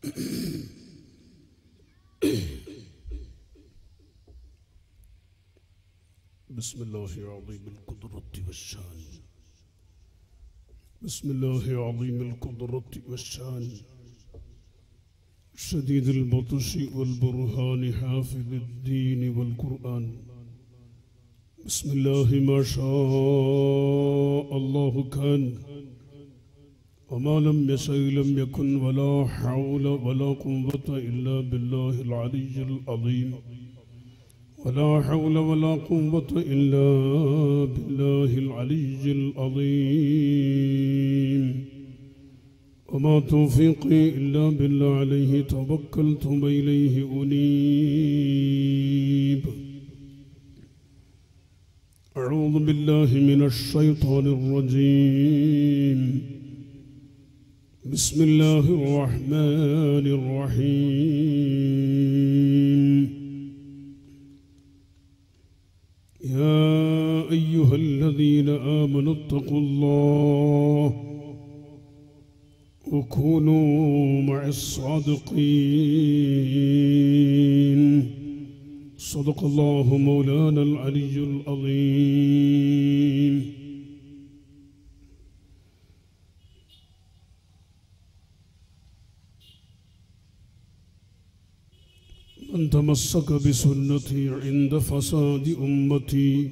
بسم الله عظيم القدرة والشان بسم الله عظيم القدرة والشان شديد البطش والبرهان حافظ الدين والقرآن بسم الله ما شاء الله كان وما لم يشأ لم يكن ولا حول ولا قوة إلا بالله العلي العظيم ولا حول ولا قوة إلا بالله العلي العظيم وما توفيقي إلا بالله عليه توكلت وإليه أنيب أعوذ بالله من الشيطان الرجيم بسم الله الرحمن الرحيم يا أيها الذين آمنوا اتقوا الله وكونوا مع الصادقين صدق الله مولانا العلي العظيم من تمسك بسنتي عند فساد أمتي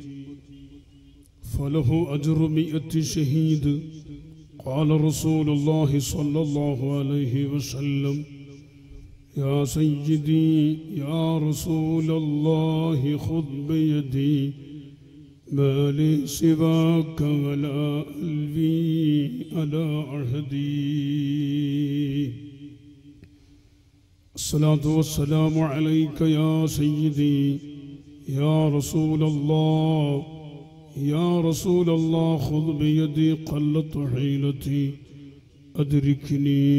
فله أجر مئة شهيد قال رسول الله صلى الله عليه وسلم يا سيدي يا رسول الله خذ بيدي ما لي سواك ولا ألوي على عهدي الصلاة والسلام عليك يا سيدي يا رسول الله يا رسول الله خذ بيدي قلت حيلتي أدركني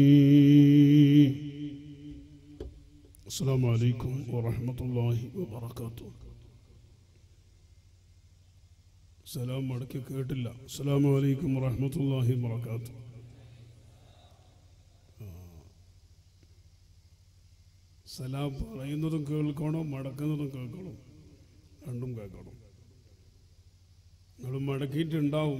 السلام عليكم ورحمة الله وبركاته സലാം മടക്കി കേട്ടില്ല അസ്സാം വലൈക്കും വറഹമത്തല്ലാഹി വർക്കാത്തു സലാം പറയുന്നതും കേൾക്കണം മടക്കുന്നതും കേൾക്കണം രണ്ടും കേൾക്കണം നിങ്ങൾ മടക്കിയിട്ടുണ്ടാവും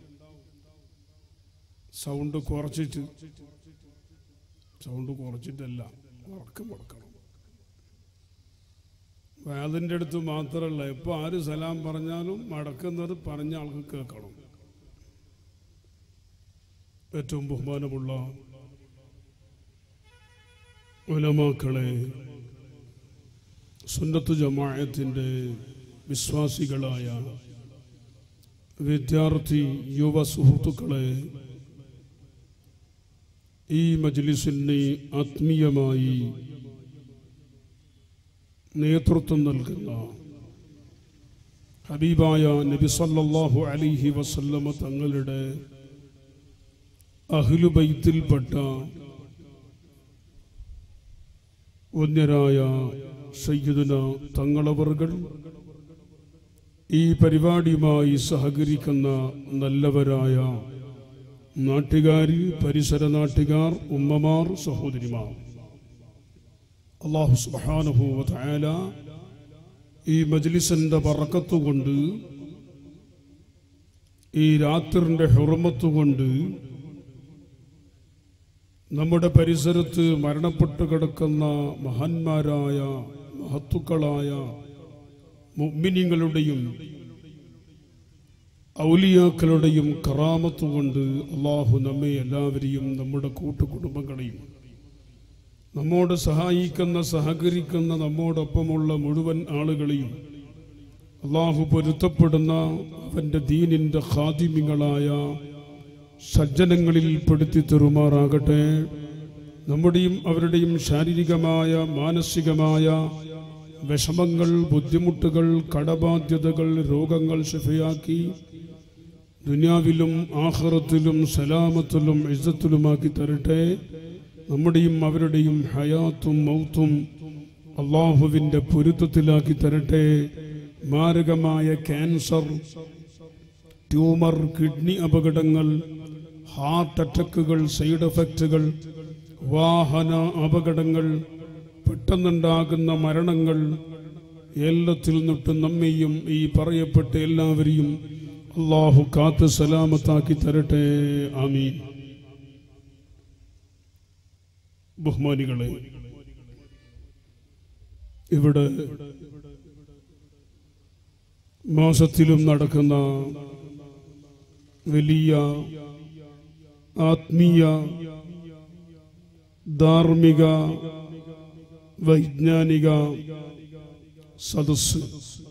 സൗണ്ട് കുറച്ചിട്ട് സൗണ്ട് കുറച്ചിട്ടല്ല ഉറക്കെ മടക്കണം അതിൻ്റെ അടുത്ത് മാത്രമല്ല എപ്പോൾ ആര് സലാം പറഞ്ഞാലും മടക്കുന്നത് പറഞ്ഞ ആൾക്ക് കേൾക്കണം ഏറ്റവും ബഹുമാനമുള്ള ഉലമാക്കളെ സുന്നത്ത് ജമായത്തിൻ്റെ വിശ്വാസികളായ വിദ്യാർത്ഥി യുവ സുഹൃത്തുക്കളെ ഈ മജ്ലിസിന് ആത്മീയമായി നേതൃത്വം നൽകുന്ന ഹബീബായ നബി സല്ലല്ലാഹു അലൈഹി വസല്ലമ തങ്ങളുടെ അഹ്ലുബൈത്തിൽപ്പെട്ട വന്യരായ സയ്യിദുന തങ്ങളവറുകൾ ഈ പരിപാടിയുമായി സഹകരിക്കുന്ന നല്ലവരായ നാട്ടുകാരി പരിസര നാട്ടുകാർ ഉമ്മമാർ സഹോദരിമാർ അള്ളാഹു സുബാനുഭൂവല ഈ മജ്ലിസിന്റെ പറക്കത്ത് കൊണ്ട് ഈ രാത്രിന്റെ ഹുറമത്ത് കൊണ്ട് നമ്മുടെ പരിസരത്ത് മരണപ്പെട്ടു കിടക്കുന്ന മഹാന്മാരായ മഹത്തുക്കളായ മുഗ്മിനിങ്ങളുടെയും ഔലിയാക്കളുടെയും കറാമത്ത് കൊണ്ട് അള്ളാഹു നമ്മെ എല്ലാവരെയും നമ്മുടെ കൂട്ടുകുടുംബങ്ങളെയും നമ്മോട് സഹായിക്കുന്ന സഹകരിക്കുന്ന നമ്മോടൊപ്പമുള്ള മുഴുവൻ ആളുകളെയും അള്ളാഹു പൊരുത്തപ്പെടുന്ന അവൻ്റെ ദീനിൻ്റെ ഖാദിമികളായ സജ്ജനങ്ങളിൽ പെടുത്തി തെറുമാറാകട്ടെ നമ്മുടെയും അവരുടെയും ശാരീരികമായ മാനസികമായ വിഷമങ്ങൾ ബുദ്ധിമുട്ടുകൾ കടബാധ്യതകൾ രോഗങ്ങൾ ശിഫയാക്കി ദുനിയാവിലും ആഹ്റത്തിലും സലാമത്തിലും ഇജ്ജത്തിലുമാക്കി തരട്ടെ നമ്മുടെയും അവരുടെയും ഹയാത്തും മൗത്തും അള്ളാഹുവിൻ്റെ പൊരുത്തത്തിലാക്കി തരട്ടെ മാരകമായ ക്യാൻസർ ട്യൂമർ കിഡ്നി അപകടങ്ങൾ ഹാർട്ട് അറ്റാക്കുകൾ സൈഡ് എഫക്റ്റുകൾ വാഹന അപകടങ്ങൾ പെട്ടെന്നുണ്ടാകുന്ന മരണങ്ങൾ എല്ലാത്തിൽ നിന്നിട്ടും നമ്മെയും ഈ പറയപ്പെട്ട എല്ലാവരെയും അള്ളാഹു കാത്ത് സലാമത്താക്കി തരട്ടെ ആമീൻ ബഹുമാനികളെ ഇവിടെ മാസത്തിലും നടക്കുന്ന വലിയ ആത്മീയ ധാർമ്മിക വൈജ്ഞാനിക സദസ്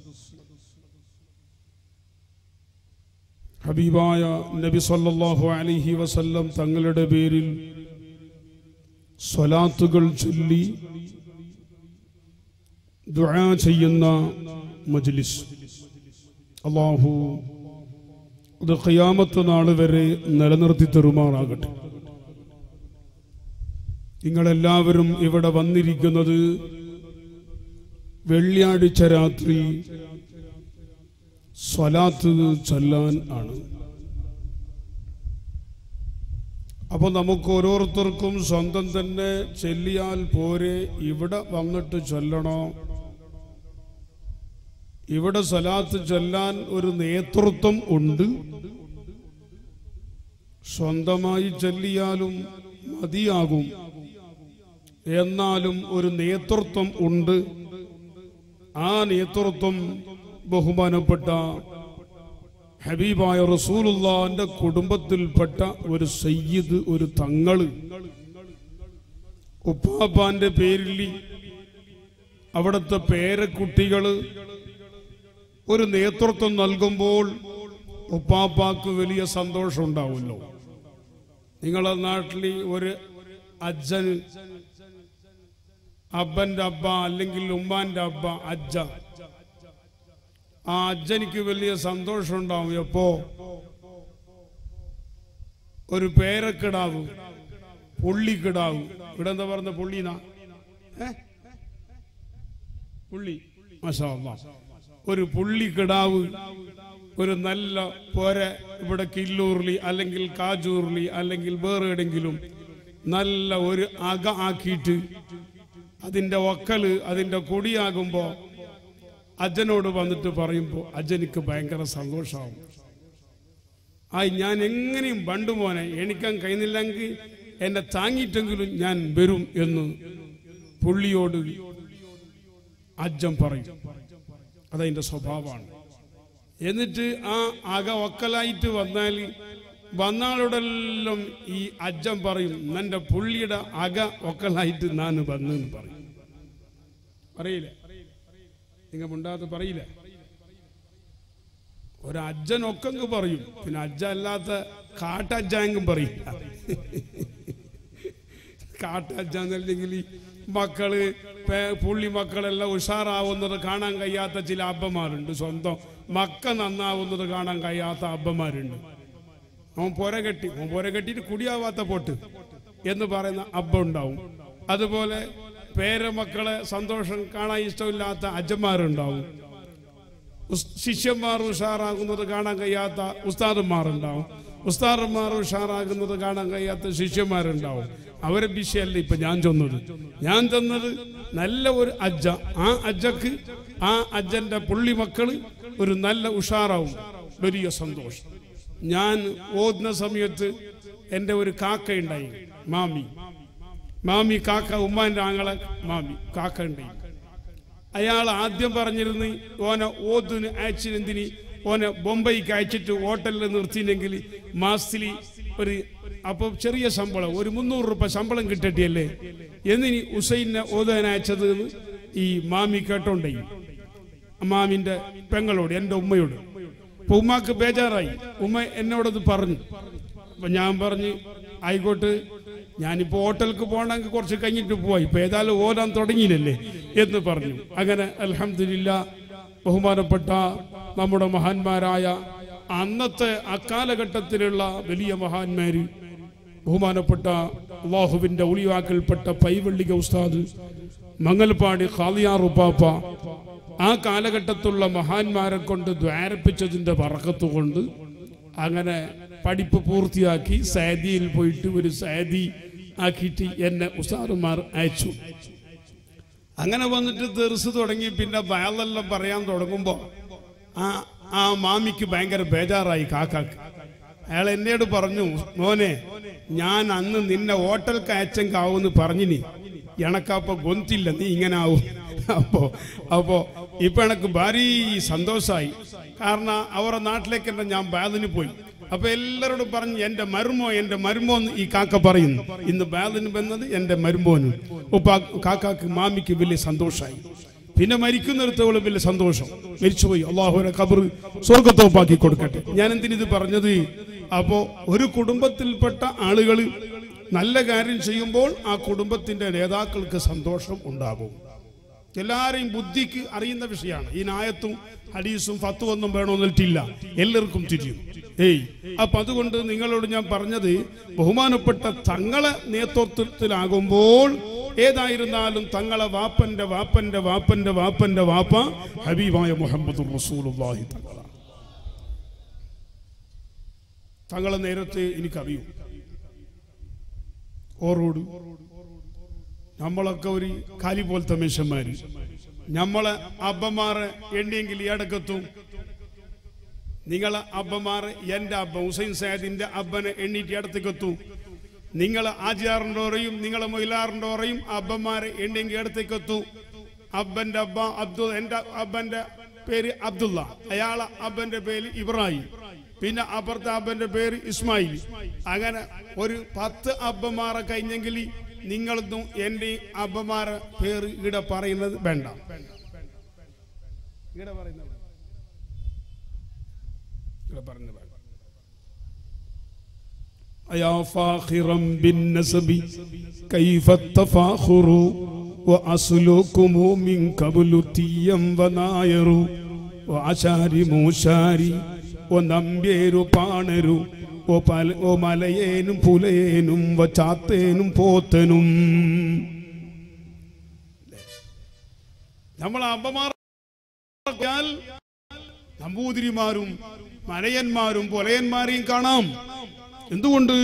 ഹബീബായ നബി സല്ലല്ലാഹു അലൈഹി വസല്ലം തങ്ങളുടെ പേരിൽ സ്വലാത്തുകൾ ചൊല്ലി ദുആ ചെയ്യുന്ന മജ്ലിസ് അള്ളാഹു അത് ഖിയാമത്ത് നാൾ വരെ നിലനിർത്തി തരുമാറാകട്ടെ നിങ്ങളെല്ലാവരും ഇവിടെ വന്നിരിക്കുന്നത് വെള്ളിയാഴ്ച രാത്രി സ്വലാത്ത് ചൊല്ലാൻ ആണ് അപ്പൊ നമുക്ക് ഓരോരുത്തർക്കും സ്വന്തം തന്നെ ചെല്ലിയാൽ പോരെ ഇവിടെ വന്നിട്ട് ചൊല്ലണോ ഇവിടെ സ്വലാത്ത് ചൊല്ലാൻ ഒരു നേതൃത്വം ഉണ്ട് സ്വന്തമായി ചൊല്ലിയാലും മതിയാകും എന്നാലും ഒരു നേതൃത്വം ഉണ്ട് ആ നേതൃത്വം ബഹുമാനപ്പെട്ട ഹബീബായ റസൂലുള്ളാന്റെ കുടുംബത്തിൽപ്പെട്ട ഒരു സയ്യിദ് ഒരു തങ്ങള് ഉപ്പാപ്പാന്റെ പേരിൽ അവിടുത്തെ പേരക്കുട്ടികള് ഒരു നേതൃത്വം നൽകുമ്പോൾ ഉപ്പാപ്പാക്ക് വലിയ സന്തോഷം ഉണ്ടാവുമല്ലോ നിങ്ങളെ നാട്ടിൽ ഒരു അജ്ജൻ അബ്ബന്റെ അബ്ബ അല്ലെങ്കിൽ ഉമ്മാന്റെ അബ്ബ അജ്ജ ആ അജ്ജനിക്ക് വലിയ സന്തോഷം ഉണ്ടാവും എപ്പോ ഒരു പേരക്കിടാവ് പുള്ളിക്കിടാവ് ഇവിടെ എന്താ പറഞ്ഞ പുള്ളിനാ ഏ? പുള്ളി മാഷാ അല്ലാ. ഒരു പുള്ളിക്കിടാവ് ഒരു നല്ല പോര ഇവിടെ കില്ലൂർലി അല്ലെങ്കിൽ കാജൂർലി അല്ലെങ്കിൽ വേറെ എവിടെങ്കിലും നല്ല ഒരു അക ആക്കിയിട്ട് അതിന്റെ ഒക്കല് അതിന്റെ കൊടിയാകുമ്പോ അജ്ജനോട് വന്നിട്ട് പറയുമ്പോൾ അജ്ജനിക്ക് ഭയങ്കര സന്തോഷമാവും ആ ഞാൻ എങ്ങനെയും പണ്ട് മോനെ എണിക്കാൻ കഴിയുന്നില്ലെങ്കിൽ എന്നെ താങ്ങിയിട്ടെങ്കിലും ഞാൻ വരും എന്ന് പുള്ളിയോട് അജ്ജൻ പറയും അതതിന്റെ സ്വഭാവമാണ് എന്നിട്ട് ആ അക ഒക്കലായിട്ട് വന്നാൽ വന്നാളുടെല്ലാം ഈ അജ്ജൻ പറയും നിന്റെ പുള്ളിയുടെ അക ഒക്കലായിട്ട് ഞാൻ വന്നെന്ന് പറയും പറയില്ലേ നിങ്ങൾ മുണ്ടാത്ത പറയില്ല ഒരു അജ്ജനൊക്കെ പറയും പിന്നെ അജ്ജ അല്ലാത്ത കാട്ടജ്ജാങ്കും പറയും കാട്ടജ്ജ എന്നല്ലെങ്കിൽ ഈ മക്കള് പേ- പുള്ളി മക്കളെല്ലാം ഉഷാറാവുന്നത് കാണാൻ കഴിയാത്ത ചില അബ്ബമാരുണ്ട് സ്വന്തം മക്ക നന്നാവുന്നത് കാണാൻ കഴിയാത്ത അബ്ബമാരുണ്ട് അവൻ പുര കെട്ടി അവൻ പുര കെട്ടിയിട്ട് കുടിയാവാത്ത പൊട്ട് എന്ന് പറയുന്ന അബ്ബ ഉണ്ടാവും അതുപോലെ പേരമക്കളെ സന്തോഷം കാണാൻ ഇഷ്ടമില്ലാത്ത അജ്ജന്മാരുണ്ടാവും ഉസ്- ശിഷ്യന്മാർ ഉഷാറാകുന്നത് കാണാൻ കഴിയാത്ത ഉസ്താദന്മാരുണ്ടാവും ഉസ്താദന്മാർ ഉഷാറാകുന്നത് കാണാൻ കഴിയാത്ത ശിഷ്യന്മാരുണ്ടാവും അവരെ വിഷയമല്ല ഇപ്പൊ ഞാൻ ചെന്നത് ഞാൻ ചെന്നത് നല്ല ഒരു അജ്ജ ആ അജ്ജക്ക് ആ അജ്ജന്റെ പുള്ളി മക്കള് ഒരു നല്ല ഉഷാറാവും വലിയ സന്തോഷം ഞാൻ ഓതുന്ന സമയത്ത് എൻ്റെ ഒരു കാക്ക ഉണ്ടായി മാമി മാമി കാക്ക ഉമ്മാന്റെ ആങ്ങളെ മാമി കാക്ക ഉണ്ടായി അയാൾ ആദ്യം പറഞ്ഞിരുന്നു ഓനെ ഓതിന് അയച്ചിനെന്തിന് ഓനെ ബൊംബൈക്ക് അയച്ചിട്ട് ഹോട്ടലിൽ നിർത്തിയില്ലെങ്കിൽ മാസത്തിൽ ഒരു അപ്പോൾ ചെറിയ ശമ്പളം ഒരു മുന്നൂറ് രൂപ ശമ്പളം കിട്ടട്ടിയല്ലേ എന്നിനി ഉസൈനെ ഓതാൻ അയച്ചത് എന്ന് ഈ മാമി കേട്ടോണ്ടേ മാമിന്റെ പെങ്ങളോട് എൻ്റെ ഉമ്മയോട് അപ്പൊ ഉമ്മാക്ക് ബേജാറായി ഉമ്മ എന്നോടത് പറഞ്ഞു അപ്പൊ ഞാൻ പറഞ്ഞു ആയിക്കോട്ടെ ഞാനിപ്പോ ഹോട്ടലിക്ക് പോകണമെങ്കിൽ കുറച്ച് കഴിഞ്ഞിട്ട് പോയി ഇപ്പൊ ഏതായാലും ഓടാൻ തുടങ്ങിയില്ലല്ലേ എന്ന് പറഞ്ഞു അങ്ങനെ അൽഹംദുലില്ല ബഹുമാനപ്പെട്ട നമ്മുടെ മഹാന്മാരായ അന്നത്തെ അക്കാലഘട്ടത്തിലുള്ള വലിയ മഹാന്മാര് ബഹുമാനപ്പെട്ട അള്ളാഹുവിന്റെ ഉളിവാക്കൽപ്പെട്ട പൈവള്ളിക ഉസ്താദ് മംഗൽപാടി ഖാലിയാർ ഉപ്പാപ്പ ആ കാലഘട്ടത്തുള്ള മഹാന്മാരെ കൊണ്ട് ദ്വാരപ്പിച്ചതിന്റെ പറക്കത്ത് കൊണ്ട് അങ്ങനെ പഠിപ്പ് പൂർത്തിയാക്കി സാദിയിൽ പോയിട്ട് ഒരു സാദി ആക്കിയിട്ട് എന്നെ ഉസ്താദുമാർ അയച്ചു അങ്ങനെ വന്നിട്ട് തെറിസ് തുടങ്ങി പിന്നെ വയലെല്ലാം പറയാൻ തുടങ്ങുമ്പോൾ ആ ആ മാമിക്ക് ഭയങ്കര ബേജാറായി കാക്കാക്ക് അയാൾ എന്നോട് പറഞ്ഞു മോനെ ഞാൻ അന്ന് നിന്നെ ഹോട്ടൽക്ക് അയച്ചെങ്കാവൂന്ന് പറഞ്ഞിനി എനക്കപ്പൊ ഗൊന്തില്ല നീ ഇങ്ങനെ ആവും അപ്പോ അപ്പോ ഇപ്പൊ എനക്ക് ഭാരി സന്തോഷമായി കാരണം അവരുടെ നാട്ടിലേക്ക് തന്നെ ഞാൻ ബാദിന് പോയി അപ്പൊ എല്ലാവരോടും പറഞ്ഞു എന്റെ മരുമോ എന്റെ മരുമോ എന്ന് ഈ കാക്ക പറയുന്നു ഇന്ന് ബാദിന് വന്നത് എന്റെ മരുമോനും ഉപ്പ കാക്കാക്ക് മാമിക്ക് വലിയ സന്തോഷമായി പിന്നെ മരിക്കുന്നിടത്തോളം വലിയ സന്തോഷം മരിച്ചുപോയി അള്ളാഹുരെ കബർ സ്വർഗത്തോപ്പാക്കി കൊടുക്കട്ടെ ഞാൻ എന്തിനിത് പറഞ്ഞത് അപ്പോ ഒരു കുടുംബത്തിൽപ്പെട്ട ആളുകൾ നല്ല കാര്യം ചെയ്യുമ്പോൾ ആ കുടുംബത്തിന്റെ നേതാക്കൾക്ക് സന്തോഷം ഉണ്ടാകും എല്ലാരെയും ബുദ്ധിക്ക് അറിയുന്ന വിഷയമാണ് ഈ നായത്തും ഹദീസും ഫത്തുവൊന്നും വേണമെന്നിട്ടില്ല എല്ലാവർക്കും തിരിയും ഏയ് അപ്പൊ അതുകൊണ്ട് നിങ്ങളോട് ഞാൻ പറഞ്ഞത് ബഹുമാനപ്പെട്ട തങ്ങളെ നേതൃത്വത്തിലാകുമ്പോൾ ഏതായിരുന്നാലും തങ്ങളെ വാപ്പന്റെ വാപ്പന്റെ വാപ്പന്റെ വാപ്പന്റെ വാപ്പ ഹബീബായ മുഹമ്മദ് റസൂലുള്ളാഹി തങ്ങള തങ്ങളെ നേരത്തെ എനിക്കറിയും ഓറോട് നമ്മളൊക്കെ ഒരു കാലി പോലത്തെ മനുഷ്യന്മാര് നമ്മളെ അബ്ബമാരെ എണ്ണിയെങ്കിൽ ഇടക്കെത്തും നിങ്ങളെ അബ്ബമാരെ എന്റെ അബ്ബ ഹുസൈൻ സയദിന്റെ അബ്ബനെ എണ്ണീറ്റ് ഇടത്തേക്കെത്തും നിങ്ങളെ ആചാറിൻ്റെയും നിങ്ങളെ മൊയിലാറിൻ്റെയും അബ്ബമാരെ എണ്ണിയെങ്കിൽ ഇടത്തേക്കെത്തും അബ്ബന്റെ അബ്ബ അബ്ദുൽ എന്റെ അബ്ബന്റെ പേര് അബ്ദുള്ള അയാളെ അബ്ബന്റെ പേര് ഇബ്രാഹിം പിന്നെ അപ്പുറത്തെ അബ്ബന്റെ പേര് ഇസ്മായിൽ അങ്ങനെ ഒരു പത്ത് അബ്ബമാരെ കഴിഞ്ഞെങ്കിൽ നിങ്ങളൊന്നും എന്റെ അബ്ബമാരെ പേര് ഇവിടെ പറയുന്നത് വേണ്ട ഇവിടെ പറയുന്നത് വേണ്ട. ഇവിടെ പറയുന്നത് വേണ്ട أيا فاخرا بالنسب كيف التفاخر وأصلكم من قبل تيم وناير وعشاري موشاري ونمبير പാണരു ഓ പല ഓ മലയേനും പുലയേനും ചാത്തേനും പോത്തനും നമ്മൾ അമ്പമാർ നമ്പൂതിരിമാരും മലയന്മാരും പുലയന്മാരെയും കാണാം എന്തുകൊണ്ട്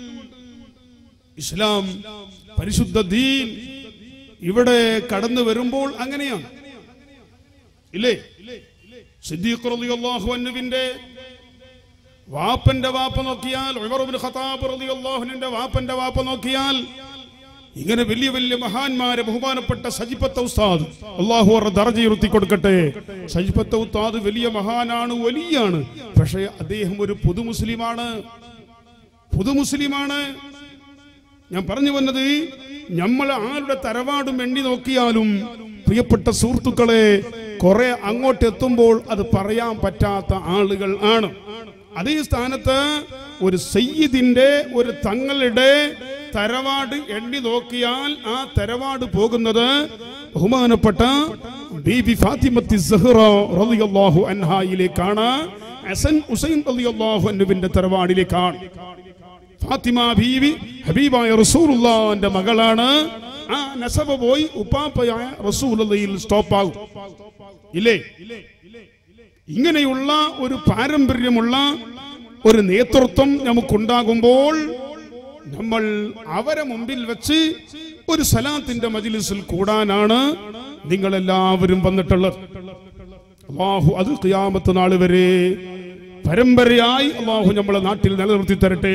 ഇസ്ലാം പരിശുദ്ധ ദീൻ ഇവിടെ കടന്നു വരുമ്പോൾ അങ്ങനെയാണ് ഇല്ലേ സിദ്ദീഖ് റളിയല്ലാഹു അൻഹുവിന്റെ വാപ്പന്റെ വാപ്പ നോക്കിയാൽ ഉമർ ഇബ്നു ഖത്താബ് റളിയല്ലാഹു അൻഹുവിന്റെ വാപ്പന്റെ വാപ്പ നോക്കിയാൽ ഇങ്ങനെ വലിയ വലിയ മഹാന്മാരെ ബഹുമാനപ്പെട്ട സജിപ്പത്ത ഉസ്താദ് അള്ളാഹു അവരുടെ ദർജ ഉയർത്തി കൊടുക്കട്ടെ സജിപ്പത്ത ഉസ്താദ് വലിയ മഹാനാണ് വലിയാണ് പക്ഷേ അദ്ദേഹം ഒരു പുതു മുസ്ലിമാണ് പുതു മുസ്ലിമാണ് ഞാൻ പറഞ്ഞു വന്നത് നമ്മൾ ആരുടെ തറവാടും എണ്ണി നോക്കിയാലും പ്രിയപ്പെട്ട സുഹൃത്തുക്കളെ കുറെ അങ്ങോട്ട് എത്തുമ്പോൾ അത് പറയാൻ പറ്റാത്ത ആളുകൾ ആണ് അതേ സ്ഥാനത്ത് ഒരു സയ്യിദിന്റെ ഒരു തങ്ങളുടെ തറവാട് എണ്ണി നോക്കിയാൽ ആ തറവാട് പോകുന്നത് ബഹുമാനപ്പെട്ട ബീബി ഫാത്തിമത്തി സഹ്റ റളിയല്ലാഹു അൻഹായിലേക്കാണ് ഹസൻ ഹുസൈൻ റളിയല്ലാഹു അൻഹുവിന്റെ തറവാടിലേക്കാണ് ഫാത്തിമ ബീവി ഹബീബായ റസൂലുള്ളാന്റെ മകളാണ് ആ നസബ പോയി ഉപ്പാപ്പയായ റസൂലുള്ളയിൽ സ്റ്റോപ്പ് ആകും ഇല്ലേ ഇങ്ങനെയുള്ള ഒരു പാരമ്പര്യമുള്ള ഒരു നേതൃത്വം നമുക്കുണ്ടാകുമ്പോൾ നമ്മൾ അവരെ മുമ്പിൽ വെച്ച് ഒരു സലാത്തിന്റെ മജിലിസിൽ കൂടാനാണ് നിങ്ങൾ എല്ലാവരും വന്നിട്ടുള്ളത് അള്ളാഹു അത് ഖിയാമത്ത് നാൾ വരെ പരമ്പരയായി അള്ളാഹു നമ്മളെ നാട്ടിൽ നിലനിർത്തി തരട്ടെ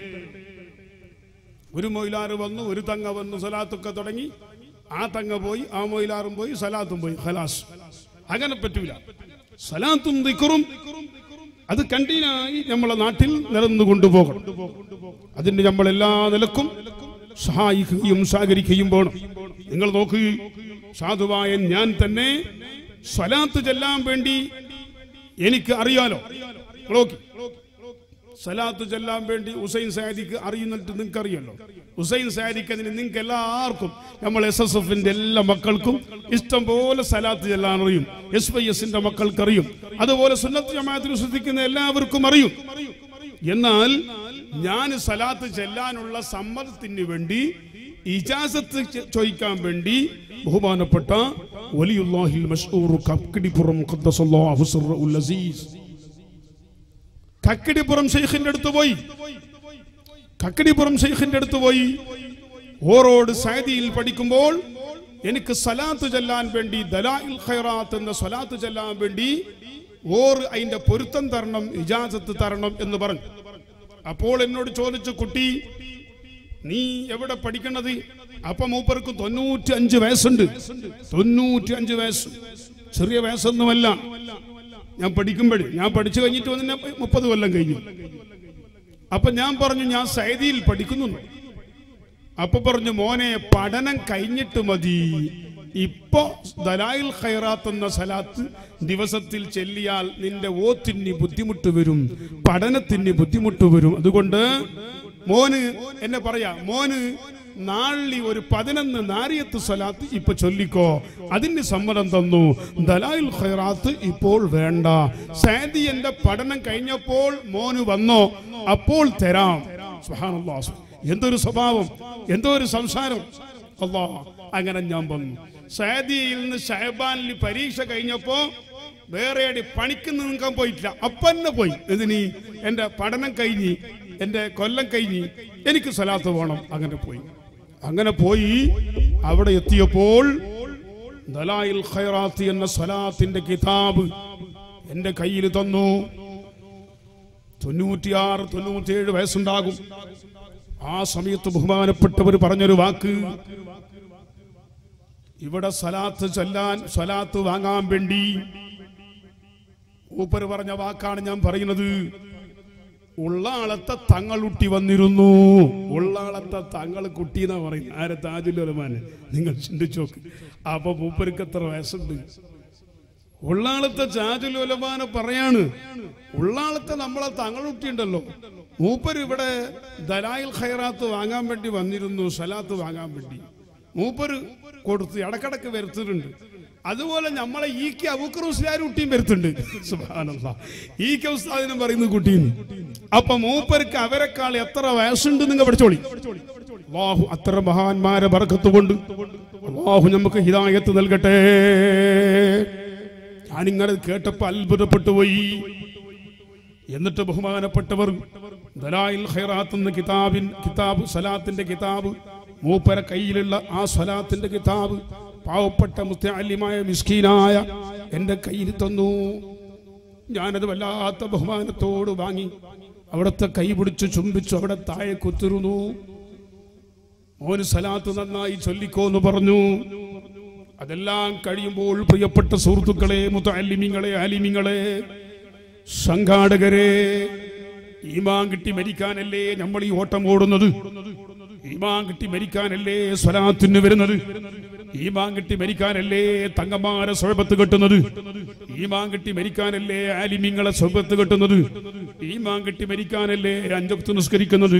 ഒരു മൊയിലാറ് വന്നു ഒരു തങ്ങ വന്നു സലാത്തൊക്കെ തുടങ്ങി ആ തങ്ങ പോയി ആ മൊയിലാറും പോയി സലാത്തും പോയി ഖലാസ് അങ്ങനെ പറ്റൂല സലാത്തും ദിക്കറും അത് കണ്ടീനായി നമ്മളെ നാട്ടിൽ നിലനിന്ന് കൊണ്ടുപോകണം അതിന് നമ്മൾ എല്ലാ നിലക്കും സഹായിക്കുകയും സഹകരിക്കുകയും വേണം നിങ്ങൾ നോക്ക് സാധുവായ ഞാൻ തന്നെ സ്വലാത്ത് ചെല്ലാൻ വേണ്ടി എനിക്ക് അറിയാലോ നോക്കി സലാത്ത് ചെല്ലാൻ വേണ്ടി ഹുസൈൻ സാദിക്ക് അറിയുന്നിട്ട് നിങ്ങൾക്ക് അറിയല്ലോ ഹുസൈൻ സാദിക്ക് അതിന് നിങ്ങൾക്ക് എല്ലാവർക്കും നമ്മൾ എസ് എസ് എഫിന്റെ എല്ലാ മക്കൾക്കും ഇഷ്ടം പോലെ സലാത്ത് ചെല്ലാൻ അറിയും എസ് വൈ എസിന്റെ മക്കൾക്ക് അറിയും അതുപോലെ സുന്നത്ത് ജമാഅത്തിൽ ശ്രദ്ധിക്കുന്ന എല്ലാവർക്കും അറിയും എന്നാൽ ഞാൻ സലാത്ത് ചെല്ലാനുള്ള സമ്മതത്തിന് വേണ്ടി ഇജാസത്ത് ചെ- ചോദിക്കാൻ വേണ്ടി ബഹുമാനപ്പെട്ട വലിയുല്ലാഹിൽ മഷ്ഊർ കക്കിടിപ്പുറം ഖദ്ദസല്ലാഹു സിർറഉൽ അസീസ് കക്കിടിപ്പുറം ഷെയ്ഖിന്റെ അടുത്ത് പോയി കക്കിടിപ്പുറം ഷെയ്ഖിന്റെ അടുത്ത് പോയി ഓറോട് സൈദിയിൽ പഠിക്കുമ്പോൾ എനിക്ക് സലാത്ത് ചെല്ലാൻ വേണ്ടി ദലാഇൽ ഖൈറാത്ത് എന്ന സലാത്ത് ചെല്ലാൻ വേണ്ടി ഓർ അതിന്റെ പൊരുത്തം തരണം ഇജാസത്ത് തരണം എന്ന് പറഞ്ഞു അപ്പോൾ എന്നോട് ചോദിച്ചു കുട്ടി നീ എവിടെ പഠിക്കണത് അപ്പൊ മൂപ്പർക്ക് തൊണ്ണൂറ്റി അഞ്ച് വയസ്സുണ്ട് തൊണ്ണൂറ്റി അഞ്ച് വയസ്സ് ചെറിയ വയസ്സൊന്നുമല്ല ഞാൻ പഠിക്കുമ്പോഴേ ഞാൻ പഠിച്ചു കഴിഞ്ഞിട്ട് വന്നെ മുപ്പത് കൊല്ലം കഴിഞ്ഞു അപ്പൊ ഞാൻ പറഞ്ഞു ഞാൻ സൈദിയിൽ പഠിക്കുന്നു അപ്പൊ പറഞ്ഞു മോനെ പഠനം കഴിഞ്ഞിട്ട് മതി ഇപ്പൊ ദലായിൽ ഖൈറാത്ത് എന്ന സലാത്ത് ദിവസത്തിൽ ചെല്ലിയാൽ നിന്റെ ഓത്തിന് ബുദ്ധിമുട്ട് വരും പഠനത്തിന് ബുദ്ധിമുട്ട് വരും അതുകൊണ്ട് മോന് എന്നെ പറയാ മോന് നാളി ഒരു പതിനൊന്ന് നാരിയത്ത് സ്വലാത്ത് ഇപ്പൊ ചൊല്ലിക്കോ അതിന് സമ്മതം തന്നു ദലായിൽ ഖൈറാത്ത് ഇപ്പോൾ വേണ്ട സാദി എന്റെ പഠനം കഴിഞ്ഞപ്പോൾ മോന് വന്നോ അപ്പോൾ തരാം സുബ്ഹാനല്ലാഹ്. എന്തൊരു സ്വഭാവം എന്തോ ഒരു സംസാരം അല്ലാ അങ്ങനെ ഞാൻ വന്നു സാദിയിൽ നിന്ന് ഷഹബാനിൽ പരീക്ഷ കഴിഞ്ഞപ്പോ വേറെ എടി പണിക്ക് നിൽക്കാൻ പോയിട്ടില്ല അപ്പന്നെ പോയി ഇതിന് എന്റെ പഠനം കഴിഞ്ഞ് എന്റെ കൊല്ലം കഴിഞ്ഞ് എനിക്ക് സ്വലാത്ത് പോകണം അങ്ങനെ പോയി അങ്ങനെ പോയി അവിടെ എത്തിയപ്പോൾ ദലായിൽ ഖൈറാത്ത് എന്ന സ്വലാത്തിന്റെ കിതാബ് എന്റെ കയ്യിൽ തന്നു തൊണ്ണൂറ്റിയാറ് തൊണ്ണൂറ്റിയേഴ് വയസ്സുണ്ടാകും ആ സമയത്ത് ബഹുമാനപ്പെട്ടവർ പറഞ്ഞൊരു വാക്ക് ഇവിടെ സലാത്ത് ചൊല്ലാൻ സ്വലാത്ത് വാങ്ങാൻ വേണ്ടി ഊപ്പർ പറഞ്ഞ വാക്കാണ് ഞാൻ പറയുന്നത് ഉള്ളാളത്തെ തങ്ങളുട്ടി വന്നിരുന്നു ഉള്ളാളത്തെ തങ്ങൾ കുട്ടി എന്നാ പറയുന്നത് ആരെ താജുലമാന് നിങ്ങൾ ചിന്തിച്ചു നോക്ക് അപ്പൊ മൂപ്പർക്ക് എത്ര വയസ്സുണ്ട് ഉള്ളാളത്തെ ചാജുലോലമാന പറയാണ് ഉള്ളാളത്തെ നമ്മളെ തങ്ങളുട്ടി ഉണ്ടല്ലോ മൂപ്പർ ഇവിടെ ദലായിൽ ഖൈറാത്ത് വാങ്ങാൻ വേണ്ടി വന്നിരുന്നു സലാത്ത് വാങ്ങാൻ വേണ്ടി മൂപ്പര് കൊടുത്ത് ഇടക്കിടക്ക് വരുത്തുന്നുണ്ട് അതുപോലെ നമ്മളെ ഈ കെ അബൂക്കർ ഉസ്ലാർ കുട്ടിയും വരുത്തുന്നുണ്ട് സുബ്ഹാനല്ലാഹ്. ഈ കെ ഉസ്താദിനും പറയുന്ന കുട്ടിയും അപ്പൊ മൂപ്പർക്ക് അവരെക്കാൾ എത്ര വയസ്സുണ്ട് നിങ്ങൾ പഠിച്ചോളി അള്ളാഹു അത്ര മഹാന്മാരെ ബർക്കത്ത് കൊണ്ട് അള്ളാഹു നമുക്ക് ഹിദായത്ത് നൽകട്ടെ ഞാനിങ്ങനെ കേട്ടപ്പോ അത്ഭുതപ്പെട്ടു പോയി എന്നിട്ട് ബഹുമാനപ്പെട്ടവർ ദലായിൽ ഖൈറാത്ത് എന്ന കിതാബിൻ കിതാബ് സലാത്തിന്റെ കിതാബ് മൂപ്പര കയ്യിലുള്ള ആ സലാത്തിന്റെ കിതാബ് പാവപ്പെട്ട മുസ്തഅല്ലിമായ മിസ്കീനായ എൻ്റെ കയ്യിൽ തന്നു ഞാനത് വല്ലാത്ത ബഹുമാനത്തോട് വാങ്ങി അവിടുത്തെ കൈ പിടിച്ചു ചുംബിച്ചു അവിടെ താഴെ കുത്തിരുന്നു മോന് സലാത്ത് നന്നായി ചൊല്ലിക്കോ എന്ന് പറഞ്ഞു അതെല്ലാം കഴിയുമ്പോൾ പ്രിയപ്പെട്ട സുഹൃത്തുക്കളെ മുത്തല്ലിമിങ്ങളെ അലിമിങ്ങളെ സംഘാടകരെ ഈമാൻ കിട്ടി മരിക്കാനല്ലേ നമ്മൾ ഈ ഓട്ടം ഓടുന്നത് ഈമാൻ കിട്ടി മരിക്കാനല്ലേ സ്വലാത്തിന് വരുന്നത് ഈമാൻ കിട്ടി മരിക്കാനല്ലേ തങ്ങന്മാരെ സ്വഴപ്പത്ത് കെട്ടുന്നത് ഈമാൻ കിട്ടി മരിക്കാനല്ലേ ആലിമിങ്ങളെ സ്വഴപ്പത്ത് കെട്ടുന്നത് ഈമാൻ കിട്ടി മരിക്കാനല്ലേ അഞ്ചൊത്ത് നിസ്കരിക്കുന്നത്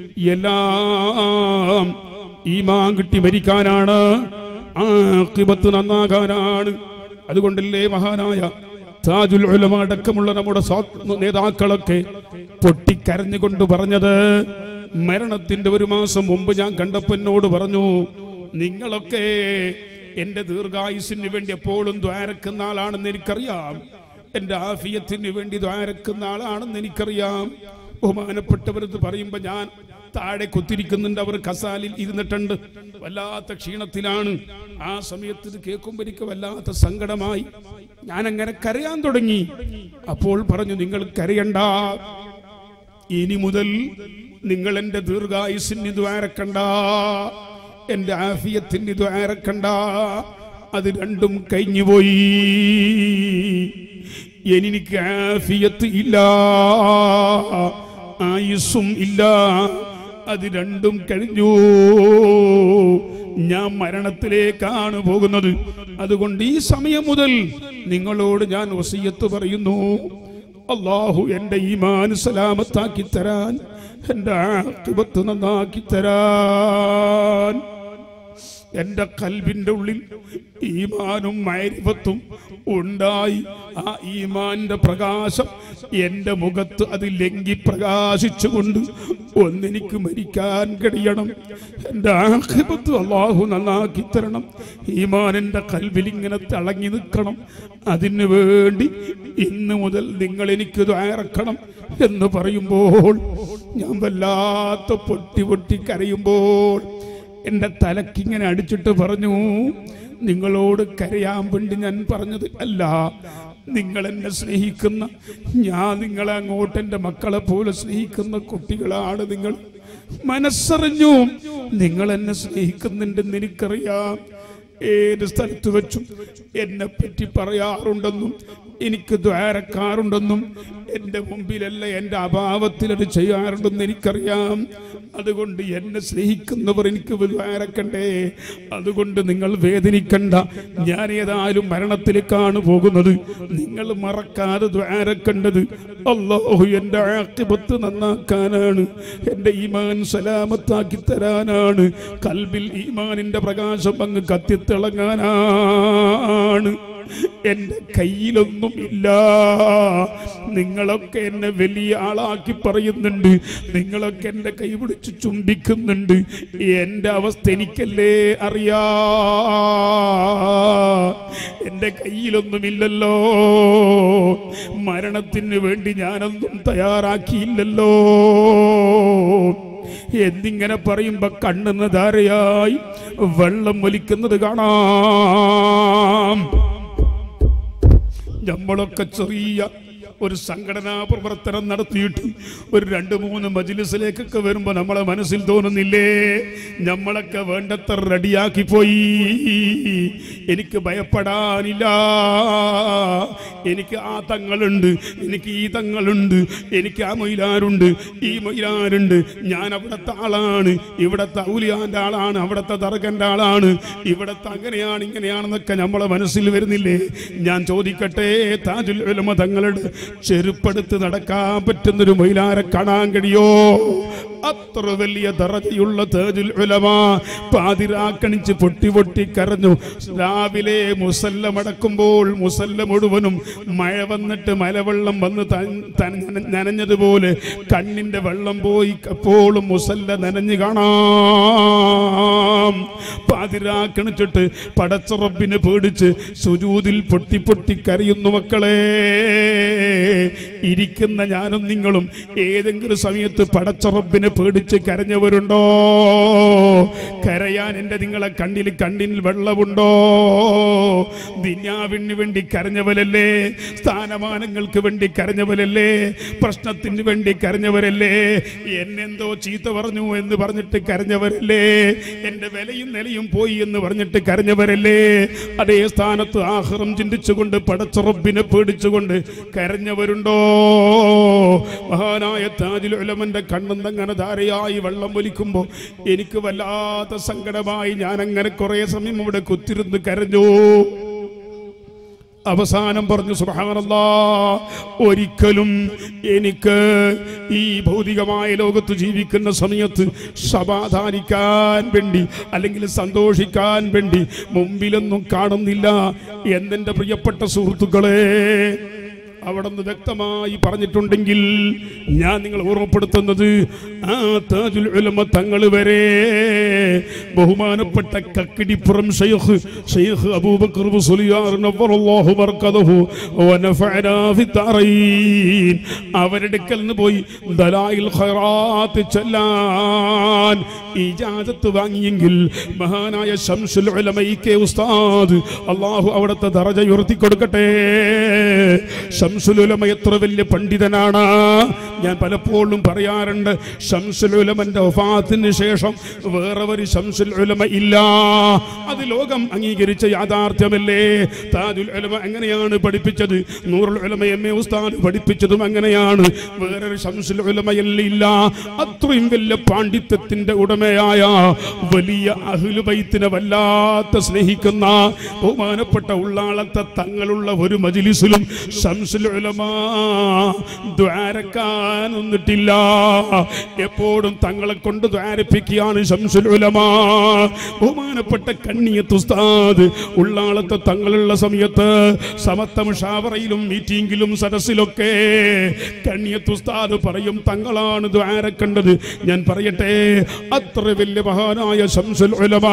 എല്ലാം ഈമാൻ കിട്ടി മരിക്കാനാണ് ആഖിബത്ത് നന്നാകാനാണ് അതുകൊണ്ടല്ലേ മഹാനായ താജുൽ ഉലമ അടക്കമുള്ള നമ്മുടെ സ്വാ- നേതാക്കളൊക്കെ പൊട്ടിക്കരഞ്ഞുകൊണ്ട് പറഞ്ഞത് മരണത്തിന്റെ ഒരു മാസം മുമ്പ് ഞാൻ കണ്ടപ്പോ എന്നോട് പറഞ്ഞു നിങ്ങളൊക്കെ എന്റെ ദീർഘായുസിന് വേണ്ടി എപ്പോഴും ദ്വാരക്കുന്ന ആളാണെന്ന് എനിക്കറിയാം എന്റെ ആഫിയത്തിന് വേണ്ടി ദ്വാരക്കുന്ന ആളാണെന്ന് എനിക്കറിയാം ബഹുമാനപ്പെട്ടവരെന്ന് പറയുമ്പോ ഞാൻ താഴെ കുത്തിരിക്കുന്നുണ്ട് അവർ കസാലിൽ ഇരുന്നിട്ടുണ്ട് വല്ലാത്ത ക്ഷീണത്തിലാണ് ആ സമയത്ത് ഇത് കേൾക്കുമ്പോൾ എനിക്ക് വല്ലാത്ത സങ്കടമായി ഞാൻ അങ്ങനെ കരയാൻ തുടങ്ങി അപ്പോൾ പറഞ്ഞു നിങ്ങൾ കരയണ്ട ഇനി മുതൽ നിങ്ങൾ എന്റെ ദീർഘായുസിന് ഇത് ആരക്കണ്ട എന്റെ ആഫിയത്തിന് ഇത് ആരക്കണ്ട അത് രണ്ടും കഴിഞ്ഞുപോയി എനിക്ക് ആഫിയത്ത് ഇല്ല ആയുസ്സും ഇല്ല അത് രണ്ടും കഴിഞ്ഞു ഞാൻ മരണത്തിലേക്കാണ് പോകുന്നത് അതുകൊണ്ട് ഈ സമയം മുതൽ നിങ്ങളോട് ഞാൻ വസീയത്ത് പറയുന്നു അള്ളാഹു എൻ്റെ ഈമാൻ സലാമത്താക്കി തരാൻ എൻ്റെ ആക്കിബത്ത് നന്നാക്കി തരാൻ എന്റെ കൽബിന്റെ ഉള്ളിൽ ഈമാനും മൈരിഫത്തും ഉണ്ടായി ആ ഈമാന്റെ പ്രകാശം എന്റെ മുഖത്ത് അത് ലംഘി പ്രകാശിച്ചുകൊണ്ട് ഒന്നെനിക്ക് മരിക്കാൻ കഴിയണം എന്റെ ആഹിബത്ത് അള്ളാഹു നന്നാക്കി തരണം ഈമാൻ എന്റെ കൽബിൽ ഇങ്ങനെ തിളങ്ങി നിൽക്കണം അതിനു വേണ്ടി ഇന്ന് മുതൽ നിങ്ങൾ എനിക്ക് ദ്വാരക്കണം എന്ന് പറയുമ്പോൾ ഞാൻ വല്ലാത്ത പൊട്ടി പൊട്ടി കരയുമ്പോൾ എൻ്റെ തലക്കിങ്ങനെ അടിച്ചിട്ട് പറഞ്ഞു നിങ്ങളോട് കരയാൻ വേണ്ടി ഞാൻ പറഞ്ഞത് അല്ല നിങ്ങൾ എന്നെ സ്നേഹിക്കുന്ന ഞാൻ നിങ്ങളെ അങ്ങോട്ട് എൻ്റെ മക്കളെ പോലെ സ്നേഹിക്കുന്ന കുട്ടികളാണ് നിങ്ങൾ മനസ്സറിഞ്ഞു നിങ്ങൾ എന്നെ സ്നേഹിക്കുന്നുണ്ടെന്ന് എനിക്കറിയാം ഏത് സ്ഥലത്ത് വെച്ചും എന്നെ പറ്റി പറയാറുണ്ടെന്നും എനിക്ക് ദ്വാരക്കാറുണ്ടെന്നും എൻ്റെ മുമ്പിലല്ല എൻ്റെ അഭാവത്തിൽ അത് ചെയ്യാറുണ്ടെന്ന് എനിക്കറിയാം അതുകൊണ്ട് എന്നെ സ്നേഹിക്കുന്നവർ എനിക്ക് ദ്വാരക്കണ്ടേ അതുകൊണ്ട് നിങ്ങൾ വേദനിക്കണ്ട ഞാൻ ഏതായാലും മരണത്തിലേക്കാണ് പോകുന്നത് നിങ്ങൾ മറക്കാതെ ദ്വാരക്കണ്ടത് അള്ളാഹു എൻ്റെ ആക്കിബത്ത് നന്നാക്കാനാണ് എൻ്റെ ഈമാൻ സലാമത്താക്കി തരാനാണ് കൽബിൽ ഈമാനിൻ്റെ പ്രകാശം അങ്ങ് കത്തിത്തിളങ്ങാനാണ് എൻ്റെ കയ്യിലൊന്നും ഇല്ല നിങ്ങളൊക്കെ എന്നെ വലിയ ആളാക്കി പറയുന്നുണ്ട് നിങ്ങളൊക്കെ എൻ്റെ കൈ പിടിച്ച് ചുംബിക്കുന്നുണ്ട് എൻ്റെ അവസ്ഥ എനിക്കല്ലേ അറിയാ എൻ്റെ കയ്യിലൊന്നുമില്ലല്ലോ മരണത്തിന് വേണ്ടി ഞാനൊന്നും തയ്യാറാക്കിയില്ലല്ലോ എന്നിങ്ങനെ പറയുമ്പോ കണ്ണെന്ന് ധാരയായി വെള്ളം ഒലിക്കുന്നത് കാണാം നമ്മളൊക്കെ ചെറിയ ഒരു സംഘടനാ പ്രവർത്തനം നടത്തിയിട്ട് ഒരു രണ്ട് മൂന്ന് മജിലിസിലേക്കൊക്കെ വരുമ്പോൾ നമ്മളെ മനസ്സിൽ തോന്നുന്നില്ലേ നമ്മളൊക്കെ വേണ്ടത്ര റെഡിയാക്കി പോയി എനിക്ക് ഭയപ്പെടാനില്ല എനിക്ക് ആ തങ്ങളുണ്ട് എനിക്ക് ഈ തങ്ങളുണ്ട് എനിക്ക് ആ മൊയിലാരുണ്ട് ഈ മൊയിലാരുണ്ട് ഞാൻ അവിടുത്തെ ആളാണ് ഇവിടുത്തെ ഔലിയാന്റെ ആളാണ് അവിടുത്തെ ദർഗന്റെ ആളാണ് ഇവിടുത്തെ അങ്ങനെയാണ് ഇങ്ങനെയാണെന്നൊക്കെ നമ്മളെ മനസ്സിൽ വരുന്നില്ലേ ഞാൻ ചോദിക്കട്ടെ താജുൽ ഉലമ തങ്ങളുടെ ചെരുപ്പെടുത്ത് നടക്കാൻ പറ്റുന്നൊരു മൊയിലാരെ കാണാൻ കഴിയോ അത്ര വലിയ ദറജയുള്ള താജുൽ ഉലമ പാതിരാക്കണിച്ച് പൊട്ടി പൊട്ടി കരഞ്ഞു രാവിലെ മുസല്ല മടക്കുമ്പോൾ മുസല്ല മുഴുവനും മഴ വന്നിട്ട് മലവെള്ളം വന്ന് തൻ- തൻ- നന- നനഞ്ഞതുപോലെ കണ്ണിന്റെ വെള്ളം പോയി എപ്പോഴും മുസല്ല നനഞ്ഞു കാണാം പാതിരാക്കണിച്ചിട്ട് പടച്ചറബിനെ പേടിച്ച് സുജൂതിൽ പൊട്ടി പൊട്ടി കരയുന്നു മക്കളെ ഇരിക്കുന്ന ഞാനും നിങ്ങളും ഏതെങ്കിലും സമയത്ത് പടച്ചറബിനെ പേടിച്ച് കരഞ്ഞവരുണ്ടോ കരയാൻ എൻ്റെ നിങ്ങളെ കണ്ണിൽ കണ്ണിൽ വെള്ളമുണ്ടോ ദിന്യാവിന് വേണ്ടി കരഞ്ഞവരല്ലേ സ്ഥാനമാനങ്ങൾക്ക് വേണ്ടി കരഞ്ഞവരല്ലേ പ്രശ്നത്തിന് വേണ്ടി കരഞ്ഞവരല്ലേ എന്നെന്തോ ചീത്ത പറഞ്ഞു എന്ന് പറഞ്ഞിട്ട് കരഞ്ഞവരല്ലേ എൻ്റെ വിലയും നിലയും പോയി എന്ന് പറഞ്ഞിട്ട് കരഞ്ഞവരല്ലേ അതേ സ്ഥാനത്ത് ആഹ്റം ചിന്തിച്ചുകൊണ്ട് പടച്ചുറപ്പിനെ പേടിച്ചുകൊണ്ട് കരഞ്ഞവരുണ്ടോ മഹാനായ താജിൽ ഉലമന്റെ കണ്ണെന്തങ്ങനെ ധാരയായി വെള്ളം വലിക്കുമ്പോൾ എനിക്ക് വല്ലാത്ത സങ്കടമായി ഞാൻ അങ്ങനെ കുറെ സമയം അവിടെ കുത്തിരുന്ന് കരഞ്ഞു അവസാനം പറഞ്ഞു സുബഹാനല്ലാ ഒരിക്കലും എനിക്ക് ഈ ഭൗതികമായ ലോകത്ത് ജീവിക്കുന്ന സമയത്ത് സമാധാനിക്കാൻ വേണ്ടി അല്ലെങ്കിൽ സന്തോഷിക്കാൻ വേണ്ടി മുമ്പിലൊന്നും കാണുന്നില്ല എന്നെൻ്റെ പ്രിയപ്പെട്ട സുഹൃത്തുക്കളെ അവിടെ നിന്ന് വ്യക്തമായി പറഞ്ഞിട്ടുണ്ടെങ്കിൽ ഞാൻ നിങ്ങൾ ഓർമ്മപ്പെടുത്തുന്നത് ആ താജുൽ ഉലമ തങ്ങൾ വരെ ബഹുമാനപ്പെട്ട കക്കിടിപ്പുറം ഷെയ്ഖ് ഷെയ്ഖ് അബൂബക്കർ മുസ്ലിയാർ നവ്വറല്ലാഹു ബർക്കതഹു വനഫഅനാ ഫിദ്ദാറൈൻ അവരെടുക്കൽ നിന്ന് പോയി ദലായിൽ ഖൈറാത്ത് ചൊല്ലാൻ ഇജാസത്ത് വാങ്ങിയെങ്കിൽ മഹാനായ ശംസുൽ ഉലമയ്ക്ക് ഉസ്താദ് അള്ളാഹു അവിടുത്തെ ദറജ ഉയർത്തി കൊടുക്കട്ടെ ശംസുൽ ഉലമ എത്ര വലിയ പണ്ഡിതനാണ് ഞാൻ പലപ്പോഴും പറയാറുണ്ട് ശംസുൽ ഉലമന്റെ വഫാത്തിന് ശേഷം വേറെ ഒരു ശംസുൽ ഉലമ ഇല്ല അത് ലോകം അംഗീകരിച്ച യാഥാർത്ഥ്യമല്ലേ താജുൽ ഉലമ എങ്ങനെയാണ് പഠിപ്പിച്ചത് നൂറുൽ ഉലമ എം എ ഉസ്താദ് പഠിപ്പിച്ചതും അങ്ങനെയാണ് വേറൊരു ശംസുൽ ഉലമയല്ല അത്രയും വലിയ പാണ്ഡിത്യത്തിന്റെ ഉടമയായ വലിയ അഹ്ലുബൈത്തിനെ വല്ലാത്ത സ്നേഹിക്കുന്ന ബഹുമാനപ്പെട്ട ഉള്ളാളത്തെ തങ്ങളുള്ള ഒരു മജിലിസിലും ശംസുൽ ഉലമ ദ്വാരക്കാൻ നിന്നിട്ടില്ല എപ്പോഴും തങ്ങളെ കൊണ്ട് ദ്വാരപ്പിക്കുകയാണ് ശംസുൽ ഉലമ ബഹുമാനപ്പെട്ട കണ്ണിയത്ത് ഉസ്താദ് ഉള്ളാളത്തെ തങ്ങളുള്ള സമയത്ത് സമത്ത മുഷാവറയിലും മീറ്റിംഗിലും സദസ്സിലൊക്കെ കണ്ണിയത്ത് ഉസ്താദ് പറയും തങ്ങളാണ് ദ്വാരക്കേണ്ടത് ഞാൻ പറയട്ടെ അത്ര വലിയ മഹാനായ ശംസുൽ ഉലമ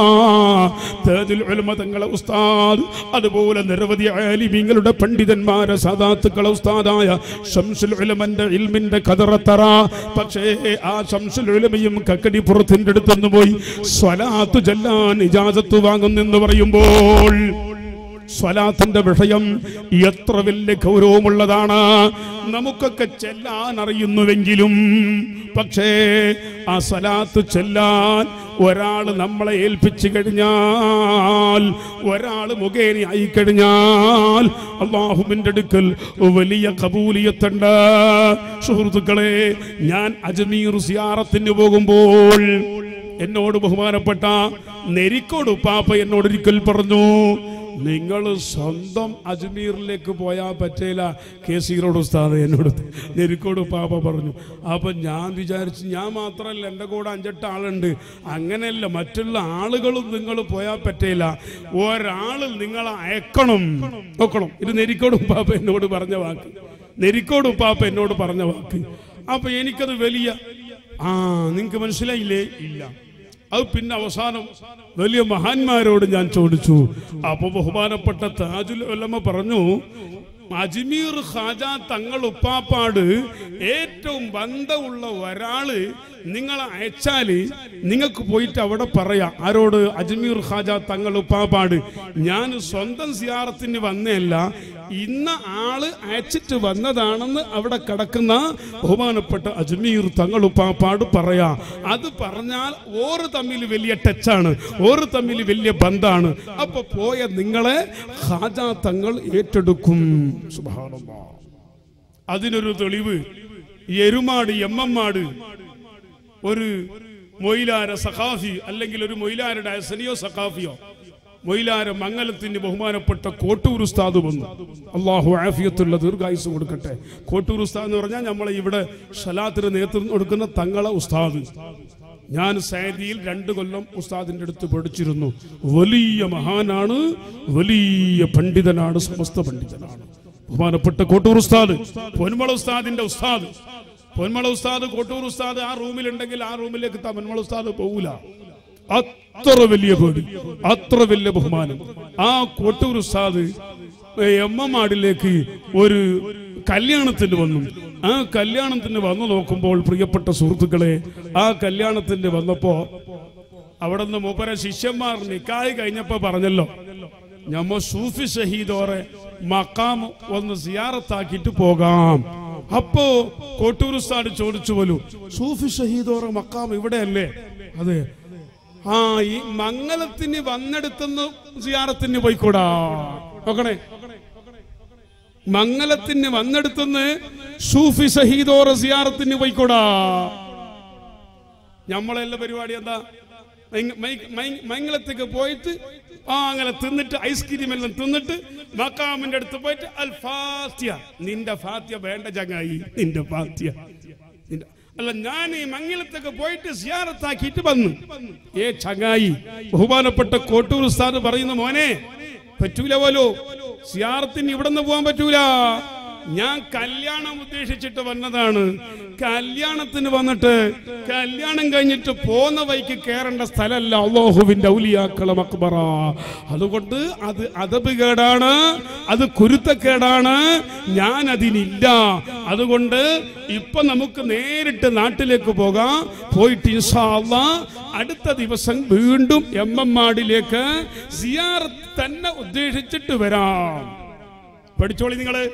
താജുൽ ഉലമ തങ്ങളെ ഉസ്താദ് അതുപോലെ നിരവധി ആലിമീങ്ങളുടെ പണ്ഡിതന്മാരെ മഹാന്മാരെ സദാത്തുക്കളെ ഉസ്താദായ ഷംസുൽ ഉലമന്റെ ഇൽമിന്റെ കതറത്തറ പക്ഷേ ആ ഷംസുൽ ഉലമയും കക്കടി പുറത്തിന്റെ അടുത്തുനിന്ന് പോയി സ്വലാത്തു ചെല്ലാൻ ഇജാസത്ത് വാങ്ങുന്നെന്ന് പറയുമ്പോൾ സ്വലാത്തിന്റെ വിഷയം എത്ര വലിയ ഗൗരവമുള്ളതാണ് നമുക്കൊക്കെ ചെല്ലാൻ അറിയുന്നുവെങ്കിലും പക്ഷേ ആ സ്വലാത്ത് ചെല്ലാൻ ഒരാൾ നമ്മളെ ഏൽപ്പിച്ചു കഴിഞ്ഞാൽ ഒരാൾ മുഖേനയായി കഴിഞ്ഞാൽ അള്ളാഹുവിന്റെ അടുക്കൽ വലിയ കബൂലിയത്തുണ്ട് സുഹൃത്തുക്കളെ ഞാൻ അജ്മീർ സിയാറത്തിന് പോകുമ്പോൾ എന്നോട് ബഹുമാനപ്പെട്ട നെരിക്കോട് ഉപ്പാപ്പ എന്നോട് ഒരിക്കൽ പറഞ്ഞു നിങ്ങൾ സ്വന്തം അജ്മീറിലേക്ക് പോയാൽ പറ്റേല കെ സീറോട് ഉസ്താദ് എന്നോട് നെരിക്കോട് ഉപ്പാപ്പ പറഞ്ഞു അപ്പൊ ഞാൻ വിചാരിച്ചു ഞാൻ മാത്രമല്ല എൻ്റെ കൂടെ അഞ്ചെട്ട് ആളുണ്ട് അങ്ങനെയല്ല മറ്റുള്ള ആളുകളും നിങ്ങൾ പോയാൽ പറ്റേല ഒരാൾ നിങ്ങളെ അയക്കണം നോക്കണം ഇത് നെരിക്കോട് ഉപ്പാപ്പ എന്നോട് പറഞ്ഞ വാക്ക് നെരിക്കോട് ഉപ്പാപ്പ എന്നോട് പറഞ്ഞ വാക്ക് അപ്പൊ എനിക്കത് വലിയ ആ നിങ്ങക്ക് മനസ്സിലായില്ലേ ഇല്ല അത് പിന്നെ അവസാനം വലിയ മഹാന്മാരോട് ഞാൻ ചോദിച്ചു അപ്പൊ ബഹുമാനപ്പെട്ട താജുൽ ഉലമ പറഞ്ഞു അജ്മീർ ഖാജ തങ്ങൾ ഉപ്പാപ്പാട് ഏറ്റവും ബന്ധമുള്ള ഒരാള് നിങ്ങളെ അയച്ചാല് നിങ്ങൾക്ക് പോയിട്ട് അവിടെ പറയാം ആരോട് അജ്മീർ ഖാജ തങ്ങൾ ഉപ്പാപ്പാട് ഞാൻ സ്വന്തം സിയാറത്തിന് വന്നതല്ല ഇന്ന ആള് അയച്ചിട്ട് വന്നതാണെന്ന് അവിടെ കിടക്കുന്ന ബഹുമാനപ്പെട്ട അജ്മീർ തങ്ങൾ ഉപ്പാപ്പാട് പറയാ അത് പറഞ്ഞാൽ ഓറ് തമ്മിൽ വലിയ ടച്ചാണ് ഓറ് തമ്മിൽ വലിയ ബന്ധാണ് അപ്പൊ പോയ നിങ്ങളെ ഖാജ തങ്ങൾ ഏറ്റെടുക്കും സുബ്ഹാനല്ലാഹ് അതിനൊരു തെളിവ് എരുമാട് എമ്മമാട് ഒരു മൊയിലാര സഖാഫി അല്ലെങ്കിൽ ഒരു മൊയിലാരുടെ അസനിയോ സഖാഫിയോ മൊയിലാര മംഗലത്തിന് ബഹുമാനപ്പെട്ട കോട്ടൂർ ഉസ്താദ് വന്നു അള്ളാഹു ആഫിയത്തുള്ള ദീർഘായുസ് കൊടുക്കട്ടെ കോട്ടൂർ ഉസ്താദ് എന്ന് പറഞ്ഞാൽ നമ്മളെ ഇവിടെ ഷലാത്തിന് നേതൃത്വം കൊടുക്കുന്ന തങ്ങളെ ഉസ്താദ് ഞാൻ സൈദിയിൽ രണ്ട് കൊല്ലം ഉസ്താദിന്റെ അടുത്ത് പഠിച്ചിരുന്നു വലിയ മഹാനാണ് വലിയ പണ്ഡിതനാണ് സമസ്ത പണ്ഡിതനാണ് ബഹുമാനപ്പെട്ട കോട്ടൂർ ഉസ്താദ് പൊന്മള ഉസ്താദിന്റെ ഉസ്താദ് പൊന്മള ഉസ്താദ് കോട്ടൂർ ഉസ്താദ് ആ റൂമിലുണ്ടെങ്കിൽ ആ റൂമിലേക്ക് ത- പൊന്മള ഉസ്താദ് പോകൂല അത്ര വലിയ പേടി അത്ര വലിയ ബഹുമാനം ആ കോട്ടൂർ ഉസ്താദ് എമ്മമാടിലേക്ക് ഒരു കല്യാണത്തിന് വന്നു ആ കല്യാണത്തിന് വന്നു നോക്കുമ്പോൾ പ്രിയപ്പെട്ട സുഹൃത്തുക്കളെ ആ കല്യാണത്തിന് വന്നപ്പോ അവിടെ നിന്ന് മൂപ്പര ശിഷ്യന്മാർ നിക്കായി കഴിഞ്ഞപ്പോ പറഞ്ഞല്ലോ ഞമ്മ സൂഫി ഷഹീദോറെ മക്കാം ഒന്ന് സിയാറത്താക്കിയിട്ട് പോകാം അപ്പോ കോട്ടൂർ ഉസ്താദ് ചോദിച്ചു പോലും സൂഫി ഷഹീദോറെ മക്കാം ഇവിടെയല്ലേ അതെ ആ ഈ മംഗലത്തിന് വന്നെടുത്തുനിന്ന് സിയാറത്തിന് പോയിക്കൂടാ നോക്കണേ മംഗലത്തിന് വന്നെടുത്തുനിന്ന് സൂഫി ഷഹീദോറ സിയാറത്തിന് പോയിക്കൂടാ നമ്മളെല്ലാം പരിപാടി എന്താ മൈ- മൈ- മൈ- മംഗലത്തേക്ക് പോയിട്ട് ആ അങ്ങനെ തിന്നിട്ട് ഐസ്ക്രീം എല്ലാം തിന്നിട്ട് മക്കാമിന്റെ അടുത്ത് പോയിട്ട് അൽ ഫാത്യ നിന്റെ ഫാത്യ വേണ്ട ചങ്ങായി നിന്റെ ഫാത്യ നിന്റെ- അല്ല ഞാൻ ഈ മംഗലത്തൊക്കെ പോയിട്ട് സിയാറത്താക്കിയിട്ട് വന്നു ഏ ചങ്ങായി ബഹുമാനപ്പെട്ട കോട്ടൂർ ഉസ്താദ് പറയുന്ന മോനെ പറ്റൂല പോലോ സിയാറത്തിന് ഇവിടെ നിന്ന് പോകാൻ പറ്റൂല ഞാൻ കല്യാണം ഉദ്ദേശിച്ചിട്ട് വന്നതാണ് കല്യാണത്തിന് വന്നിട്ട് കല്യാണം കഴിഞ്ഞിട്ട് പോന്ന വഴിക്ക് കയറേണ്ട സ്ഥലമല്ല അള്ളാഹുവിന്റെ ഔലിയാക്കള മക്ബറ അതുകൊണ്ട് അത് അതബ് കേടാണ് അത് കുരുത്തക്കേടാണ് ഞാൻ അതിനില്ല അതുകൊണ്ട് ഇപ്പൊ നമുക്ക് നേരിട്ട് നാട്ടിലേക്ക് പോകാം പോയിട്ട് ഇൻഷാ അള്ളാ അടുത്ത ദിവസം വീണ്ടും എം എം മാടിലേക്ക് സിയാറത്ത് തന്നെ ഉദ്ദേശിച്ചിട്ട് വരാം പഠിച്ചോളി നിങ്ങള്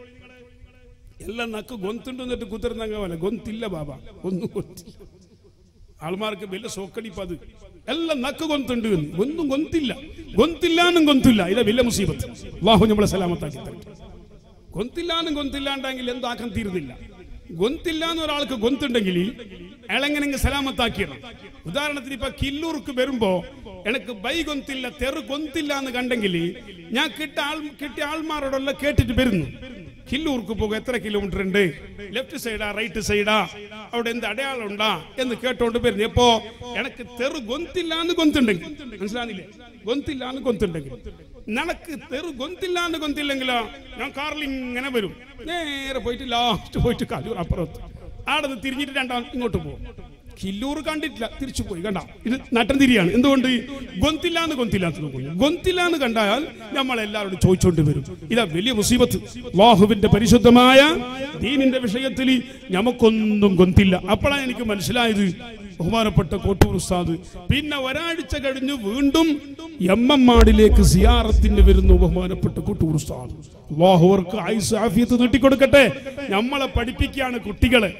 എല്ലാം നക്ക് ഗൊന്തുണ്ടെന്നിട്ട് കുത്തിരുന്നങ്ങവല്ല ഗൊന്തില്ല ബാബ ഒന്നും ഗൊന്തില്ല ആൾമാർക്ക് വലിയ സോക്കടിപ്പത് എല്ലാം നക്ക് ഗൊന്തുണ്ട് എന്ന്. ഒന്നും ഗൊന്തില്ല ഗൊന്തില്ലാന്നും ഗൊന്തില്ല ഇതാ വലിയ മുസീബത്ത് അള്ളാഹു നമ്മളെ സലാമത്താക്കി തരട്ടെ ഗൊന്തില്ലാന്നും ഗൊന്തില്ലാണ്ടെങ്കിൽ എന്താക്കാൻ തീരുന്നില്ല ഗൊന്തില്ല എന്ന് ഒരാൾക്ക് ഗൊന്തുണ്ടെങ്കിൽ അയാളെങ്ങനെ സലാമത്താക്കിയണം ഉദാഹരണത്തിന് ഇപ്പൊ കില്ലൂർക്ക് വരുമ്പോ എനിക്ക് ബൈ ഗൊന്തില്ല തെറു ഗൊന്തില്ല എന്ന് കണ്ടെങ്കിൽ ഞാൻ കിട്ടിയ ആൾ കിട്ടിയ ആൾമാരോടെല്ലാം കേട്ടിട്ട് വരുന്നു കില്ലൂർക്ക് പോകുക എത്ര കിലോമീറ്റർ ഉണ്ട് ലെഫ്റ്റ് സൈഡാ റൈറ്റ് സൈഡാ അവിടെ എന്ത് അടയാളം ഉണ്ടാ എന്ന് കേട്ടോണ്ട് വരുന്നു എപ്പോ എനക്ക് തെറു ഗൊന്തില്ലാന്ന് ഗൊന്തുണ്ടെങ്കിൽ മനസ്സിലാകുന്നില്ലേ ഗൊന്തില്ലാന്ന് ഗൊന്തുണ്ടെങ്കിൽ നിനക്ക് തെറു ഗൊന്തില്ലാന്ന് ഗൊന്തില്ലെങ്കിലോ ഞാൻ കാറിൽ ഇങ്ങനെ വരും നേരെ പോയിട്ട് ലാസ്റ്റ് പോയിട്ട് കല്ലൂർ അപ്പുറത്ത് ആടെ നിന്ന് തിരിഞ്ഞിട്ട് രണ്ടാം ഇങ്ങോട്ട് പോകും കില്ലൂർ കണ്ടിട്ടില്ല തിരിച്ചു പോയി കണ്ട ഇത് നട്ടംതിരിയാണ് എന്തുകൊണ്ട് ഗൊന്തില്ലാന്ന് ഗൊന്തില്ലാത്ത നോക്കുന്നു ഗൊന്തില്ലാന്ന് കണ്ടാൽ നമ്മൾ എല്ലാവരോടും ചോദിച്ചോണ്ട് വരും ഇതാ വലിയ മുസീബത്ത് അള്ളാഹുവിന്റെ പരിശുദ്ധമായ ദീനിന്റെ വിഷയത്തിൽ നമുക്കൊന്നും ഗൊന്തില്ല അപ്പോഴാണ് എനിക്ക് മനസ്സിലായത് ബഹുമാനപ്പെട്ട കോട്ടൂർ ഉസ്താദ് പിന്നെ ഒരാഴ്ച കഴിഞ്ഞ് വീണ്ടും എം എം മാടിലേക്ക് സിയാറത്തിന് വരുന്നു ബഹുമാനപ്പെട്ട കോട്ടൂർ ഉസ്താദ് അള്ളാഹുവർക്ക് ആയുസ് ആഫിയത്ത് നീട്ടിക്കൊടുക്കട്ടെ നമ്മളെ പഠിപ്പിക്കുകയാണ് കുട്ടികളെ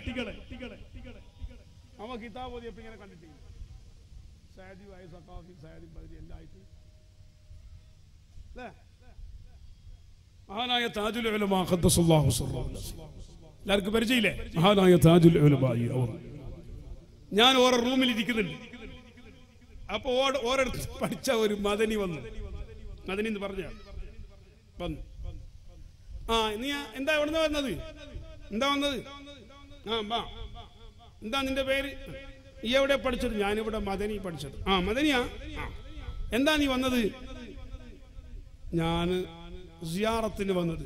അവ കിതാബ് ഓതിയപ്പോ ഇങ്ങനെ കണ്ടിട്ടില്ല സയാദി വായ സഖാഫി സയാദി ബദരി എല്ലാം ആയിട്ട് ല്ലേ? മഹാനായ താജുൽ ഉലമാ ഖദ്ദസല്ലാഹു സല്ലല്ലാഹു അലൈഹി വസല്ലം. എല്ലാവർക്കും പരിചയമില്ലേ മഹാനായ താജുൽ ഉലമായി അവർ ഞാൻ ഓരോ റൂമിൽ ഇരിക്കുന്നുണ്ട് അപ്പൊ ഓര- ഓരോരുത്തർ പഠിച്ച ഒരു മദനി വന്നു മദനി എന്ന് പറഞ്ഞ വന്നു ആ നീ എന്താ എവിടുന്ന് വന്നത് എന്താ വന്നത് ആ വാ എന്താ നിന്റെ പേര് നീ എവിടെ പഠിച്ചത് ഞാനിവിടെ മദനി പഠിച്ചത് ആ മദനിയാ ആ. എന്താ നീ വന്നത് ഞാൻ സിയാറത്തിന് വന്നത്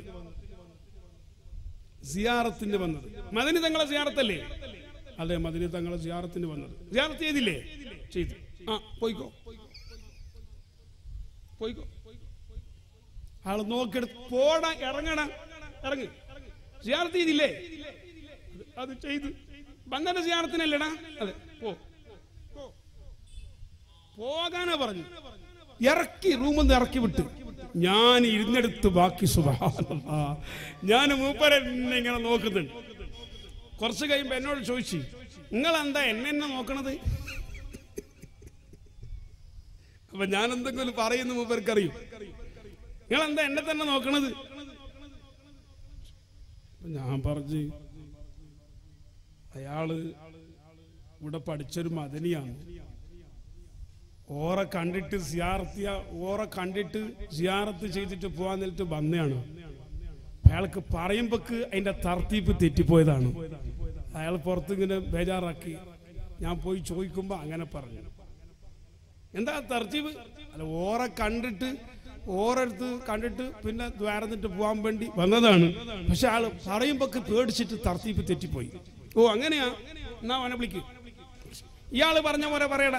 സിയാറത്തിന് വന്നത് മദനി തങ്ങളെ സിയാറത്തല്ലേ അതെ മദനി തങ്ങളെ സിയാറത്തിന് വന്നത് സിയാറത്ത് ചെയ്തില്ലേ ചെയ്തു ആ പോയിക്കോ പോയിക്കോ ആള് നോക്കിയെടുത്ത് പോടാ ഇറങ്ങണ ഇറങ്ങ് സിയാറത്ത് ചെയ്തില്ലേ അത് ചെയ്തു ബന്ധന സിയാറത്തിനല്ലടാ അതെ പോ പോ. പോകാനാ പറഞ്ഞു ഇറക്കി റൂമിൽ നിന്ന് ഇറക്കി വിട്ട് ഞാൻ ഇരുന്നെടുത്ത് ബാക്കി സുബഹാനല്ലാ ഞാൻ മൂപ്പരെന്നെ ഇങ്ങനെ നോക്കുന്നുണ്ട് കുറച്ച് കഴിയുമ്പോ എന്നോട് ചോദിച്ചു നിങ്ങൾ എന്താ എന്നെ എന്നെ നോക്കണത് അപ്പൊ ഞാൻ എന്തെങ്കിലും പറയുന്ന മൂപ്പർക്കറിയും നിങ്ങൾ എന്താ എന്നെ തന്നെ നോക്കണത് അപ്പൊ ഞാൻ പറഞ്ഞു അയാള് ഇവിടെ പഠിച്ചൊരു മദനിയാണ് ഓറെ കണ്ടിട്ട് സിയാർത്തിയ ഓറെ കണ്ടിട്ട് സിയാറത്ത് ചെയ്തിട്ട് പോവാൻ നേരിട്ട് വന്നതാണ് അയാൾക്ക് പറയുമ്പോക്ക് അതിന്റെ തർത്തീപ്പ് തെറ്റിപ്പോയതാണ് അയാൾ പുറത്തിങ്ങനെ ബേജാറാക്കി ഞാൻ പോയി ചോദിക്കുമ്പോ അങ്ങനെ പറഞ്ഞു എന്താ തർത്തീവ് അല്ല ഓറെ കണ്ടിട്ട് ഓരോരുത്ത് കണ്ടിട്ട് പിന്നെ ദ്വാരന്നിട്ട് പോകാൻ വേണ്ടി വന്നതാണ് പക്ഷെ ആള് പറയുമ്പോക്ക് പേടിച്ചിട്ട് തർത്തീപ്പ് തെറ്റിപ്പോയി ഓ അങ്ങനെയാ എന്നാ അവനെ വിളിക്കും ഇയാള് പറഞ്ഞ പോലെ പറയടാ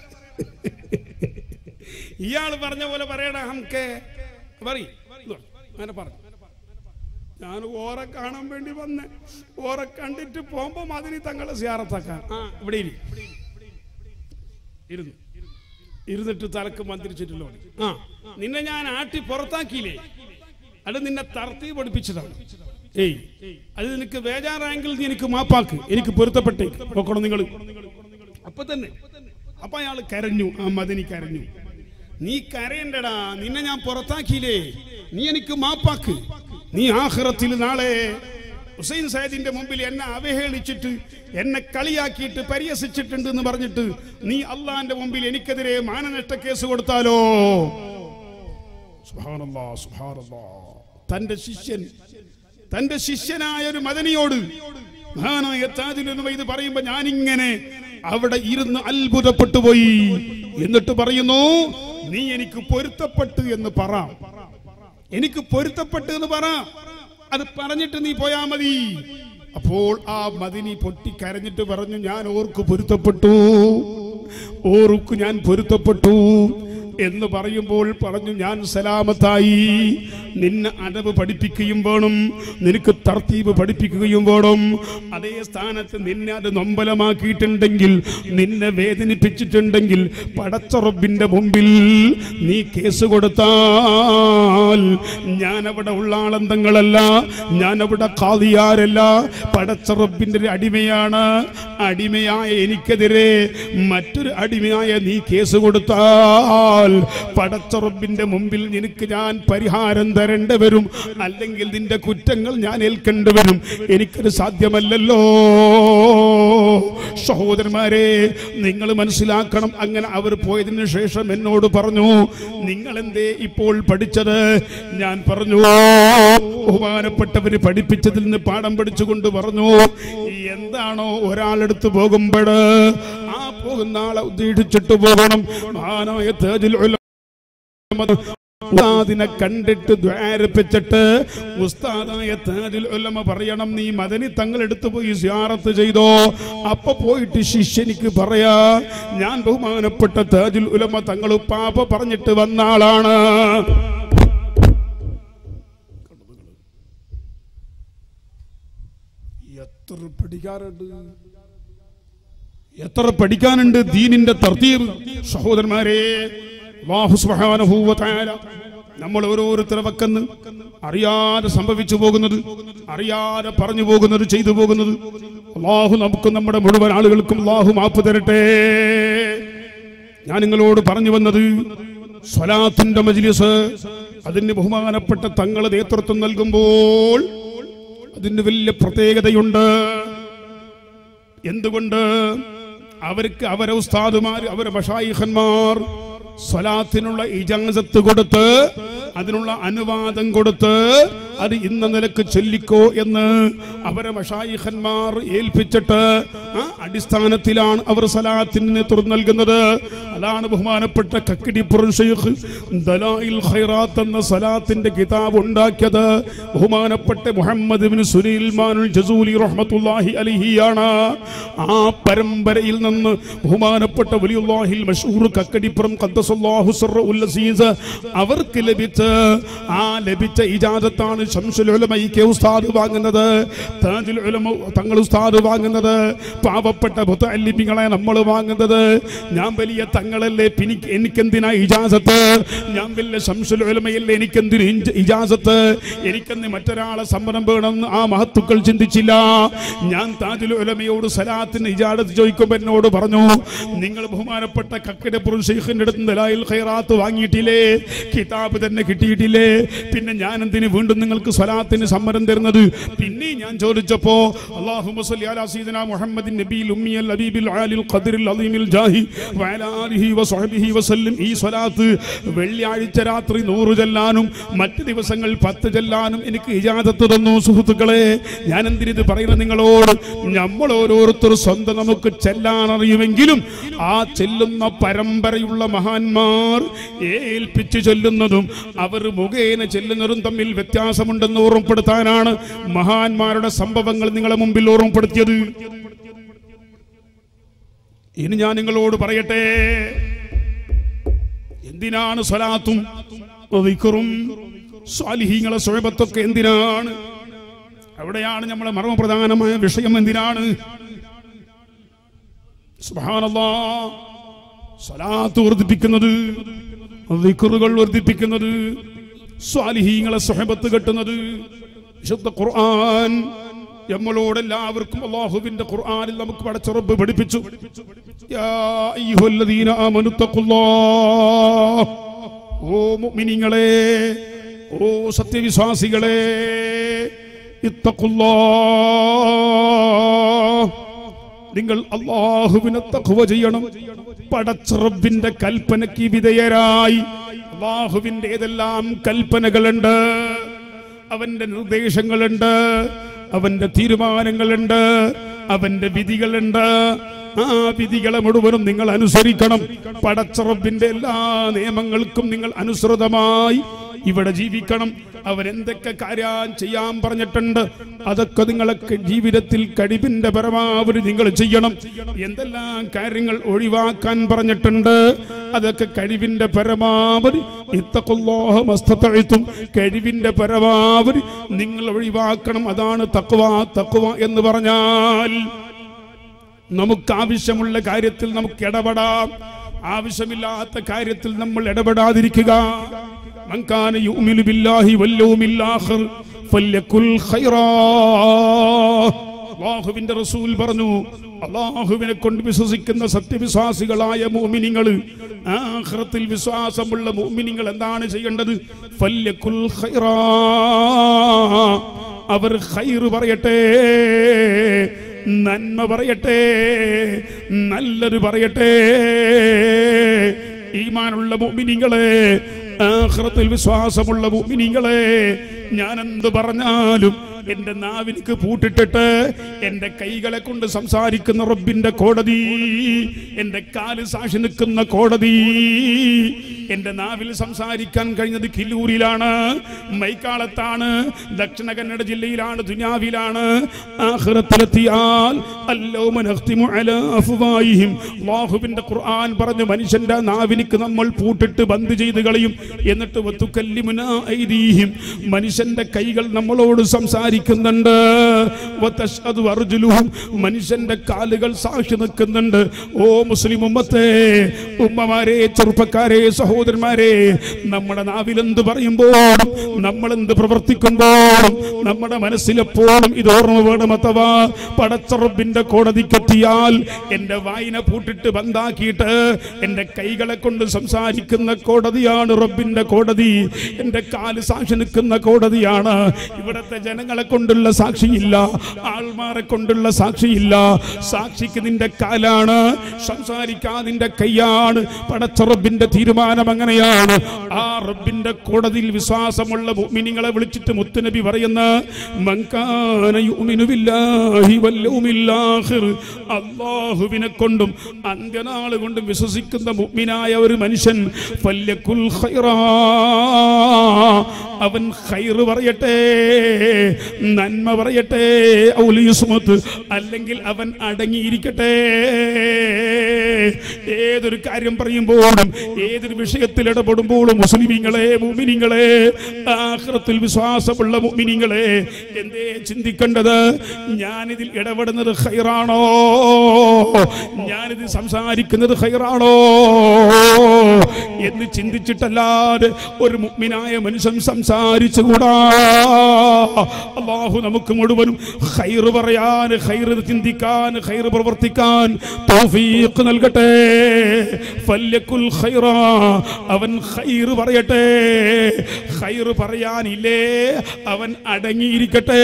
ഇയാള് പറഞ്ഞ പോലെ പറയടാ ഹംകെ പറയ് ഇതോ, അങ്ങനെ പറഞ്ഞു ഞാൻ ഓറെ കാണാൻ വേണ്ടി വന്ന് ഓറെ കണ്ടിട്ട് പോകുമ്പോ അതിന് തങ്ങളെ സിയാറത്താക്കാൻ ആ ഇവിടെ ഇരി ഇരുന്നു ഇരുന്നിട്ട് തലക്ക് മന്ത്രിച്ചിട്ടുള്ളൂ ആ നിന്നെ ഞാൻ ആട്ടി പുറത്താക്കിയില്ലേ അത് നിന്നെ തർത്തി പഠിപ്പിച്ചതാണ് ഏയ് അത് നിനക്ക് ബേജാറായെങ്കിൽ നീ എനിക്ക് മാപ്പാക്ക് എനിക്ക് പൊരുത്തപ്പെട്ടേ നോക്കണം നിങ്ങൾ അപ്പൊ തന്നെ അപ്പൊ അയാൾ കരഞ്ഞു ആ മദനി കരഞ്ഞു നീ കരയണ്ടടാ നിന്നെ ഞാൻ പുറത്താക്കിയില്ലേ നീ എനിക്ക് മാപ്പാക്ക് നീ ആഹ്റത്തിൽ നാളെ ഹുസൈൻ സയ്യിദിന്റെ മുമ്പിൽ എന്നെ അവഹേളിച്ചിട്ട് എന്നെ കളിയാക്കിയിട്ട് പരിഹസിച്ചിട്ടുണ്ട് എന്ന് പറഞ്ഞിട്ട് നീ അള്ളാന്റെ മുമ്പിൽ എനിക്കെതിരെ മാനനഷ്ട കേസ് കൊടുത്താലോ സുബ്ഹാനല്ലാ, സുബ്ഹാനല്ലാ. തന്റെ ശിഷ്യൻ തന്റെ ശിഷ്യനായ ഒരു മദനിയോട് മഹാനായ താജുലുലമ ഇത് പറയുമ്പോ ഞാനിങ്ങനെ അവിടെ ഇരുന്ന് അത്ഭുതപ്പെട്ടു പോയി എന്നിട്ട് പറയുന്നു നീ എനിക്ക് പൊരുത്തപ്പെട്ടു എന്ന് പറ എനിക്ക് പൊരുത്തപ്പെട്ടു എന്ന് പറ അത് പറഞ്ഞിട്ട് നീ പോയാ മതി അപ്പോൾ ആ മദിനി പൊട്ടി കരഞ്ഞിട്ട് പറഞ്ഞു ഞാൻ ഓർക്ക് പൊരുത്തപ്പെട്ടു ഓർക്ക് ഞാൻ പൊരുത്തപ്പെട്ടു എന്ന് പറയുമ്പോൾ പറഞ്ഞു ഞാൻ സലാമത്തായി നിന്നെ അടവ് പഠിപ്പിക്കുകയും വേണം നിനക്ക് തർത്തീവ് പഠിപ്പിക്കുകയും വേണം അതേ സ്ഥാനത്ത് നിന്നെ അത് നൊമ്പലമാക്കിയിട്ടുണ്ടെങ്കിൽ നിന്നെ വേദനിപ്പിച്ചിട്ടുണ്ടെങ്കിൽ പടച്ചറബിന്റെ മുമ്പിൽ നീ കേസ് കൊടുത്താൽ ഞാൻ അവിടെ ഉള്ള ആളന്തങ്ങളല്ല ഞാൻ അവിടെ കാതിയാരല്ല പടച്ചറബിന്റെ ഒരു അടിമയാണ് അടിമയായ എനിക്കെതിരെ മറ്റൊരു അടിമയായ നീ കേസ് കൊടുത്താൽ പടച്ചറബിന്റെ മുമ്പിൽ നിനക്ക് ഞാൻ പരിഹാരം തരേണ്ടി വരും അല്ലെങ്കിൽ നിന്റെ കുറ്റങ്ങൾ ഞാൻ ഏൽക്കേണ്ടി വരും എനിക്കത് സാധ്യമല്ലല്ലോ സഹോദരന്മാരെ നിങ്ങൾ മനസ്സിലാക്കണം അങ്ങനെ അവർ പോയതിനു ശേഷം എന്നോട് പറഞ്ഞു നിങ്ങൾ എന്തേ ഇപ്പോൾ പഠിച്ചത് ഞാൻ പറഞ്ഞു ബഹുമാനപ്പെട്ടവര് പഠിപ്പിച്ചതിൽ നിന്ന് പാഠം പഠിച്ചുകൊണ്ട് പറഞ്ഞു എന്താണോ ഒരാളെടുത്ത് പോകുമ്പോൾ ആ പോകുന്ന ആളെ ഉദ്ദേശിച്ചിട്ട് പോകണം മഹാനായ തേജിൽ ഉലമ ഉസ്താദിനെ കണ്ടിട്ട് ദ്വാരപ്പിച്ചിട്ട് ഉസ്താദായ താജുൽ ഉലമ പറയണം നീ മദനി തങ്ങൾ എടുത്തു പോയി സിയാറത്ത് ചെയ്തോ അപ്പൊ പോയിട്ട് ശിഷ്യനിക്ക് പറയാ ഞാൻ ബഹുമാനപ്പെട്ട താജുൽ ഉലമ തങ്ങൾ പാപ്പ പറഞ്ഞിട്ട് വന്ന ആളാണ് എത്ര പഠിക്കാറുണ്ട് എത്ര പഠിക്കാനുണ്ട് ദീനിന്റെ തർത്തീബ് സഹോദരന്മാരെ അല്ലാഹു സുബ്ഹാനഹു വ തആല നമ്മൾ ഓരോരുത്തരെ വക്കന്ന് അറിയാതെ സംഭവിച്ചു പോകുന്നത് അറിയാതെ പറഞ്ഞു പോകുന്നത് ചെയ്തു പോകുന്നത് അള്ളാഹു നമുക്കും നമ്മുടെ മുഴുവൻ ആളുകൾക്കും അള്ളാഹു മാപ്പ് തരട്ടെ ഞാൻ നിങ്ങളോട് പറഞ്ഞു വന്നത് സ്വലാത്തിന്റെ മജ്ലിസ് അതിന് ബഹുമാനപ്പെട്ട തങ്ങൾ നേതൃത്വം നൽകുമ്പോൾ അതിന് വലിയ പ്രത്യേകതയുണ്ട് എന്തുകൊണ്ട് അവർക്ക് അവരെ ഉസ്താദുമാർ അവരെ ബഷായിഖന്മാർ സ്വലാത്തിനുള്ള ഇജാസത്ത് കൊടുത്ത് അതിനുള്ള അനുവാദം കൊടുത്ത് അത് ഇന്ന നിലക്ക് ചൊല്ലിക്കോ എന്ന് അവരെ മഷായിഖന്മാർ ഏൽപ്പിച്ചിട്ട് ആ അടിസ്ഥാനത്തിലാണ് അവർ സലാത്തിന് നേതൃത്വം നൽകുന്നത് അതാണ് ബഹുമാനപ്പെട്ട കക്കിടിപ്പുറം ഷെയ്ഖ് ദലായിൽ ഖൈറാത്ത് എന്ന സലാത്തിന്റെ കിതാബ് ഉണ്ടാക്കിയത് ബഹുമാനപ്പെട്ട മുഹമ്മദ് ബിൻ സുലൈൽ മാനുൽ ജസൂലി റഹ്മത്തുള്ളാഹി അലിഹിയാണ് ആ പരമ്പരയിൽ നിന്ന് ബഹുമാനപ്പെട്ട വലിയുള്ളാഹിൽ മഷൂർ കക്കടിപ്പുറം ഖദ്ദസല്ലാഹു സിർറ ഉൽ അസീസ് അവർക്ക് ലഭിച്ച ആ ലഭിച്ച ഇജാസത്താണ് ശംസുൽ ഉലമയ്ക്ക് ഉസ്താദ് വാങ്ങുന്നത് താജുൽ ഉലമ തങ്ങൾ ഉസ്താദ് വാങ്ങുന്നത് പാവപ്പെട്ട മുത്തല്ലിമികളെ നമ്മൾ വാങ്ങുന്നത് ഞാൻ വലിയ തങ്ങളല്ലേ പിനി- എനിക്കെന്തിനാ ഇജാസത്ത് ഞാൻ വലിയ ശംസുൽ ഉലമയല്ലേ എനിക്കെന്തിനു ഇഞ്ച- ഇജാസത്ത് എനിക്കെന്ന് മറ്റൊരാളെ സമ്മതം വേണമെന്ന് ആ മഹത്തുക്കൾ ചിന്തിച്ചില്ല ഞാൻ താജുൽ ഉലമയോട് സലാത്തിന് ഇജാദത്ത് ചോദിക്കുമ്പോൾ എന്നോട് പറഞ്ഞു നിങ്ങൾ ബഹുമാനപ്പെട്ട കക്കിടപ്പുറം ഷെയ്ഖിന്റെ അടുത്ത് ദലായിൽ ഖൈറാത്ത് വാങ്ങിയിട്ടില്ലേ കിതാബ് തന്നെ കിട്ടിയിട്ടില്ലേ പിന്നെ ഞാൻ എന്തിന് വീണ്ടും നിങ്ങൾക്ക് സ്വലാത്തിന് സമ്മതം തരുന്നത് പിന്നെ ഞാൻ ചോദിച്ചപ്പോ അല്ലാഹുമ്മ സ്വല്ലി അലാ സയ്യിദിനാ മുഹമ്മദിൻ നബിയിൽ ഉമ്മിയൽ ഹബീബിൽ ആലിൽ ഖദറിൽ അദീമിൽ ജാഹി വഅലാ ആലിഹി വസഹബിഹി വസല്ലം ഈ സ്വലാത്ത് വെള്ളിയാഴ്ച രാത്രി നൂറ് ചെല്ലാനും മറ്റ് ദിവസങ്ങൾ പത്ത് ചെല്ലാനും എനിക്ക് ഇജാദത്ത് തന്നു സുഹൃത്തുക്കളെ ഞാൻ എന്തിനിത് പറയുന്നത് നിങ്ങളോട് നമ്മൾ ഓരോരുത്തർ സ്വന്തം നമുക്ക് ചെല്ലാൻ അറിയുമെങ്കിലും ആ ചെല്ലുന്ന പരമ്പരയുള്ള മഹാന്മാർ ഏൽപ്പിച്ചു ചൊല്ലുന്നതും അവർ മുഖേന ചെല്ലുന്നതും തമ്മിൽ വ്യത്യാസമുണ്ടെന്ന് ഓർമ്മപ്പെടുത്താനാണ് മഹാന്മാരുടെ സംഭവങ്ങൾ നിങ്ങളെ മുമ്പിൽ ഓർമ്മപ്പെടുത്തിയത് ഇനി ഞാൻ നിങ്ങളോട് പറയട്ടെ എന്തിനാണ് സ്വലാത്തും ദിക്റും സ്വാലിഹീങ്ങളെ സ്വയബത്തൊക്കെ എന്തിനാണ് അവിടെയാണ് നമ്മളെ മർമ്മപ്രധാനമായ വിഷയം എന്തിനാണ് സുബ്ഹാനല്ലാ സ്വലാത്ത് വർദ്ധിപ്പിക്കുന്നത് ദിക്റുകൾ വർദ്ധിപ്പിക്കുന്നത് സ്വാലിഹീങ്ങളെ സ്വഹബത്ത് കെട്ടുന്നത് വിശുദ്ധ ഖുർആൻ നമ്മളോട് എല്ലാവർക്കും അള്ളാഹുവിന്റെ ഖുർആനിൽ നമുക്ക് പടച്ചുറപ്പ് പഠിപ്പിച്ചു യാ അയ്യുഹല്ലദീന ആമനു തഖുല്ലാഹ്. ഓ മുഅ്മിനീങ്ങളെ ഓ സത്യവിശ്വാസികളെ ഇത്തഖുല്ലാഹ്. നിങ്ങൾ അള്ളാഹുവിനെ തഖ്വ ചെയ്യണം പടച്ചറബിന്റെ കൽപ്പനയ്ക്ക് വിധേയരായി അള്ളാഹുവിന്റെ ഏതെല്ലാം കൽപ്പനകളുണ്ട് അവന്റെ നിർദ്ദേശങ്ങളുണ്ട് അവന്റെ തീരുമാനങ്ങളുണ്ട് അവന്റെ വിധികളുണ്ട് ആ വിധികളെ മുഴുവനും നിങ്ങൾ അനുസരിക്കണം പടച്ചറബിന്റെ എല്ലാ നിയമങ്ങൾക്കും നിങ്ങൾ അനുസൃതമായി ഇവിടെ ജീവിക്കണം അവരെന്തൊക്കെ കാര്യം ചെയ്യാൻ പറഞ്ഞിട്ടുണ്ട് അതൊക്കെ നിങ്ങളൊക്കെ ജീവിതത്തിൽ കഴിവിന്റെ പരമാവധി നിങ്ങൾ ചെയ്യണം എന്തെല്ലാം കാര്യങ്ങൾ ഒഴിവാക്കാൻ പറഞ്ഞിട്ടുണ്ട് അതൊക്കെ കഴിവിന്റെ പരമാവധി ഇത്തക്കുള്ളോഹ മസ്തത്തും കഴിവിന്റെ പരമാവധി നിങ്ങൾ ഒഴിവാക്കണം അതാണ് തക്വ തക്വ എന്ന് പറഞ്ഞാൽ നമുക്ക് ആവശ്യമുള്ള കാര്യത്തിൽ നമുക്ക് ഇടപെടാം ആവശ്യമില്ലാത്ത കാര്യത്തിൽ നമ്മൾ ഇടപെടാതിരിക്കുക من كان يؤمن بالله واليوم الآخر فليكن خيرا അള്ളാഹുവിന്റെ റസൂൽ പറഞ്ഞു അള്ളാഹുവിനെ കൊണ്ട് വിശ്വസിക്കുന്ന സത്യവിശ്വാസികളായ മോമിനിങ്ങൾ ആഖിറത്തിൽ വിശ്വാസമുള്ള മോമിനിങ്ങൾ എന്താണ് ചെയ്യേണ്ടത് ഫല്യക്കുൽ ഖൈറാ. അവർ ഖൈറ് പറയട്ടെ നന്മ പറയട്ടെ നല്ലത് പറയട്ടെ ഈമാനുള്ള മുഅ്മിനീങ്ങളെ ആഖിറത്തിൽ വിശ്വാസമുള്ള മുഅ്മിനീങ്ങളെ ഞാൻ എന്ത് പറഞ്ഞാലും എന്റെ നാവിലേക്ക് പൂട്ടിട്ടിട്ട് എന്റെ കൈകളെ കൊണ്ട് സംസാരിക്കുന്ന റബ്ബിന്റെ കോടതി എന്റെ കാല് സാക്ഷി നിൽക്കുന്ന കോടതി എന്റെ നാവിൽ സംസാരിക്കാൻ കഴിഞ്ഞത് കില്ലൂരിലാണ് മൈക്കാളത്താണ് ദക്ഷിണ കന്നഡ ജില്ലയിലാണ് ദുനിയാവിലാണ് ആഖിറത്തിലെത്തിയാൽ അല്ലൗമ നഖ്തിമു അലാ അഫ്വാഹിഹിം അല്ലാഹുവിന്റെ ഖുർആൻ പറഞ്ഞു മനുഷ്യന്റെ നാവിനിക്ക് നമ്മൾ പൂട്ടിട്ട് ബന്ദ് ചെയ്ത് കളയും എന്നിട്ട് വത്തുക്കല്ലിമുനാ ഐദീഹിം മനുഷ്യന്റെ കൈകൾ നമ്മളോട് സംസാരിക്കുന്നുണ്ട് വതശ്ഹദു അർജുലുഹും മനുഷ്യന്റെ കാലുകൾ സാക്ഷി നിൽക്കുന്നുണ്ട് ഓ മുസ്ലിം ഉമ്മത്തെ ഉമ്മമാരെ ചെറുപ്പക്കാരെ സഹോദരന്മാരെ നമ്മുടെ നാവിൽ എന്ത് പറയുമ്പോഴും നമ്മൾ എന്ത് പ്രവർത്തിക്കുമ്പോഴും നമ്മുടെ മനസ്സിലെപ്പോഴും ഇത് ഓർമ്മ വേണം അഥവാ പടച്ചറബിന്റെ കോടതിക്കെത്തിയാൽ എന്റെ വായിനെ പൂട്ടിട്ട് ബന്ധാക്കിയിട്ട് എന്റെ കൈകളെ കൊണ്ട് സംസാരിക്കുന്ന കോടതിയാണ് റബ്ബിന്റെ കോടതി എന്റെ കാല് സാക്ഷി നിൽക്കുന്ന കോടതിയാണ് ഇവിടത്തെ ജനങ്ങളെ കൊണ്ടുള്ള സാക്ഷിയില്ല ആൾമാരെ കൊണ്ടുള്ള സാക്ഷിയില്ല സാക്ഷിക്ക് നിന്റെ കാലാണ് സംസാരിക്കാൻ നിന്റെ കൈയാണ് പടച്ച റബ്ബിന്റെ തീരുമാനം അങ്ങനെയാണ് ആ റബ്ബിന്റെ കോടതിയിൽ വിശ്വാസമുള്ള മുഅ്മിനീങ്ങളെ വിളിച്ചിട്ട് മുത്തുനബി പറയുന്ന മങ്കാന യുഅ്മിനു ബില്ലാഹി വൽ യൗമിൽ ആഖിർ അല്ലാഹുവിനെ കൊണ്ടും അന്ത്യനാൾ കൊണ്ടും വിശ്വസിക്കുന്ന മുഅ്മിനായ ഒരു മനുഷ്യൻ ഫല്യകുൽ ഖൈറാ അവൻ ഖൈറ് പറയട്ടെ നന്മ പറയട്ടെ ഔലിയുസ്മത്ത് അല്ലെങ്കിൽ അവൻ അടങ്ങിയിരിക്കട്ടെ ഏതൊരു കാര്യം പറയുമ്പോഴും ഏതൊരു വിഷയത്തിൽ ഇടപെടുമ്പോഴും മുസ്ലിമീങ്ങളെ മുമിനിങ്ങളെ ആഖിറത്തിൽ വിശ്വാസമുള്ള മുമിനിങ്ങളെ എന്തേ ചിന്തിക്കേണ്ടത് ഞാനിതിൽ ഇടപെടുന്നത് ഖൈറാണോ ഞാനിത് സംസാരിക്കുന്നത് ഖൈറാണോ എന്ന് ചിന്തിച്ചിട്ടല്ലാതെ ഒരു മുഗ്മിനായ മനുഷ്യൻ സംസാരിച്ചുകൂടാ അള്ളാഹു നമുക്ക് മുഴുവനും ഖൈറ് പറയാൻ ഖൈറ് ചിന്തിക്കാൻ ഖൈറ് പ്രവർത്തിക്കാൻ തൗഫീഖ് നൽകട്ടെ ഫല്യകുൽ ഖൈറാ അവൻ ഖൈറ് പറയട്ടെ ഖൈറ് പറയാനില്ലേ അവൻ അടങ്ങിയിരിക്കട്ടെ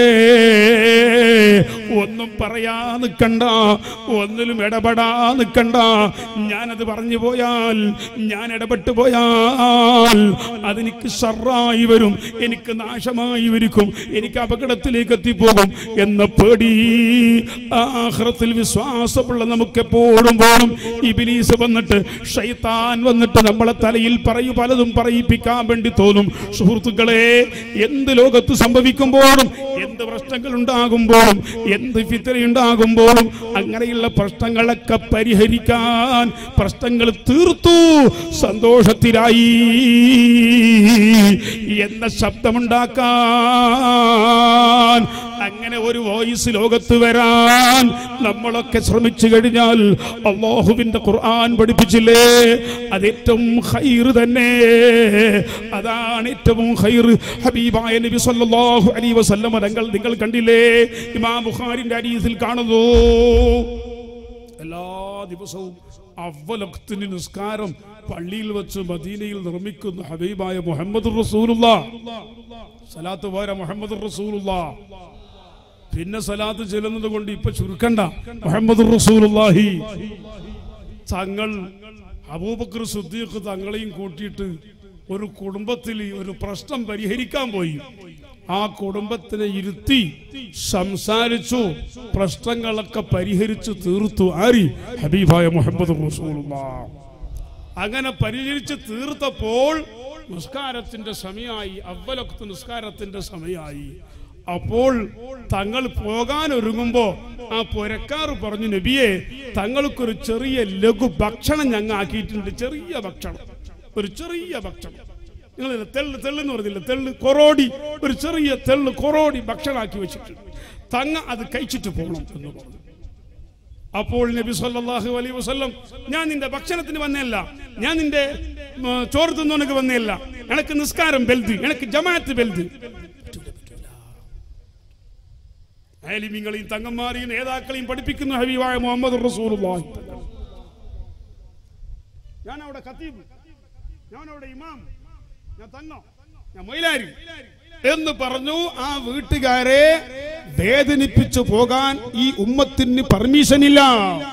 ഒന്നും പറയാ നിൽക്കണ്ട ഒന്നിലും ഇടപെടാ നിൽക്കണ്ട ഞാനത് പറഞ്ഞു പോയാൽ ഞാൻ ഇടപെട്ടു പോയാൽ അതെനിക്ക് ഷറായി വരും എനിക്ക് നാശമായി വരിക്കും എനിക്ക് അപകടത്തിലേക്ക് എത്തിപ്പോകും എന്ന പേടി ആഹ്റത്തിൽ വിശ്വാസമുള്ള നമുക്ക് എപ്പോഴും പോലും ഇബിലീസ് വന്നിട്ട് ഷൈത്താൻ വന്നിട്ട് നമ്മളെ തലയിൽ പറയൂ പലതും പറയിപ്പിക്കാൻ വേണ്ടി തോന്നും സുഹൃത്തുക്കളെ എന്ത് ലോകത്ത് സംഭവിക്കുമ്പോഴും എന്ത് പ്രശ്നങ്ങൾ ഉണ്ടാകുമ്പോഴും എന്ത് ഫിത്തന ഉണ്ടാകുമ്പോഴും അങ്ങനെയുള്ള പ്രശ്നങ്ങളൊക്കെ പരിഹരിക്കാൻ പ്രശ്നങ്ങൾ തീർത്തു സന്തോഷത്തിലായി എന്ന ശബ്ദമുണ്ടാക്കാൻ അങ്ങനെ ഒരു വോയിസ് ലോകത്ത് വരാൻ നമ്മളൊക്കെ ശ്രമിച്ചു കഴിഞ്ഞാൽ അള്ളാഹുവിന്റെ ഖുർആൻ പഠിപ്പിച്ചില്ലേ അത് ഏറ്റവും ഹൈർ തന്നെ അതാണ് ഏറ്റവും ഹൈർ ഹബീബായ നബി സല്ലല്ലാഹു അലൈഹി വസല്ലം തങ്ങൾ നിങ്ങൾ കണ്ടില്ലേ ഇമാം ബുഖാരിന്റെ ഹദീസിൽ കാണുന്നു എല്ലാ ദിവസവും അവലക്ത്തിന് നിസ്കാരം പള്ളിയിൽ വെച്ച് മദീനയിൽ നിർമ്മിക്കുന്ന ഹബീബായ മുഹമ്മദ് റസൂലുള്ള സലാത്ത് പോരാ മുഹമ്മദ് റസൂലുള്ള പിന്നെ സലാത്ത് ചെല്ലുന്നത് കൊണ്ട് ഇപ്പൊ ചുരുക്കണ്ട മുഹമ്മദ് റസൂലുള്ളാഹി തങ്ങൾ അബൂബക്കർ സുദ്ദീഖ് തങ്ങളെയും കൂട്ടിയിട്ട് ഒരു കുടുംബത്തിൽ ഒരു പ്രശ്നം പരിഹരിക്കാൻ പോയി ആ കുടുംബത്തിനെ ഇരുത്തി സംസാരിച്ചു പ്രശ്നങ്ങളൊക്കെ പരിഹരിച്ചു തീർത്തു ആരി ഹബീബായ മുഹമ്മദ് റസൂലുള്ള അങ്ങനെ പരിഹരിച്ച് തീർത്തപ്പോൾ നിസ്കാരത്തിന്റെ സമയമായി അവലൊക്കെ നിസ്കാരത്തിന്റെ സമയമായി അപ്പോൾ തങ്ങൾ പോകാൻ ഒരുങ്ങുമ്പോ ആ പുരക്കാർ പറഞ്ഞു നബിയെ തങ്ങൾക്കൊരു ചെറിയ ലഘു ഭക്ഷണം ഞങ്ങൾ ആക്കിയിട്ടുണ്ട് ചെറിയ ഭക്ഷണം ഒരു ചെറിയ ഭക്ഷണം നിങ്ങൾ തെള്ള് തെള്ളെന്ന് പറഞ്ഞില്ല തെള്ള് കൊറോടി ഒരു ചെറിയ തെള്ള് കൊറോടി ഭക്ഷണമാക്കി വെച്ചിട്ടുണ്ട് തങ്ങ അത് കഴിച്ചിട്ട് പോകണം എന്ന് പറഞ്ഞു അപ്പോൾ നബി സല്ലല്ലാഹു അലൈഹി വസല്ലം ഞാൻ നിന്റെ ഭക്ഷണത്തിന് വന്നല്ല ഞാൻ നിന്റെ ഉം, ചോറ് തിന്നോനക്ക് വന്നല്ല എനക്ക് നിസ്കാരം ബെൽത് എനക്ക് ജമാഅത്ത് ബെൽത് ആലിമീങ്ങളെയും തങ്ങന്മാരെയും നേതാക്കളെയും പഠിപ്പിക്കുന്ന ഹബീബായ മുഹമ്മദ് റസൂലുള്ളാഹി ഞാൻ അവിടെ ഖത്തീബ് ഞാൻ അവിടെ ഇമാം ഞാൻ തങ്ങോ ഞാൻ മൊയിലാരി എന്ന് പറഞ്ഞു ആ വീട്ടുകാരെ വേദനിപ്പിച്ചു പോകാൻ ഈ ഉമ്മത്തിന് പെർമിഷൻ ഇല്ല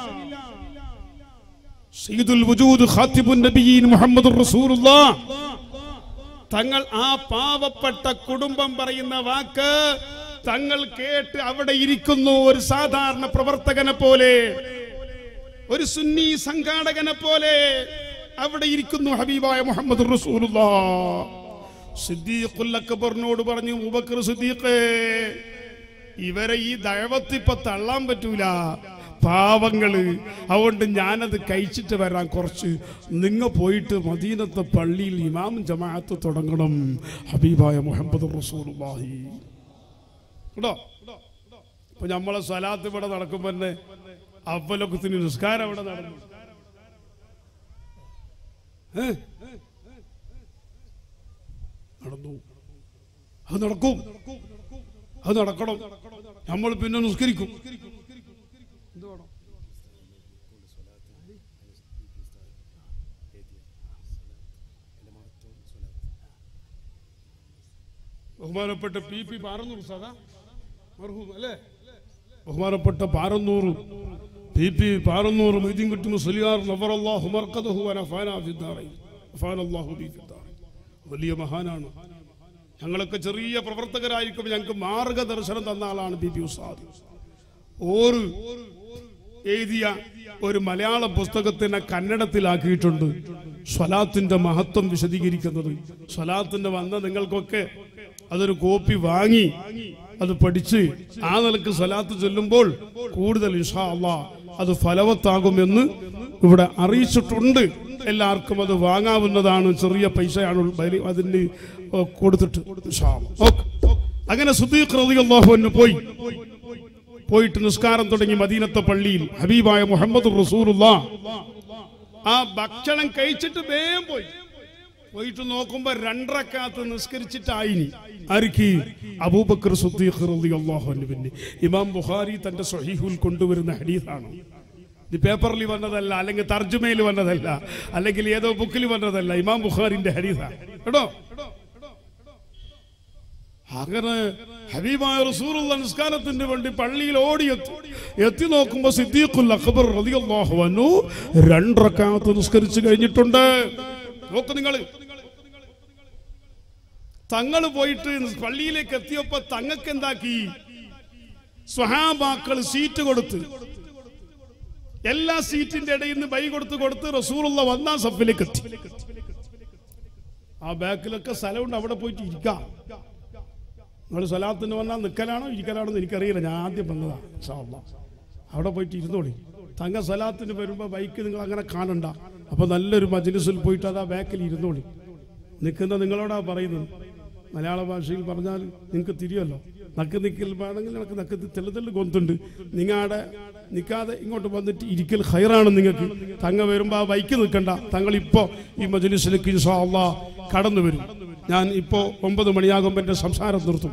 സയ്യിദുൽ വജൂദ് ഖാത്തിബുൻ നബിയീൻ മുഹമ്മദ് റസൂലുള്ളാഹ് തങ്ങൾ ആ പാവപ്പെട്ട കുടുംബം പറയുന്ന വാക്ക് തങ്ങൾ കേട്ട് അവിടെ ഇരിക്കുന്നു ഒരു സാധാരണ പ്രവർത്തകനെ പോലെ ഒരു സുന്നി സംഘാടകനെ പോലെ അവിടെ ഇരിക്കുന്നു ഹബീബായ മുഹമ്മദ് റസൂലുള്ളാ സിദ്ദീഖുൽ അക്ബറിനോട് പറഞ്ഞു ഉബക്കർ സിദ്ദീഖേ ഇവരെ ഈ ദഴവത്ത് ഇപ്പൊ തള്ളാൻ പറ്റൂല പാവങ്ങള് അതുകൊണ്ട് ഞാനത് കഴിച്ചിട്ട് വരാൻ കുറച്ച് നിങ്ങ പോയിട്ട് മദീനത്തെ പള്ളിയിൽ ഇമാം ജമാഅത്ത് തുടങ്ങണം ഹബീബായ മുഹമ്മദ് റസൂലുള്ളാഹി കേട്ടോ ഇപ്പൊ നമ്മളെ സ്വലാത്ത് ഇവിടെ നടക്കുമ്പോ തന്നെ അവലൊക്കത്തിന് നിസ്കാരം അവിടെ നടന്നു ഏ? നടന്നു അത് നടക്കും അത് നടക്കണം നമ്മൾ പിന്നെ നിസ്കരിക്കും എന്ത് വേണം? ബഹുമാനപ്പെട്ട പി പി പാറന്നൂർ സാദാ മർഹൂം അല്ലേ ബഹുമാനപ്പെട്ട Parannur P P Parannur Maideen Kutty Musliyar നവറല്ലാഹു മർക്കദഹു വനഫാന ഫിദ്ദാറൈൻ വഫാനല്ലാഹു B ഫിദ്ദാറൈൻ വലിയ മഹാനാണ് ഞങ്ങളൊക്കെ ചെറിയ പ്രവർത്തകരായിരിക്കും ഞങ്ങൾക്ക് മാർഗദർശനം തന്ന ആളാണ് ബി പി ഉസാദ് ഓറ് എഴുതിയ ഒരു മലയാള പുസ്തകത്തിനെ കന്നഡത്തിലാക്കിയിട്ടുണ്ട് സ്വലാത്തിന്റെ മഹത്വം വിശദീകരിക്കുന്നത് സ്വലാത്തിന്റെ വന്ന നിങ്ങൾക്കൊക്കെ അതൊരു കോപ്പി വാങ്ങി അത് പഠിച്ച് ആ നിലക്ക് സ്വലാത്ത് ചൊല്ലുമ്പോൾ കൂടുതൽ ഇൻഷാ അള്ളാ അത് ഫലവത്താകുമെന്ന് ഇവിടെ അറിയിച്ചിട്ടുണ്ട് എല്ലാവർക്കും അത് വാങ്ങാവുന്നതാണ് ചെറിയ പൈസയാണ് ബലി- അതിന് കൊടുത്തിട്ട് ഇൻഷാ അള്ളാ. ഓക്കേ. അങ്ങനെ സുദീഖ് റളിയല്ലാഹു അൻഹു പോയി പോയിട്ട് നിസ്കാരം തുടങ്ങി മദീനത്തെ പള്ളിയിൽ ഹബീബായ മുഹമ്മദ് റസൂലുള്ള ആ ഭക്ഷണം കഴിച്ചിട്ട് വേഗം പോയി പോയിട്ട് നോക്കുമ്പോ രണ്ടരക്കാത്ത് നിസ്കരിച്ചിട്ടായിനി ആർക്ക് അബൂബക്കർ സുദ്ദീഖ് റളിയല്ലാഹു അൻഹുവിന് ഇമാം ബുഖാരി തന്റെ സ്വഹീഹുൽ കൊണ്ടുവരുന്ന ഹദീസാണ് ഇത് പേപ്പറിൽ വന്നതല്ല അല്ലെങ്കിൽ തർജുമയിൽ വന്നതല്ല അല്ലെങ്കിൽ ഏതോ ബുക്കിൽ വന്നതല്ല ഇമാം ബുഖാരിന്റെ ഹദീസാണ് കേട്ടോ അങ്ങനെ ഹബീബായ റസൂലുള്ള നിസ്കാരത്തിന് വേണ്ടി പള്ളിയിൽ ഓടിയെത്തി എത്തി നോക്കുമ്പോ സിദ്ദീഖുൽ അക്ബർ റളിയല്ലാഹു അൻഹു രണ്ടരക്കാത്ത് നിസ്കരിച്ചു കഴിഞ്ഞിട്ടുണ്ട് നോക്ക് നിങ്ങൾ തങ്ങൾ പോയിട്ട് പള്ളിയിലേക്ക് എത്തിയപ്പോ തങ്ങൾക്ക് എന്താക്കി സ്വഹാബാക്കൾ സീറ്റ് കൊടുത്ത് എല്ലാ സീറ്റിന്റെ ഇടയിൽ നിന്ന് ബൈ കൊടുത്ത് കൊടുത്ത് റസൂലുള്ള വന്നാ സഫിലേക്ക് എത്തി ആ ബാക്കിലൊക്കെ സ്ഥലമുണ്ട് അവിടെ പോയിട്ട് ഇരിക്കാം നിങ്ങൾ സ്വലാത്തിന് വന്നാൽ നിൽക്കലാണോ ഇരിക്കലാണോ എന്ന് എനിക്കറിയില്ല ഞാൻ ആദ്യം വന്നതാ ഇൻഷാ അല്ലാ. അവിടെ പോയിട്ട് ഇരുന്നോളി തങ്ക സ്വലാത്തിന് വരുമ്പോൾ ബൈക്ക് നിങ്ങൾ അങ്ങനെ കാണണ്ട അപ്പൊ നല്ലൊരു മജ്ലിസിൽ പോയിട്ട് അതാ ബാക്കിൽ ഇരുന്നോളി നിൽക്കുന്ന നിങ്ങളോടാ പറയുന്നത് മലയാള ഭാഷയിൽ പറഞ്ഞാൽ നിങ്ങൾക്ക് തിരിയല്ലോ നക്ക് നിൽക്കൽ വേണമെങ്കിൽ നമുക്ക് നക്ക് തെല്ല് തെല്ല് കൊന്തുണ്ട് നിങ്ങളുടെ നിൽക്കാതെ ഇങ്ങോട്ട് വന്നിട്ട് ഇരിക്കൽ ഹൈറാണ് നിങ്ങൾക്ക് തങ്ങ വരുമ്പോൾ ആ ബൈക്ക് നിൽക്കണ്ട തങ്ങൾ ഇപ്പോൾ ഈ മജ്ലിസിലേക്ക് ഇൻഷാ അല്ലാ കടന്നു വരും ഞാൻ ഇപ്പോൾ ഒമ്പത് മണിയാകുമ്പോൾ എൻ്റെ സംസാരം നിർത്തും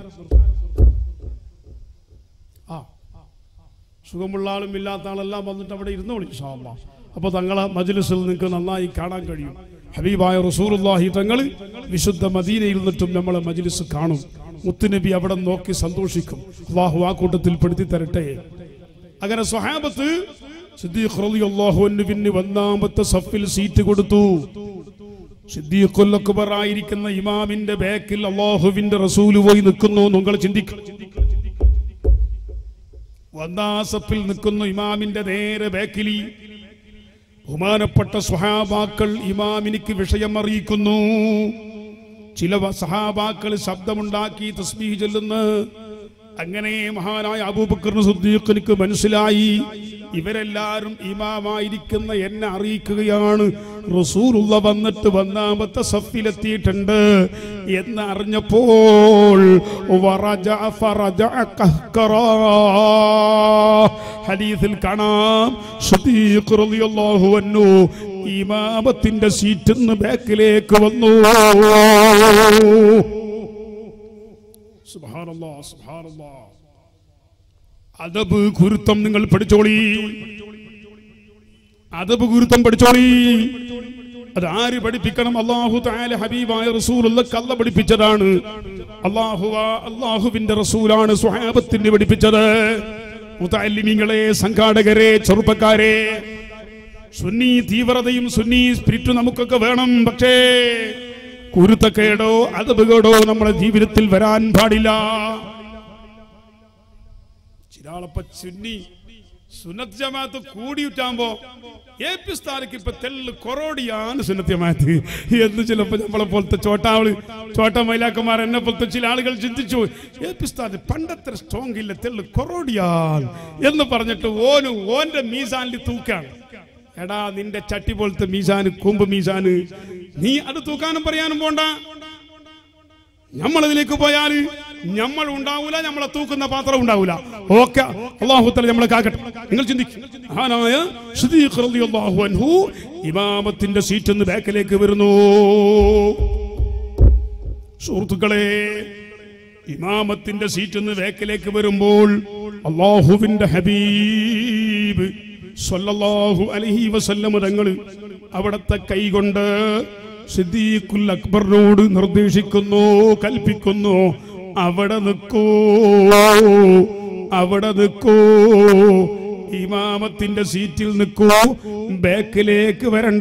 ആ സുഖമുള്ള ആളും ഇല്ലാത്ത ആളെല്ലാം വന്നിട്ട് അവിടെ ഇരുന്നോളി ഇൻഷാല്ലാ അപ്പോൾ തങ്ങളെ മജ്ലിസിൽ നിങ്ങൾക്ക് നന്നായി കാണാൻ കഴിയും ഹബീബായ റസൂറുല്ലാഹി തങ്ങൾ വിശുദ്ധ മദീനയിൽ നിന്നിട്ടും നമ്മളെ മജ്ലിസ് കാണും മുത്തുനബി അവിടെ നോക്കി സന്തോഷിക്കും അള്ളാഹു ആ കൂട്ടത്തിൽ പെടുത്തി തരട്ടെ അങ്ങനെ സ്വഹാബത്ത് സിദ്ദീഖ് റളിയല്ലാഹു അൻഹുവിന് ഒന്നാമത്തെ സഫിൽ സീറ്റ് കൊടുത്തു സിദ്ദീഖുൽ അക്ബർ ആയിരിക്കുന്ന ഇമാമിന്റെ ബാക്കിൽ അള്ളാഹുവിന്റെ റസൂല് പോയി നിൽക്കുന്നു നിങ്ങൾ ചിന്തിക്കും ഒന്നാസപ്പിൽ നിൽക്കുന്നു ഇമാമിന്റെ നേരെ ബാക്കിൽ ബഹുമാനപ്പെട്ട സ്വഹാബാക്കൾ ഇമാമിനിക്ക് വിഷയം അറിയിക്കുന്നു ചില വ- സഹാബാക്കൾ ശബ്ദമുണ്ടാക്കി തസ്ബീഹ് ചൊല്ലുന്നു അങ്ങനെ മഹാനായ അബൂബക്കറിന് സുദ്ദീഖിനിക്ക് മനസ്സിലായി ഇവരെല്ലാരും ഇമാമായിരിക്കുന്ന എന്നെ അറിയിക്കുകയാണ് റസൂലുള്ള വന്നിട്ട് ഒന്നാമത്തെ സഫിലെത്തിയിട്ടുണ്ട് എന്ന് അറിഞ്ഞപ്പോൾ വറജ ഫറജ ഖഹ്ഖറാ. ഹദീസിൽ കാണാം സുദ്ദീഖ് റളിയല്ലാഹു അൻഹു ഇമാമത്തിന്റെ സീറ്റിൽ നിന്ന് ബാക്കിലേക്ക് വന്നു സുബ്ഹാനല്ലാ സുബ്ഹാനല്ലാ അദബ് ഗുരുത്വം നിങ്ങൾ പഠിച്ചോളി അദബ് ഗുരുത്വം പഠിച്ചോളി അത് ആര് പഠിപ്പിക്കണം അള്ളാഹു താല ഹബീബായ റസൂലുള്ള കള്ള പഠിപ്പിച്ചതാണ് അള്ളാഹു അള്ളാഹുവിന്റെ റസൂലാണ് സ്വഹാബത്തിന് പഠിപ്പിച്ചത് മുതാലിമിങ്ങളെ സംഘാടകരെ ചെറുപ്പക്കാരെ സുന്നി തീവ്രതയും സുന്നി സ്പിരിറ്റും നമുക്കൊക്കെ വേണം പക്ഷേ കുരുത്തക്കേടോ അതബുകേടോ നമ്മുടെ ജീവിതത്തിൽ വരാൻ പാടില്ല ചിരാളപ്പ സുന്നി സുന്നത്ത് ജമാഅത്ത് കൂടിയിട്ടാകുമ്പോ എ പി സ്ഥാനക്ക് ഇപ്പൊ തെല്ല് കൊറോടിയാണ് സുന്നത്ത് ജമാഅത്ത് എന്ന് ചിലപ്പോ നമ്മളെ പോലത്തെ ചോട്ടാവള് ചോട്ട മൈലാക്കന്മാർ എന്നെ പോലത്തെ ചില ആളുകൾ ചിന്തിച്ചു എ പി സ്ഥാനത്ത് പണ്ടത്ര സ്ട്രോങ് ഇല്ല തെല്ല് കൊറോടിയാൻ എന്ന് പറഞ്ഞിട്ട് ഓന് ഓന്റെ മീസാനിൽ തൂക്കാണ് എടാ നിന്റെ ചട്ടി പോലത്തെ മീസാന് കൂമ്പ് മീസാന് നീ അത് തൂക്കാനും പറയാനും പോണ്ട നമ്മളതിലേക്ക് പോയാൽ നമ്മൾ ഉണ്ടാവൂല നമ്മളെ തൂക്കുന്ന പാത്രം ഉണ്ടാവൂല ഓക്കെ അള്ളാഹുത്തല നമ്മളെ കാക്കട്ടെ നിങ്ങൾ ചിന്തിക്കും മഹാനായ സിദ്ദീഖ് റളിയല്ലാഹു അൻഹു ഇമാമത്തിന്റെ സീറ്റ് നിന്ന് ബാക്കിലേക്ക് വരുന്നു സുഹൃത്തുക്കളെ ഇമാമത്തിന്റെ സീറ്റ് നിന്ന് ബാക്കിലേക്ക് വരുമ്പോൾ അള്ളാഹുവിന്റെ ഹബീബ് സല്ലല്ലാഹു അലൈഹി വസല്ലമ തങ്ങൾ അവിടത്തെ കൈകൊണ്ട് സിദ്ദീഖുൽ അക്ബറിനോട് നിർദ്ദേശിക്കുന്നു കൽപ്പിക്കുന്നു അവിടെ നിൽക്കൂ അവിടെ നിൽക്കൂ ഇമാമത്തിന്റെ സീറ്റിൽ നിൽക്കൂ ബാക്കിലേക്ക് വരണ്ട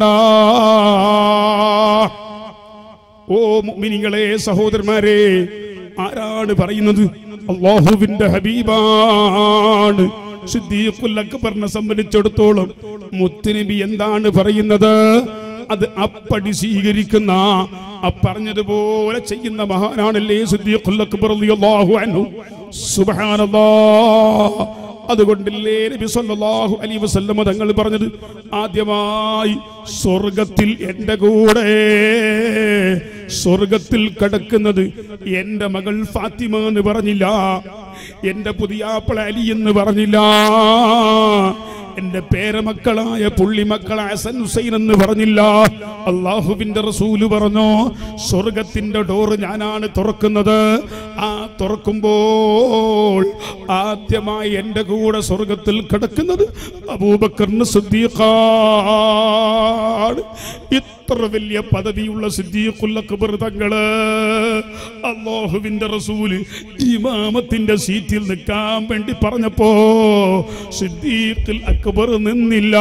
ഓ മുഅ്മിനീങ്ങളെ സഹോദരന്മാരെ ആരാണ് പറയുന്നത് അള്ളാഹുവിന്റെ ഹബീബാണ് സിദ്ദീഖുൽ അക്ബറിനെ സംബന്ധിച്ചിടത്തോളം മുത്തുനബി എന്താണ് പറയുന്നത് അത് അപ്പടി സ്വീകരിക്കുന്ന ആ പറഞ്ഞതുപോലെ ചെയ്യുന്ന മഹാനാണല്ലേ സിദ്ദീഖുൽ അക്ബർ റളിയല്ലാഹു അൻഹു സുബ്ഹാനല്ലാഹ് അതുകൊണ്ടല്ലേ നബി സല്ലല്ലാഹു അലൈഹി വസല്ലമ തങ്ങൾ പറഞ്ഞത് ആദ്യമായി സ്വർഗത്തിൽ എൻ്റെ കൂടെ സ്വർഗത്തിൽ കിടക്കുന്നത് എൻ്റെ മകൾ ഫാത്തിമ എന്ന് പറഞ്ഞില്ല എൻ്റെ പുതിയാപ്പിള അലി എന്ന് പറഞ്ഞില്ല എന്റെ പേരമക്കളായ പുള്ളിമക്കളായ ഹസൻ ഹുസൈൻ എന്ന് പറഞ്ഞില്ല അള്ളാഹുവിന്റെ റസൂല് പറഞ്ഞു സ്വർഗത്തിന്റെ ഡോറ് ഞാനാണ് തുറക്കുന്നത് ആ തുറക്കുമ്പോൾ ആദ്യമായി എന്റെ കൂടെ സ്വർഗത്തിൽ കിടക്കുന്നത് അബൂബക്കറിന് സിദ്ദീഖാണ് ഇത്ര വലിയ പദവിയുള്ള സിദ്ദീഖുൽ അക്ബർ തങ്ങള് അള്ളാഹുവിന്റെ റസൂല് ഇമാമത്തിന്റെ സീറ്റിൽ നിൽക്കാൻ വേണ്ടി പറഞ്ഞപ്പോ സിദ്ദീഖുൽ അക്ബർ നിന്നില്ല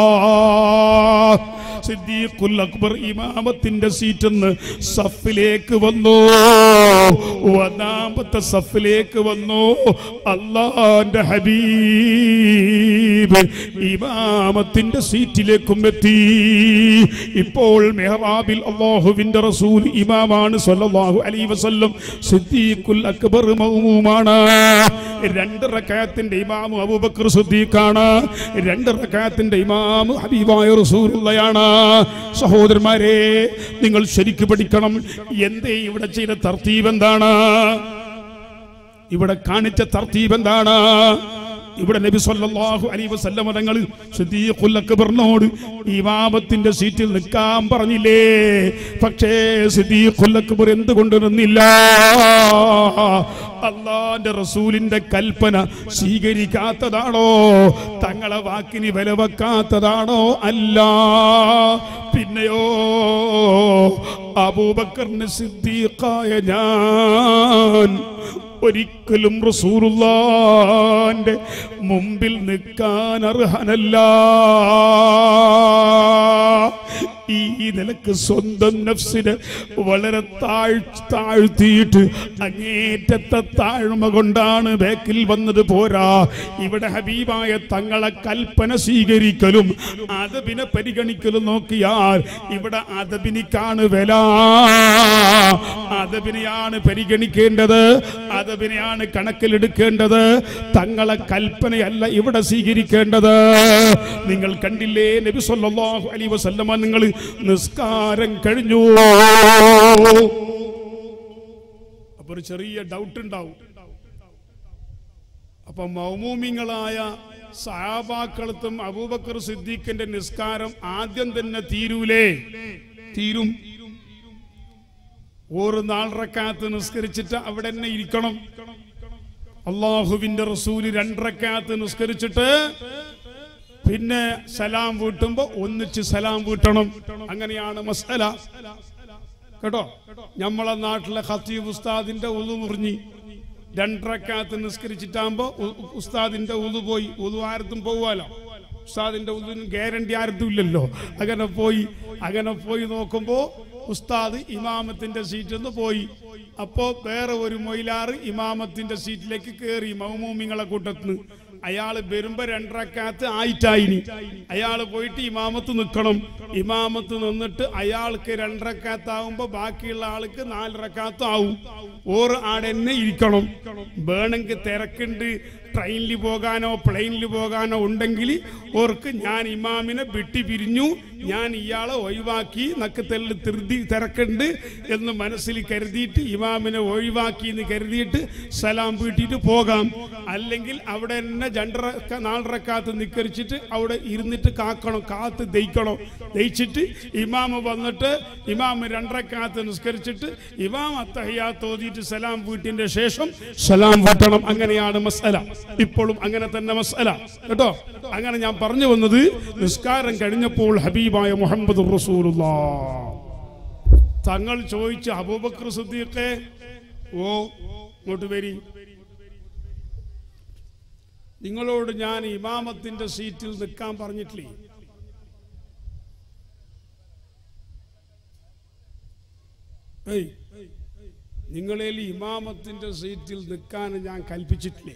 സിദ്ദീഖുൽ അക്ബർ ഇമാമത്തിന്റെ സീറ്റിൽ നിന്ന് സഫിലേക്ക് വന്നു ഒന്നാമത്തെ സഫിലേക്ക് വന്നു അള്ളാന്റെ ഹബീബ് ഇമാമത്തിന്റെ സീറ്റിലേക്കും എത്തി ഇപ്പോൾ മെഹറാബിൽ അള്ളാഹുവിന്റെ റസൂൽ ഇമാമാണ് സല്ലല്ലാഹു അലൈഹി വസല്ലം സിദ്ദീഖുൽ അക്ബർ മൗമൂമാണ് രണ്ട് റക്കായത്തിന്റെ ഇമാമു അബൂബക്കർ സിദ്ദീഖാണ് രണ്ട് റക്കായത്തിന്റെ ഇമാമു ഹബീബായ റസൂലുള്ളയാണ് സഹോദരന്മാരെ നിങ്ങൾ ശരിക്ക് പഠിക്കണം എന്തേ ഇവിടെ ചെയ്ത തർത്തീബ് എന്താണ് ഇവിടെ കാണിച്ച തർത്തീബ് എന്താണ് ഇവിടെ നബി സല്ലല്ലാഹു അലൈഹി വസല്ലമ തങ്ങൾ സിദ്ദീഖുൽ അക്ബറിനോട് ഇമാമത്തിന്റെ സീറ്റിൽ നിൽക്കാൻ പറഞ്ഞില്ലേ പക്ഷേ സിദ്ദീഖുൽ അക്ബർ എന്തുകൊണ്ട് നിന്നില്ല അള്ളാന്റെ റസൂലിന്റെ കൽപ്പന സ്വീകരിക്കാത്തതാണോ തങ്ങളെ വാക്കിന് വില വെക്കാത്തതാണോ അല്ല പിന്നെയോ അബൂബക്കറിന് സിദ്ദീഖായ ഞാൻ ഒരിക്കലും റസൂലുള്ളാന്റെ മുമ്പിൽ നിൽക്കാൻ അർഹനല്ല ഈ നിലക്ക് സ്വന്തം നഫ്സിനെ വളരെ താഴ് താഴ്ത്തിയിട്ട് അങ്ങേറ്റത്തെ താഴ്മ കൊണ്ടാണ് ബാക്കിൽ വന്നത് പോരാ ഇവിടെ ഹബീബായ തങ്ങളെ കൽപ്പന സ്വീകരിക്കലും അതബിനെ പരിഗണിക്കലും നോക്കിയാൽ ഇവിടെ അതബിനിക്കാണ് വില അതബിനെയാണ് പരിഗണിക്കേണ്ടത് അതബിനെയാണ് കണക്കിലെടുക്കേണ്ടത് തങ്ങളെ കൽപ്പനയല്ല ഇവിടെ സ്വീകരിക്കേണ്ടത് നിങ്ങൾ കണ്ടില്ലേ നബി സല്ലല്ലാഹു അലൈഹി വസല്ലമ നിങ്ങൾ നിസ്കാരം കഴിഞ്ഞു അപ്പൊ ഒരു ചെറിയ ഡൗട്ട് ഉണ്ടാവും അപ്പൊ മൗമൂമിങ്ങളായ സഹാബാക്കളത്തും അബൂബക്കർ സിദ്ദീഖിന്റെ നിസ്കാരം ആദ്യം തന്നെ തീരൂലേ തീരും ഒരു നാലരക്കാത്ത് നിസ്കരിച്ചിട്ട് അവിടെ തന്നെ ഇരിക്കണം അള്ളാഹുവിന്റെ റസൂല് രണ്ടരക്കാത്ത് നിസ്കരിച്ചിട്ട് പിന്നെ സലാം വീട്ടുമ്പോ ഒന്നിച്ച് സലാം വീട്ടണം അങ്ങനെയാണ് മസല കേട്ടോ നമ്മളെ നാട്ടിലെ ഖത്തീബ് ഉസ്താദിന്റെ ഉളു മുറിഞ്ഞി രണ്ടരക്കാത്ത് നിസ്കരിച്ചിട്ടാകുമ്പോ ഉ- ഉസ്താദിന്റെ ഉളു പോയി ഉളു ആരത്തും പോവാലോ ഉസ്താദിന്റെ ഉളുവിന് ഗ്യാരണ്ടി ആരത്തും ഇല്ലല്ലോ അങ്ങനെ പോയി അങ്ങനെ പോയി നോക്കുമ്പോ ഉസ്താദ് ഇമാമത്തിന്റെ സീറ്റിൽ നിന്ന് പോയി അപ്പോ വേറെ ഒരു മൊയിലാറ് ഇമാമത്തിന്റെ സീറ്റിലേക്ക് കയറി മൗമൂമിങ്ങളെ കൂട്ടത്തിന് അയാൾ വരുമ്പോ രണ്ടരക്കാത്ത് ആയിട്ടായിനി അയാൾ പോയിട്ട് ഇമാമത്ത് നിൽക്കണം ഇമാമത്ത് നിന്നിട്ട് അയാൾക്ക് രണ്ടരക്കാത്താവുമ്പോ ബാക്കിയുള്ള ആൾക്ക് നാലരക്കാത്ത് ആവും ഓർ ആടെന്നെ ഇരിക്കണം വേണമെങ്കിൽ തിരക്കുണ്ട് ട്രെയിനിൽ പോകാനോ പ്ലെയിനിൽ പോകാനോ ഉണ്ടെങ്കിൽ ഓർക്ക് ഞാൻ ഇമാമിനെ വിട്ടി പിരിഞ്ഞു ഞാൻ ഇയാളെ ഒഴിവാക്കി നക്ക് തെല്ല് തിരുതി തിരക്കുണ്ട് എന്ന് മനസ്സിൽ കരുതിയിട്ട് ഇമാമിനെ ഒഴിവാക്കി എന്ന് കരുതിയിട്ട് സലാം വീട്ടിയിട്ട് പോകാം അല്ലെങ്കിൽ അവിടെ തന്നെ രണ്ടര നാലരക്കാത്ത് നിക്കരിച്ചിട്ട് അവിടെ ഇരുന്നിട്ട് കാക്കണം കാത്ത് ദയിക്കണം ദയിച്ചിട്ട് ഇമാമ് വന്നിട്ട് ഇമാമ് രണ്ടരക്കാത്ത് നിസ്കരിച്ചിട്ട് ഇമാം അത്തഹയ്യാത്ത് ഓതിയിട്ട് സലാം വീട്ടിന്റെ ശേഷം സലാം വീട്ടണം അങ്ങനെയാണ് മസല ഇപ്പോഴും അങ്ങനെ തന്നെ മസല കേട്ടോ അങ്ങനെ ഞാൻ പറഞ്ഞു വന്നത് നിസ്കാരം കഴിഞ്ഞപ്പോൾ ഹബീബായ മുഹമ്മദ് റസൂലുള്ള തങ്ങൾ ചോദിച്ച അബൂബക്കർ സിദ്ദീഖെ ഓ ഇങ്ങോട്ട് വരി നിങ്ങളോട് ഞാൻ ഇമാമത്തിന്റെ സീറ്റിൽ നിൽക്കാൻ പറഞ്ഞിട്ടില്ലേ ഏയ് നിങ്ങളിൽ ഇമാമത്തിന്റെ സീറ്റിൽ നിൽക്കാൻ ഞാൻ കൽപ്പിച്ചിട്ടില്ലേ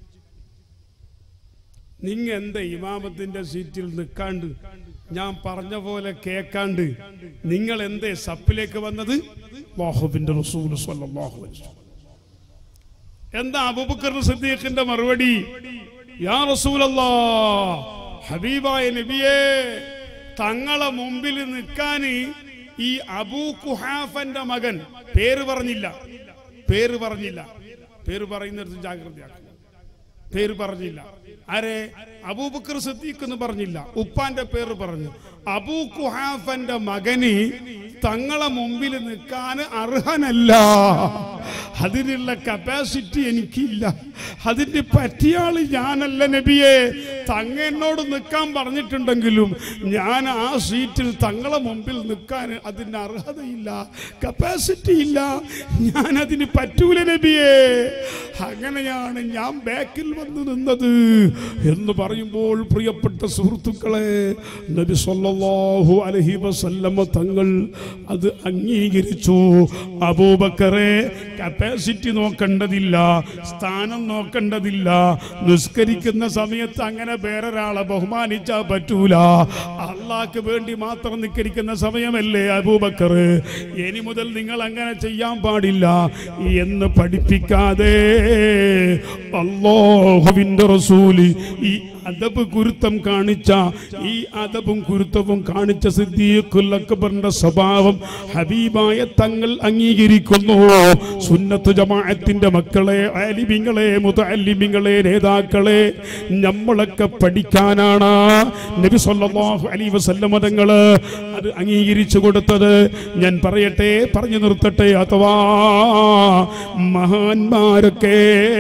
നിങ്ങ എന്താ ഇമാമത്തിന്റെ സീറ്റിൽ നിൽക്കാണ്ട് ഞാൻ പറഞ്ഞ പോലെ കേക്കാണ്ട് നിങ്ങൾ എന്തേ സപ്പിലേക്ക് വന്നത് അല്ലാഹുവിന്റെ റസൂൽ സ്വല്ലല്ലാഹു അലൈഹി വസല്ലം. എന്താ അബൂബക്കർ സിദ്ദീഖിന്റെ മറുപടി യാ റസൂലല്ലാ ഹബീബായ നബിയേ തങ്ങളെ മുമ്പിൽ നിൽക്കാന് ഈ അബൂ കുഹാഫന്റെ മകൻ പേര് പറഞ്ഞില്ല പേര് പറഞ്ഞില്ല പേര് പറയുന്നിടത്ത് ജാഗ്രതയാക്കണം പേര് പറഞ്ഞില്ല ആരെ അബൂബക്കർ സിദ്ദീഖ് എന്ന് പറഞ്ഞില്ല ഉപ്പാന്റെ പേര് പറഞ്ഞു അബൂ കുഹാഫന്റെ മകന് തങ്ങളെ മുമ്പിൽ നിൽക്കാൻ അർഹനല്ല അതിനുള്ള കപ്പാസിറ്റി എനിക്കില്ല അതിന് പറ്റിയ ആള് ഞാനല്ല നബിയെ തങ്ങ എന്നോട് നിൽക്കാൻ പറഞ്ഞിട്ടുണ്ടെങ്കിലും ഞാൻ ആ സീറ്റിൽ തങ്ങളെ മുമ്പിൽ നിൽക്കാൻ അതിന് അർഹതയില്ല കപ്പാസിറ്റി ഇല്ല ഞാൻ അതിന് പറ്റൂല നബിയെ അങ്ങനെയാണ് ഞാൻ ബാക്കിൽ വന്ന് നിന്നത് എന്ന് പറയുമ്പോൾ പ്രിയപ്പെട്ട സുഹൃത്തുക്കളെ നബി സല്ലല്ലാഹു അലൈഹി വസല്ലമ തങ്ങൾ അത് അംഗീകരിച്ചു അബൂബക്കറെ കപ്പാസിറ്റി നോക്കേണ്ടതില്ല സ്ഥാനം നോക്കേണ്ടതില്ല നിസ്കരിക്കുന്ന സമയത്ത് അങ്ങനെ വേറൊരാളെ ബഹുമാനിച്ചാൽ പറ്റൂല അള്ളാഹ്ക്ക് വേണ്ടി മാത്രം നിസ്കരിക്കുന്ന സമയമല്ലേ അബൂബക്കർ ഇനി മുതൽ നിങ്ങൾ അങ്ങനെ ചെയ്യാൻ പാടില്ല എന്ന് പഠിപ്പിക്കാതെ അള്ളാഹുവിന്റെ റസൂല് ഈ അദബ് കുരുത്തം കാണിച്ച ഈ അദബും കുരുത്തവും കാണിച്ച സിദ്ദീഖുൽ അക്ബറിന്റെ സ്വഭാവം ഹബീബായ തങ്ങൾ അംഗീകരിക്കുന്നു സുന്നത്ത് ജമാഅത്തിന്റെ മക്കളെ ആലിമിങ്ങളെ മുതഅല്ലിമിങ്ങളെ നേതാക്കളെ നമ്മളൊക്കെ പഠിക്കാനാണ് നബി സല്ലല്ലാഹു അലൈഹി വസല്ലമ തങ്ങള് അത് അംഗീകരിച്ചു കൊടുത്തത് ഞാൻ പറയട്ടെ പറഞ്ഞു നിർത്തട്ടെ അഥവാ മഹാന്മാരൊക്കെ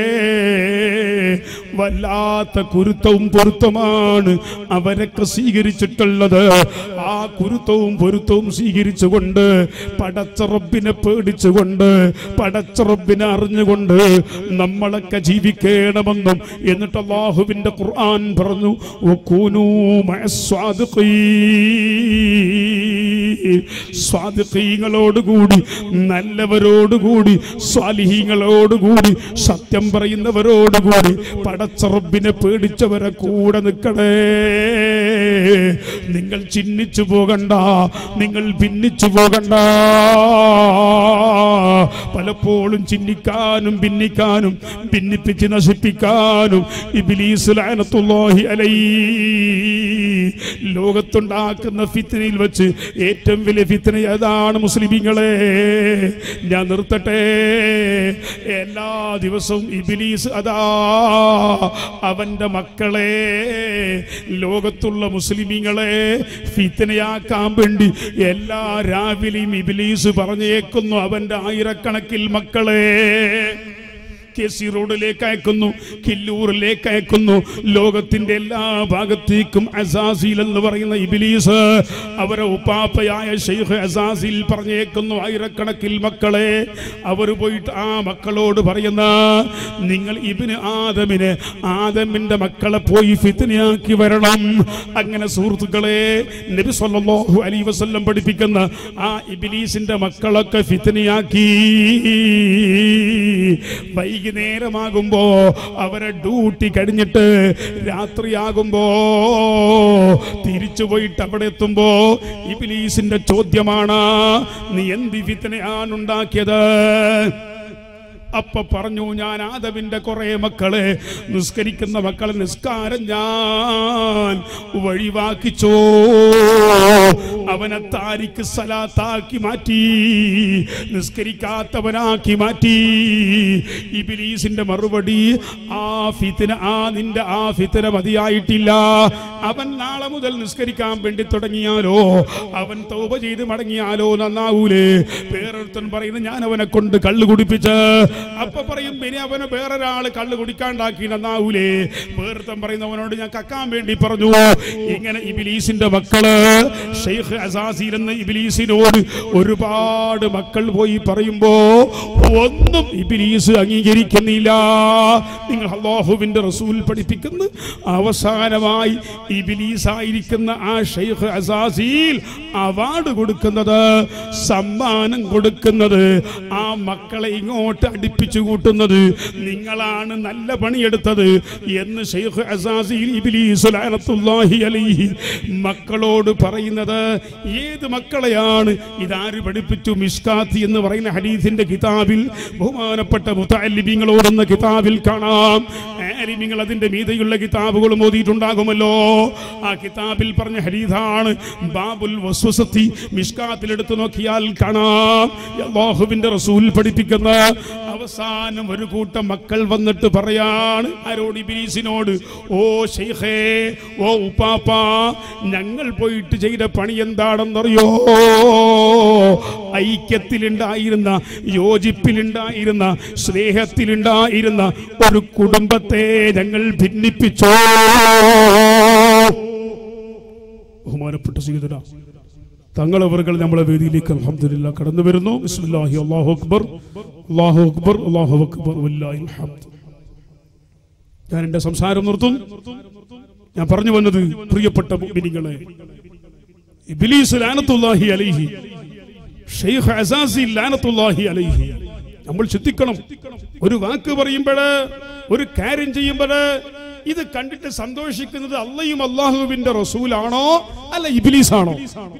വല്ലാത്ത കുരുത്തവും പൊരുത്തമാണ് അവരൊക്കെ സ്വീകരിച്ചിട്ടുള്ളത് ആ കുരുത്തവും പൊരുത്തവും സ്വീകരിച്ചുകൊണ്ട് പടച്ച റബ്ബിനെ പേടിച്ചുകൊണ്ട് പടച്ച റബ്ബിനെ അറിഞ്ഞുകൊണ്ട് നമ്മളൊക്കെ ജീവിക്കണമെന്നും എന്നിട്ട് അള്ളാഹുവിന്റെ ഖുർആൻ പറഞ്ഞു "വകൂനൂ മഅസ്സാദിഖീൻ." സ്വാദിഖീങ്ങളോടുകൂടി നല്ലവരോടുകൂടി സ്വാലിഹീങ്ങളോടുകൂടി സത്യം പറയുന്നവരോടുകൂടി പടച്ചറബിനെ പേടിച്ചവരെ കൂടെ നിൽക്കണേ നിങ്ങൾ ചിഹ്നിച്ചു പോകണ്ട നിങ്ങൾ ഭിന്നിച്ചു പോകണ്ട പലപ്പോഴും ചിഹ്നിക്കാനും ഭിന്നിക്കാനും ഭിന്നിപ്പിച്ച് നശിപ്പിക്കാനും ഇബ്ലീസ് ലഅനത്തുല്ലാഹി അലൈഹി ലോകത്തുണ്ടാക്കുന്ന ഫിത്തനയിൽ വെച്ച് ഏറ്റവും വലിയ ഫിത്തന ഏതാണ് മുസ്ലിമീങ്ങളെ ഞാൻ നിർത്തട്ടെ എല്ലാ ദിവസവും ഇബിലീസ് അതാ അവന്റെ മക്കളെ ലോകത്തുള്ള മുസ്ലിമീങ്ങളെ ഫിത്തനയാക്കാൻ വേണ്ടി എല്ലാ രാവിലെയും ഇബിലീസ് പറഞ്ഞേക്കുന്നു അവന്റെ ആയിരക്കണക്കിൽ മക്കളെ കെ സി റോഡിലേക്ക് അയക്കുന്നു കില്ലൂറിലേക്ക് അയക്കുന്നു ലോകത്തിന്റെ എല്ലാ ഭാഗത്തേക്കും അസാസിൽ എന്ന് പറയുന്ന ഇബിലീസ് അവരെ ഉപ്പാപ്പയായ ഷെയ്ഖ് അസാസിൽ പറഞ്ഞേക്കുന്നു ആയിരക്കണക്കിൽ മക്കളെ അവർ പോയിട്ട് ആ മക്കളോട് പറയുന്ന നിങ്ങൾ ഇബിന് ആദമിന് ആദമിന്റെ മക്കളെ പോയി ഫിത്തനയാക്കി വരണം അങ്ങനെ സുഹൃത്തുക്കളെ നബി സല്ലല്ലാഹു അലൈഹി വസല്ലം പഠിപ്പിക്കുന്ന ആ ഇബിലീസിന്റെ മക്കളൊക്കെ ഫിത്തനയാക്കി വൈകി വൈകുന്നേരമാകുമ്പോ അവരെ ഡ്യൂട്ടി കഴിഞ്ഞിട്ട് രാത്രിയാകുമ്പോ തിരിച്ചു പോയിട്ട് അവിടെ എത്തുമ്പോ ഇബിലീസിന്റെ ചോദ്യമാണ് നീ എന്ത് ഫിത്തനയാണ് ഉണ്ടാക്കിയത് അപ്പൊ പറഞ്ഞു ഞാൻ ആദവിന്റെ കുറെ മക്കളെ നിസ്കരിക്കുന്ന മക്കളെ നിസ്കാരം ഞാൻ വഴിവാക്കിച്ചോ അവനെ താരിക്ക് സലാത്താക്കി മാറ്റി നിസ്കരിക്കാത്തവനാക്കി മാറ്റി ഇബിലീസിന്റെ മറുപടി ആ ഫിത്തിന ആ നിന്റെ ആ ഫിത്തിന മതിയായിട്ടില്ല അവൻ നാളെ മുതൽ നിസ്കരിക്കാൻ വേണ്ടി തുടങ്ങിയാലോ അവൻ തൗബ ചെയ്ത് മടങ്ങിയാലോ നന്നാവൂലേ വേറൊരുത്തൻ പറയുന്നത് ഞാൻ അവനെ കൊണ്ട് കള്ളു കുടിപ്പിച്ച് അപ്പൊ പറയും ഇനി അവനെ വേറൊരാള് കള്ളു കുടിക്കാണ്ടാക്കി നന്നാവൂലേ വേറൊരുത്തൻ പറയുന്നവനോട് ഞാൻ കക്കാൻ വേണ്ടി പറഞ്ഞു ഇങ്ങനെ ഇബിലീസിന്റെ മക്കള് ഷെയ്ഖ് അസാസിൽ എന്ന ഇബിലീസിനോട് ഒരുപാട് മക്കൾ പോയി പറയുമ്പോ ഒന്നും ഇബിലീസ് അംഗീകരിക്കുന്നില്ല നിങ്ങൾ അള്ളാഹുവിന്റെ റസൂൽ പഠിപ്പിക്കുന്നു അവസാനമായി ഇബിലീസ് ആയിരിക്കുന്ന ആ ഷെയ്ഖ് അസാസിൽ അവാർഡ് കൊടുക്കുന്നത് സമ്മാനം കൊടുക്കുന്നത് ആ മക്കളെ ഇങ്ങോട്ട് അടുപ്പിച്ചു കൂട്ടുന്നത് നിങ്ങളാണ് നല്ല പണിയെടുത്തത് എന്ന് ഷെയ്ഖ് അസാസിൽ ഇബിലീസ് ലഅനത്തുല്ലാഹി അലൈഹി മക്കളോട് പറയുന്നത് ഏത് മക്കളെയാണ് ഇതാര് പഠിപ്പിച്ചു മിഷ്കാത്തി എന്ന് പറയുന്ന ഹദീസിന്റെ കിതാബിൽ ബഹുമാനപ്പെട്ട മുത്തല്ലിബിങ്ങളോടെന്ന കിതാബിൽ കാണാം ആലിമിങ്ങൾ അതിന്റെ മീതയുള്ള കിതാബുകളും ഓതിയിട്ടുണ്ടാകുമല്ലോ ആ കിതാബിൽ പറഞ്ഞ ഹരീതാണ് ബാബുൽ വസ്വസത്തി മിഷ്കാത്തിൽ എടുത്തു നോക്കിയാൽ കാണാം അള്ളാഹുവിന്റെ റസൂൽ പഠിപ്പിക്കുന്ന അവസാനം ഒരു കൂട്ടം മക്കൾ വന്നിട്ട് പറയാണ് ആരോട് ഇബിലീസിനോട് ഓ ഷെയ്ഖേ ഓ ഉപ്പാപ്പ ഞങ്ങൾ പോയിട്ട് ചെയ്ത പണി എന്താണെന്നറിയോ ഐക്യത്തിലുണ്ടായിരുന്ന യോജിപ്പിലുണ്ടായിരുന്ന സ്നേഹത്തിലുണ്ടായിരുന്ന ഒരു കുടുംബത്തെ ഞങ്ങൾ ഭിന്നിപ്പിച്ചോ ബഹുമാനപ്പെട്ട സീതന തങ്ങളവറുകൾ നമ്മളെ വേദിയിലേക്ക് അൽഹംദുലില്ല കടന്നു വരുന്നു ബിസ്മില്ലാഹി അല്ലാഹു അക്ബർ അല്ലാഹു അക്ബർ അല്ലാഹു അക്ബർ വല്ലാഹിൽ ഹംദ് ഞാൻ എന്റെ സംസാരം നിർത്തും ഞാൻ പറഞ്ഞു വന്നത് പ്രിയപ്പെട്ട മുഅ്മിനീങ്ങളെ ഇബ്ലീസ് ലാനത്തുല്ലാഹി അലൈഹി ഷെയ്ഖ് അസാസി ലാനത്തുല്ലാഹി അലൈഹി നമ്മൾ ചിന്തിക്കണം ഒരു വാക്ക് പറയുമ്പോൾ ഒരു കാര്യം ചെയ്യുമ്പോൾ ഇത് കണ്ടിട്ട് സന്തോഷിക്കുന്നത് അള്ളയും അള്ളാഹുവിന്റെ റസൂലാണോ അല്ല ഇബിലീസ് ആണോ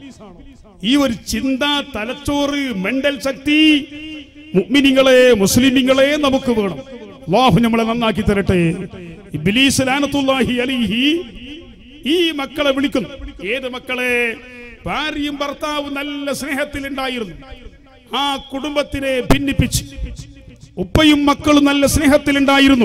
ഈ ഒരു ചിന്ത തലച്ചോറ് മെന്റൽ ശക്തി മുഅ്മിനീങ്ങളെ മുസ്ലിമീങ്ങളെ നമുക്ക് വേണം അള്ളാഹു നമ്മളെ നന്നാക്കി തരട്ടെ ഇബ്ലീസ് ലാനത്തുല്ലാഹി അലൈഹി ഈ മക്കളെ വിളിക്കുന്നു ഏത് മക്കളെ ഭാര്യയും ഭർത്താവും നല്ല സ്നേഹത്തിലുണ്ടായിരുന്നു ആ കുടുംബത്തിനെ ഭിന്നിപ്പിച്ച് ഉപ്പയും മക്കളും നല്ല സ്നേഹത്തിലുണ്ടായിരുന്നു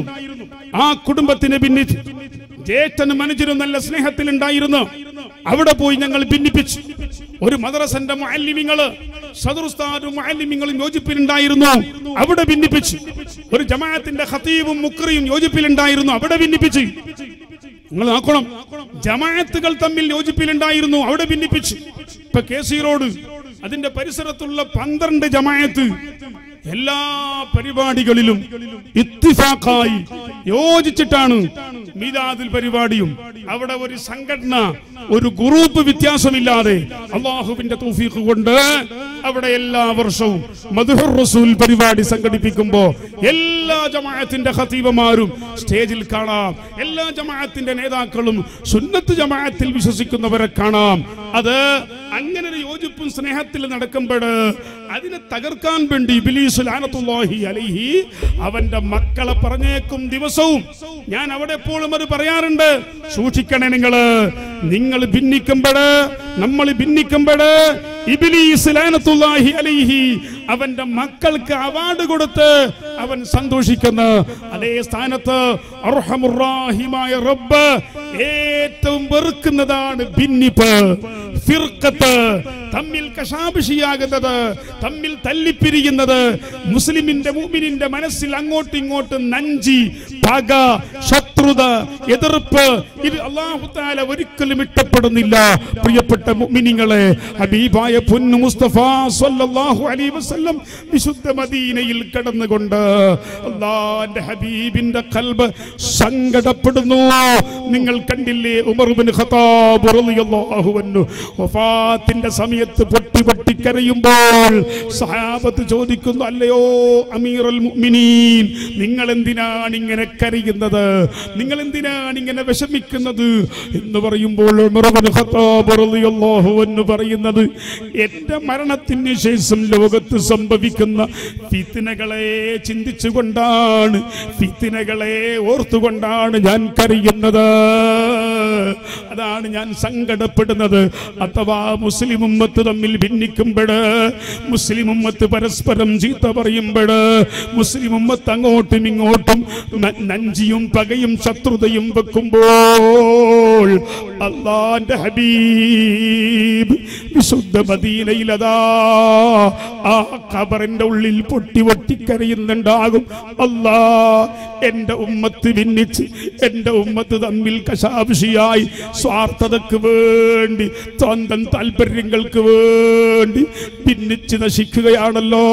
ആ കുടുംബത്തിനെ ഭിന്നിച്ച് ജ്യേഷ്ഠനും മനുജനും നല്ല സ്നേഹത്തിലുണ്ടായിരുന്നു അവിടെ പോയി ഞങ്ങൾ ഭിന്നിപ്പിച്ചു ഒരു മദ്രസന്റെ മുഅല്ലിമീങ്ങള് സദറുസ്താദും മുഅല്ലിമീങ്ങളും യോജിപ്പിലുണ്ടായിരുന്നു അവിടെ ഭിന്നിപ്പിച്ചു ഒരു ജമാഅത്തിന്റെ ഖതീബും മുക്രിയും യോജിപ്പിലുണ്ടായിരുന്നു അവിടെ ഭിന്നിപ്പിച്ചു നിങ്ങൾ നോക്കണം ജമാഅത്തുകൾ തമ്മിൽ യോജിപ്പിലുണ്ടായിരുന്നു അവിടെ ഭിന്നിപ്പിച്ചു ഇപ്പൊ കെ സി റോഡ് അതിന്റെ പരിസരത്തുള്ള പന്ത്രണ്ട് ജമാഅത്ത് എല്ലാ പരിപാടികളിലും ഇത്തിഫാഖായി യോജിച്ചിട്ടാണ് മീതാദിൽ പരിപാടിയും അവിടെ ഒരു സംഘടന ഒരു ഗ്രൂപ്പ് വ്യത്യാസമില്ലാതെ അള്ളാഹുവിന്റെ തൗഫീഖ് കൊണ്ട് അവിടെ എല്ലാ വർഷവും മധുഹർ റസൂൽ പരിപാടി സംഘടിപ്പിക്കുമ്പോ എല്ലാ ജമാഅത്തിന്റെ ഖതീബമാരും സ്റ്റേജിൽ കാണാം എല്ലാ ജമാഅത്തിന്റെ നേതാക്കളും സുന്നത്ത് ജമാഅത്തിൽ വിശ്വസിക്കുന്നവരെ കാണാം അത് അങ്ങനെ ഒരു യോജിപ്പും സ്നേഹത്തിൽ നടക്കുമ്പോൾ അതിനെ തകർക്കാൻ വേണ്ടി ഇബ്ലീസ് ലാനത്തുല്ലാഹി അലൈഹി അവന്റെ മക്കളെ പറഞ്ഞേക്കും ദിവസവും ഞാൻ അവിടെ എപ്പോഴും അത് പറയാറുണ്ട് സൂക്ഷിക്കണേ നിങ്ങള് നിങ്ങൾ ഭിന്നിക്കുമ്പോഴ് നമ്മൾ ഭിന്നിക്കുമ്പോഴ് ഇബ്ലീസ് ലാനത്തുല്ലാഹി അലൈഹി അവന്റെ മക്കൾക്ക് അവാർഡ് കൊടുത്ത് അവൻ സന്തോഷിക്കുന്ന അതേ സ്ഥാനത്ത് അർഹമുറാഹിമായ റബ്ബ് ഏറ്റവും വെറുക്കുന്നതാണ് ഭിന്നിപ്പ് ഫിർക്കത്ത് തമ്മിൽ കശാഭിഷിയാകുന്നത് തമ്മിൽ തല്ലിപ്പിരിയുന്നത് മുസ്ലിമിന്റെ മുഅ്മിനിന്റെ മനസ്സിൽ അങ്ങോട്ടും ഇങ്ങോട്ടും നഞ്ചി പക ശത്രുത എതിർപ്പ് ഇത് അല്ലാഹു തആല ഒരിക്കലും ഇഷ്ടപ്പെടുന്നില്ല പ്രിയപ്പെട്ട മുഅ്മിനീങ്ങളെ ഹബീബായ പൊന്നു മുസ്തഫ സല്ലല്ലാഹു അലൈഹി വസല്ലം വിശുദ്ധ മദീനയിൽ കടന്നുകൊണ്ട് അല്ലാഹുവിന്റെ ഹബീബിന്റെ കൽബ് സങ്കടപ്പെടുന്നു നിങ്ങൾ കണ്ടില്ലേ ഉമർ ഇബ്നു ഖത്താബ് റളിയല്ലാഹു അൻഹു വഫാത്തിന്റെ സമയത്ത് പൊട്ടി പൊട്ടിക്കരയുമ്പോൾ സഹാബത്ത് ചോദിക്കുന്നു അല്ലയോ അമീറുൽ മുഅ്മിനീൻ നിങ്ങൾ എന്തിനാണ് ഇങ്ങനെ കരയുന്നത് നിങ്ങൾ എന്തിനാണ് ഇങ്ങനെ വിഷമിക്കുന്നത് എന്ന് പറയുമ്പോൾ ഉമർ ഇബ്നു ഖത്താബ് റളിയല്ലാഹു അൻഹു പറയുന്നത് എന്റെ മരണത്തിന് ശേഷം ലോകത്ത് സംഭവിക്കുന്ന ഫിത്തിനകളെ ചിന്തിച്ചുകൊണ്ടാണ് ഫിത്തിനകളെ ഓർത്തുകൊണ്ടാണ് ഞാൻ കരയുന്നത് അതാണ് ഞാൻ സങ്കടപ്പെടുന്നത് അഥവാ മുസ്ലിം ഉമ്മത്ത് തമ്മിൽ ഭിന്നിക്കുമ്പോൾ മുസ്ലിം ഉമ്മത്ത് പരസ്പരം ചീത്ത പറയുമ്പോൾ മുസ്ലിം ഉമ്മത്ത് അങ്ങോട്ടും ഇങ്ങോട്ടും ന- നഞ്ചിയും പകയും ശത്രുതയും വെക്കുമ്പോൾ അള്ളാന്റെ ഹബീബ് വിശുദ്ധ മദീനയിലതാ ആ ഖബറിന്റെ ഉള്ളിൽ പൊട്ടി പൊട്ടിക്കരയുന്നുണ്ടാകും അല്ലാ എന്റെ ഉമ്മത്ത് ഭിന്നിച്ച് എന്റെ ഉമ്മത്ത് തമ്മിൽ കശാഭിഷിയായി സ്വാർത്ഥതക്ക് വേണ്ടി സ്വന്തം താല്പര്യങ്ങൾക്ക് വേണ്ടി ഭിന്നിച്ച് നശിക്കുകയാണല്ലോ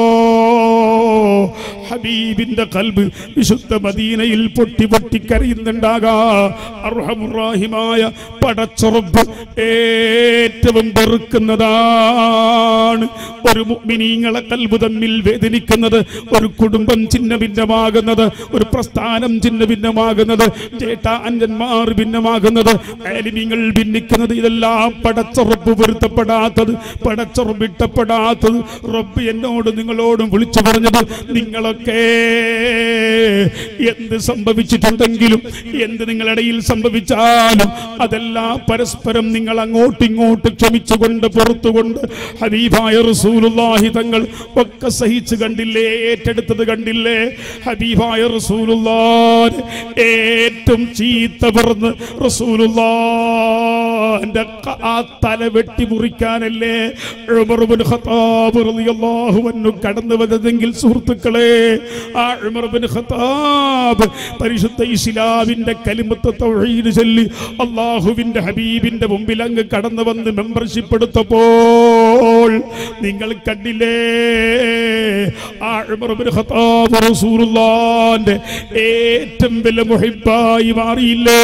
ഹബീബിന്റെ കൽബ് വിശുദ്ധ മദീനയിൽ പൊട്ടി പൊട്ടിക്കരയുന്നുണ്ടാകാ അർഹമുറാഹിമായ പടച്ചുറപ്പ് ഏറ്റവും വെറുക്കുന്നതാണ് ഒരു മുഅ്മിനീങ്ങളെ കൽബ് തമ്മിൽ വേദനിക്കുന്നത് ഒരു കുടുംബം ചിഹ്ന ഭിന്നമാകുന്നത് ഒരു പ്രസ്ഥാനം ചിഹ്ന ഭിന്നമാകുന്നത് ചേട്ടാ അഞ്ചന്മാർ ഭിന്നമാകുന്നത് ആലിമീങ്ങൾ ഭിന്നിക്കുന്നത് ഇതെല്ലാം പടച്ചുറപ്പ് പൊരുത്തപ്പെടാത്തത് പടച്ചുറപ്പ് ഇഷ്ടപ്പെടാത്തത് റബ്ബ് എന്നോട് നിങ്ങളോടും വിളിച്ചു പറഞ്ഞത് നിങ്ങളൊക്കെ എന്ത് സംഭവിച്ചിട്ടുണ്ടെങ്കിലും എന്ത് നിങ്ങളിടയിൽ സംഭവിച്ചാലും അതെല്ലാം പരസ്പരം നിങ്ങൾ അങ്ങോട്ടും ഇങ്ങോട്ടും ക്ഷമിച്ചുകൊണ്ട് പുറത്തുകൊണ്ട് ഹബീബായ റസൂലുള്ളാഹി തങ്ങൾ ഒക്കെ സഹിച്ച് കണ്ടില്ലേ ഏറ്റെടുത്തത് കണ്ടില്ലേ ഹബീബായ റസൂലുള്ളാഹ് ഏറ്റവും ചീത്ത പറഞ്ഞ് റസൂലുള്ളാഹിന്റെ ക- ആ തല വെട്ടി മുറിക്കാനല്ലേ ഉമർ ഇബ്നു ഖത്താബ് റളിയല്ലാഹു അൻഹു കടന്നു വന്നതെങ്കിൽ സുഹൃത്തുക്കളെ ആ ഉമർ ഇബ്നു ഖത്താബ് പരിശുദ്ധ ഇസ്ലാമിന്റെ കലിമത്ത് തൗഹീദ് ചൊല്ലി അള്ളാഹുവിന്റെ ഹബീബിന്റെ മുമ്പിൽ അങ്ങ് കടന്നു വന്ന് മെമ്പർഷിപ്പ് എടുത്തപ്പോൾ നിങ്ങൾ കണ്ടില്ലേ ആ ഉമർ ഇബ്നു ഖത്താബ് റസൂലുള്ളാഹിന്റെ ഏറ്റവും വലിയ മുഹിബായി മാറിയില്ലേ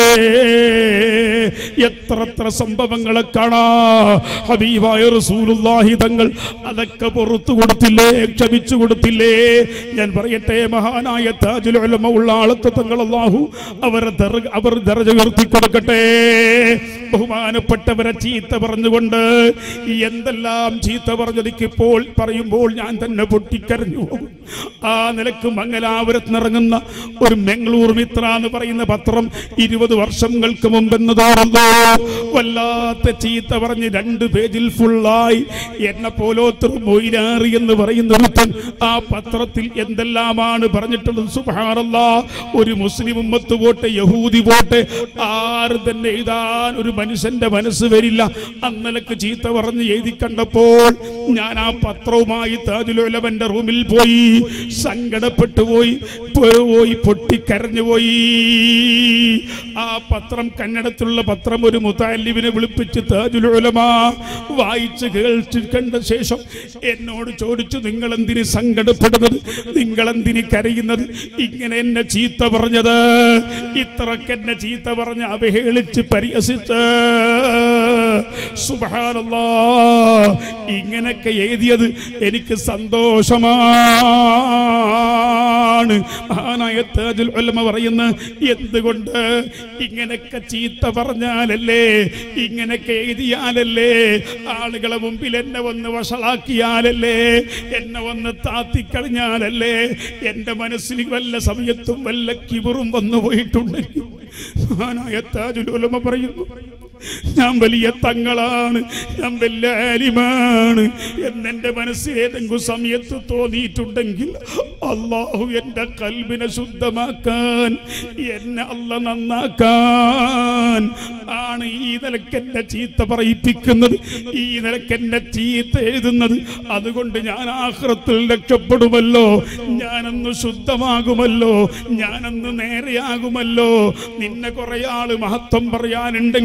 എത്ര എത്ര സംഭവങ്ങളെ കാണാ ഹബീബായ റസൂലുള്ളാഹി തങ്ങൾ അതൊക്കെ പുറത്തു കൊടുത്തില്ലേ ക്ഷമിച്ചു കൊടുത്തില്ലേ ഞാൻ പറയട്ടെ മഹാനായ താജുൽ ഉലമ ഉള്ള ആളത്തെ തങ്ങൾ അല്ലാഹു അവരെ ദറ- അവർ ദറജ ഉയർത്തി കൊടുക്കട്ടെ ബഹുമാനപ്പെട്ടവരെ ചീത്ത പറഞ്ഞുകൊണ്ട് എന്തെല്ലാം ചീത്ത പറഞ്ഞതിക്ക് ഇപ്പോൾ പറയുമ്പോൾ ഞാൻ തന്നെ പൊട്ടിക്കരഞ്ഞു പോകും ആ നിലക്ക് മംഗലാപുരത്ത് നിറങ്ങുന്ന ഒരു മംഗളൂർ മിത്ര എന്ന് പറയുന്ന പത്രം ഇരുപത് വർഷങ്ങൾക്ക് മുമ്പെന്നതാണല്ലോ വല്ലാത്ത ചീത്ത പറഞ്ഞ് രണ്ട് പേജിൽ ഫുള്ളായി എന്നെ പോലോത്തർ മൊയിലാറി എന്ന് പറയുന്ന ഒരുത്തൻ ആ പത്രത്തിൽ എന്തെല്ലാമാണ് പറഞ്ഞിട്ടുള്ളത് സുബാനല്ല ഒരു മുസ്ലിം ഉമ്മത്ത് പോട്ടെ യഹൂദി പോട്ടെ ആരും തന്നെ എഴുതാൻ ഒരു മനുഷ്യന്റെ മനസ്സ് വരില്ല അന്നലക്ക് ചീത്ത പറഞ്ഞ് എഴുതി കണ്ടപ്പോൾ ഞാൻ ആ പത്രവുമായി താജുലോലവന്റെ റൂമിൽ പോയി സങ്കടപ്പെട്ടു പോയി പോയി പൊട്ടിക്കരഞ്ഞു പോയി ആ പത്രം കന്നഡത്തിലുള്ള പത്രം ഒരു മുത്താലിബിനെ വിളിപ്പിച്ച് താജുലോലമ വായിച്ച് കേൾച്ച് കണ്ട ശേഷം എന്നോട് ചോദിച്ചു നിങ്ങൾ എന്തിന് സങ്കടപ്പെടുന്നത് നിങ്ങൾ എന്തിന് കരയുന്നത് ഇങ്ങനെ എന്നെ ചീത്ത പറഞ്ഞത് ഇത്രക്ക് എന്നെ ചീത്ത പറഞ്ഞ് അവഹേളിച്ച് പരിഹസിച്ച് സുബഹാനല്ലാ ഇങ്ങനൊക്കെ എഴുതിയത് എനിക്ക് സന്തോഷമാണ് മഹാനായ താജുൽ ഉലമ പറയുന്ന എന്തുകൊണ്ട് ഇങ്ങനൊക്കെ ചീത്ത പറഞ്ഞാലല്ലേ ഇങ്ങനൊക്കെ എഴുതിയാലല്ലേ ആളുകളെ മുമ്പിൽ എന്നെ വന്ന് വഷളാക്കിയാലല്ലേ എന്നെ വന്ന് താത്തിക്കളഞ്ഞാലല്ലേ എൻ്റെ മനസ്സിൽ വല്ല സമയത്തും വല്ല കിബറും വന്നു പോയിട്ടുണ്ടെങ്കിൽ മഹാനായ താജുൽ ഉലമ പറയുന്നു ഞാൻ വലിയ തങ്ങളാണ് ഞാൻ വലിയ ആലിമാണ് എന്നെൻ്റെ മനസ്സിൽ ഏതെങ്കിലും സമയത്ത് തോന്നിയിട്ടുണ്ടെങ്കിൽ അള്ളാഹു എൻ്റെ കൽബിനെ ശുദ്ധമാക്കാൻ എന്നെ അല്ല നന്നാക്കാൻ ആണ് ഈ നിലക്ക് എന്നെ ചീത്ത പറയിപ്പിക്കുന്നത് ഈ നിലക്ക് എന്നെ ചീത്ത എഴുതുന്നത് അതുകൊണ്ട് ഞാൻ ആഹ്റത്തിൽ രക്ഷപ്പെടുമല്ലോ ഞാനന്ന് ശുദ്ധമാകുമല്ലോ ഞാനന്ന് നേരെയാകുമല്ലോ നിന്നെ കുറെ ആള് മഹത്വം പറയാനുണ്ടെങ്കിലും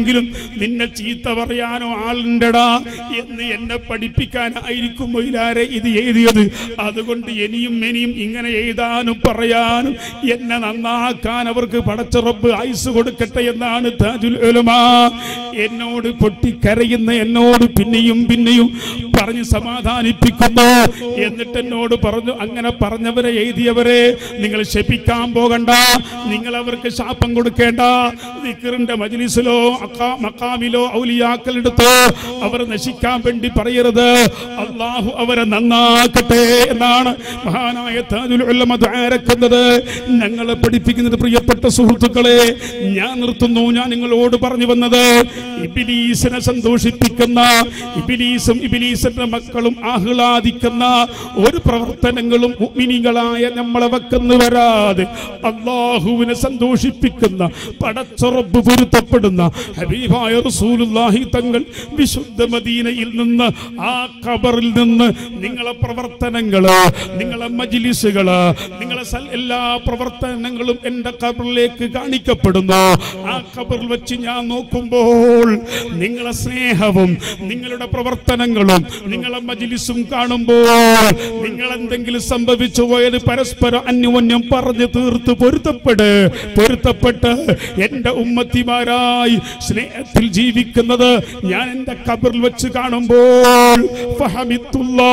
നിന്നെ ചീത്ത പറയാനോ ആളുണ്ടടാ എന്ന് എന്നെ പഠിപ്പിക്കാനായിരിക്കും മൊയിലാരെ ഇത് എഴുതിയത് അതുകൊണ്ട് ഇനിയും ഇനിയും ഇങ്ങനെ എഴുതാനും പറയാനും എന്നെ നന്നാക്കാൻ അവർക്ക് പടച്ചുറപ്പ് ആയുസ് കൊടുക്കട്ടെ എന്നാണ് താജുൽ ഉലമാ എന്നോട് പൊട്ടിക്കരയുന്ന എന്നോട് പിന്നെയും പിന്നെയും പറഞ്ഞ് സമാധാനിപ്പിക്കുന്നു എന്നിട്ട് എന്നോട് പറഞ്ഞു അങ്ങനെ പറഞ്ഞവരെ എഴുതിയവരെ നിങ്ങൾ ശപിക്കാൻ പോകണ്ട നിങ്ങൾ അവർക്ക് ശാപം കൊടുക്കേണ്ട ദിക്റിന്റെ മജ്ലിസിലോ അക്കാ- മക്കാമിലോ ഔലിയാക്കളെടുത്തോ അവർ നശിക്കാൻ വേണ്ടി പറയരുത് അള്ളാഹു അവരെ നന്നാക്കട്ടെ എന്നാണ് മഹാനായ താജുൽ ഉലമ ദ്വാരക്കുന്നത് ഞങ്ങളെ പഠിപ്പിക്കുന്നത് പ്രിയപ്പെട്ട സുഹൃത്തുക്കളെ ഞാൻ നിർത്തുന്നു ഞാൻ നിങ്ങളോട് പറഞ്ഞു വന്നത് ഇബിലീസിനെ സന്തോഷിപ്പിക്കുന്ന ഇബിലീസും ഇബിലീസിന്റെ മക്കളും ആഹ്ലാദിക്കുന്ന ഒരു പ്രവർത്തനങ്ങളും മുഅ്മിനീങ്ങളായ നമ്മളെ വെക്കുന്നു വരാതെ അള്ളാഹുവിനെ സന്തോഷിപ്പിക്കുന്ന പടച്ചുറപ്പ് പൊരുത്തപ്പെടുന്ന ഹബീബായ റസൂലുള്ളാഹി തങ്ങൾ വിശുദ്ധ മദീനയിൽ നിന്ന് ആ ഖബറിൽ നിന്ന് നിങ്ങളെ പ്രവർത്തനങ്ങള് നിങ്ങളെ മജ്ലിസുകള് നിങ്ങളെ സൽ- എല്ലാ പ്രവർത്തനങ്ങളും എന്റെ ഖബറിലേക്ക് കാണിക്കപ്പെടുന്നു ആ ഖബറിൽ വെച്ച് ഞാൻ നോക്കുമ്പോൾ നിങ്ങളെ സ്നേഹവും നിങ്ങളുടെ പ്രവർത്തനങ്ങളും നിങ്ങളെ മജ്ലിസും കാണുമ്പോൾ നിങ്ങൾ എന്തെങ്കിലും സംഭവിച്ചു പോയത് പരസ്പരം അന്യോന്യം പറഞ്ഞു തീർത്ത് പൊരുത്തപ്പെട് പൊരുത്തപ്പെട്ട് എന്റെ ഉമ്മത്തിമാരായി സ്നേഹത്തിൽ ജീവിക്കുന്നത് ഞാൻ എന്റെ ഖബറിൽ വെച്ച് കാണുമ്പോൾ ഫഹമിത്തുല്ലാ.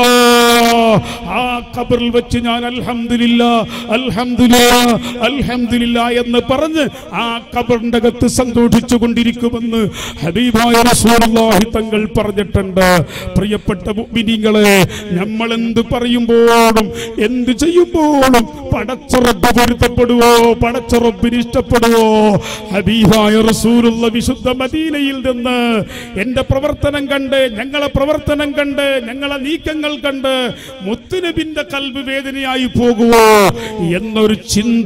ആ ഖബറിൽ വെച്ച് ഞാൻ അൽഹംദുലില്ല അൽഹംദുലില്ല അൽഹംദുലില്ല എന്ന് പറഞ്ഞ് ആ ഖബറിന്റെ അകത്ത് സന്തോഷിച്ചു കൊണ്ടിരിക്കുമെന്ന് ഹബീബായ റസൂലുള്ളാഹി തങ്ങൾ പറഞ്ഞിട്ടുണ്ട് പ്രിയപ്പെട്ട മുഅ്മിനീങ്ങളെ നമ്മൾ എന്ത് പറയുമ്പോഴും എന്ത് ചെയ്യുമ്പോഴും പടച്ചുറപ്പ് പൊരുത്തപ്പെടുവോ പടച്ചുറപ്പിന് ഇഷ്ടപ്പെടുവോ ഹബീബായ റസൂലുള്ള വിശുദ്ധ മദീനയിൽ നിന്ന് എന്റെ പ്രവർത്തനം കണ്ട് ഞങ്ങളെ പ്രവർത്തനം കണ്ട് ഞങ്ങളെ നീക്കങ്ങൾ കണ്ട് മുത്തുനബിന്റെ കൽബ് വേദനയായി പോകുവോ എന്നൊരു ചിന്ത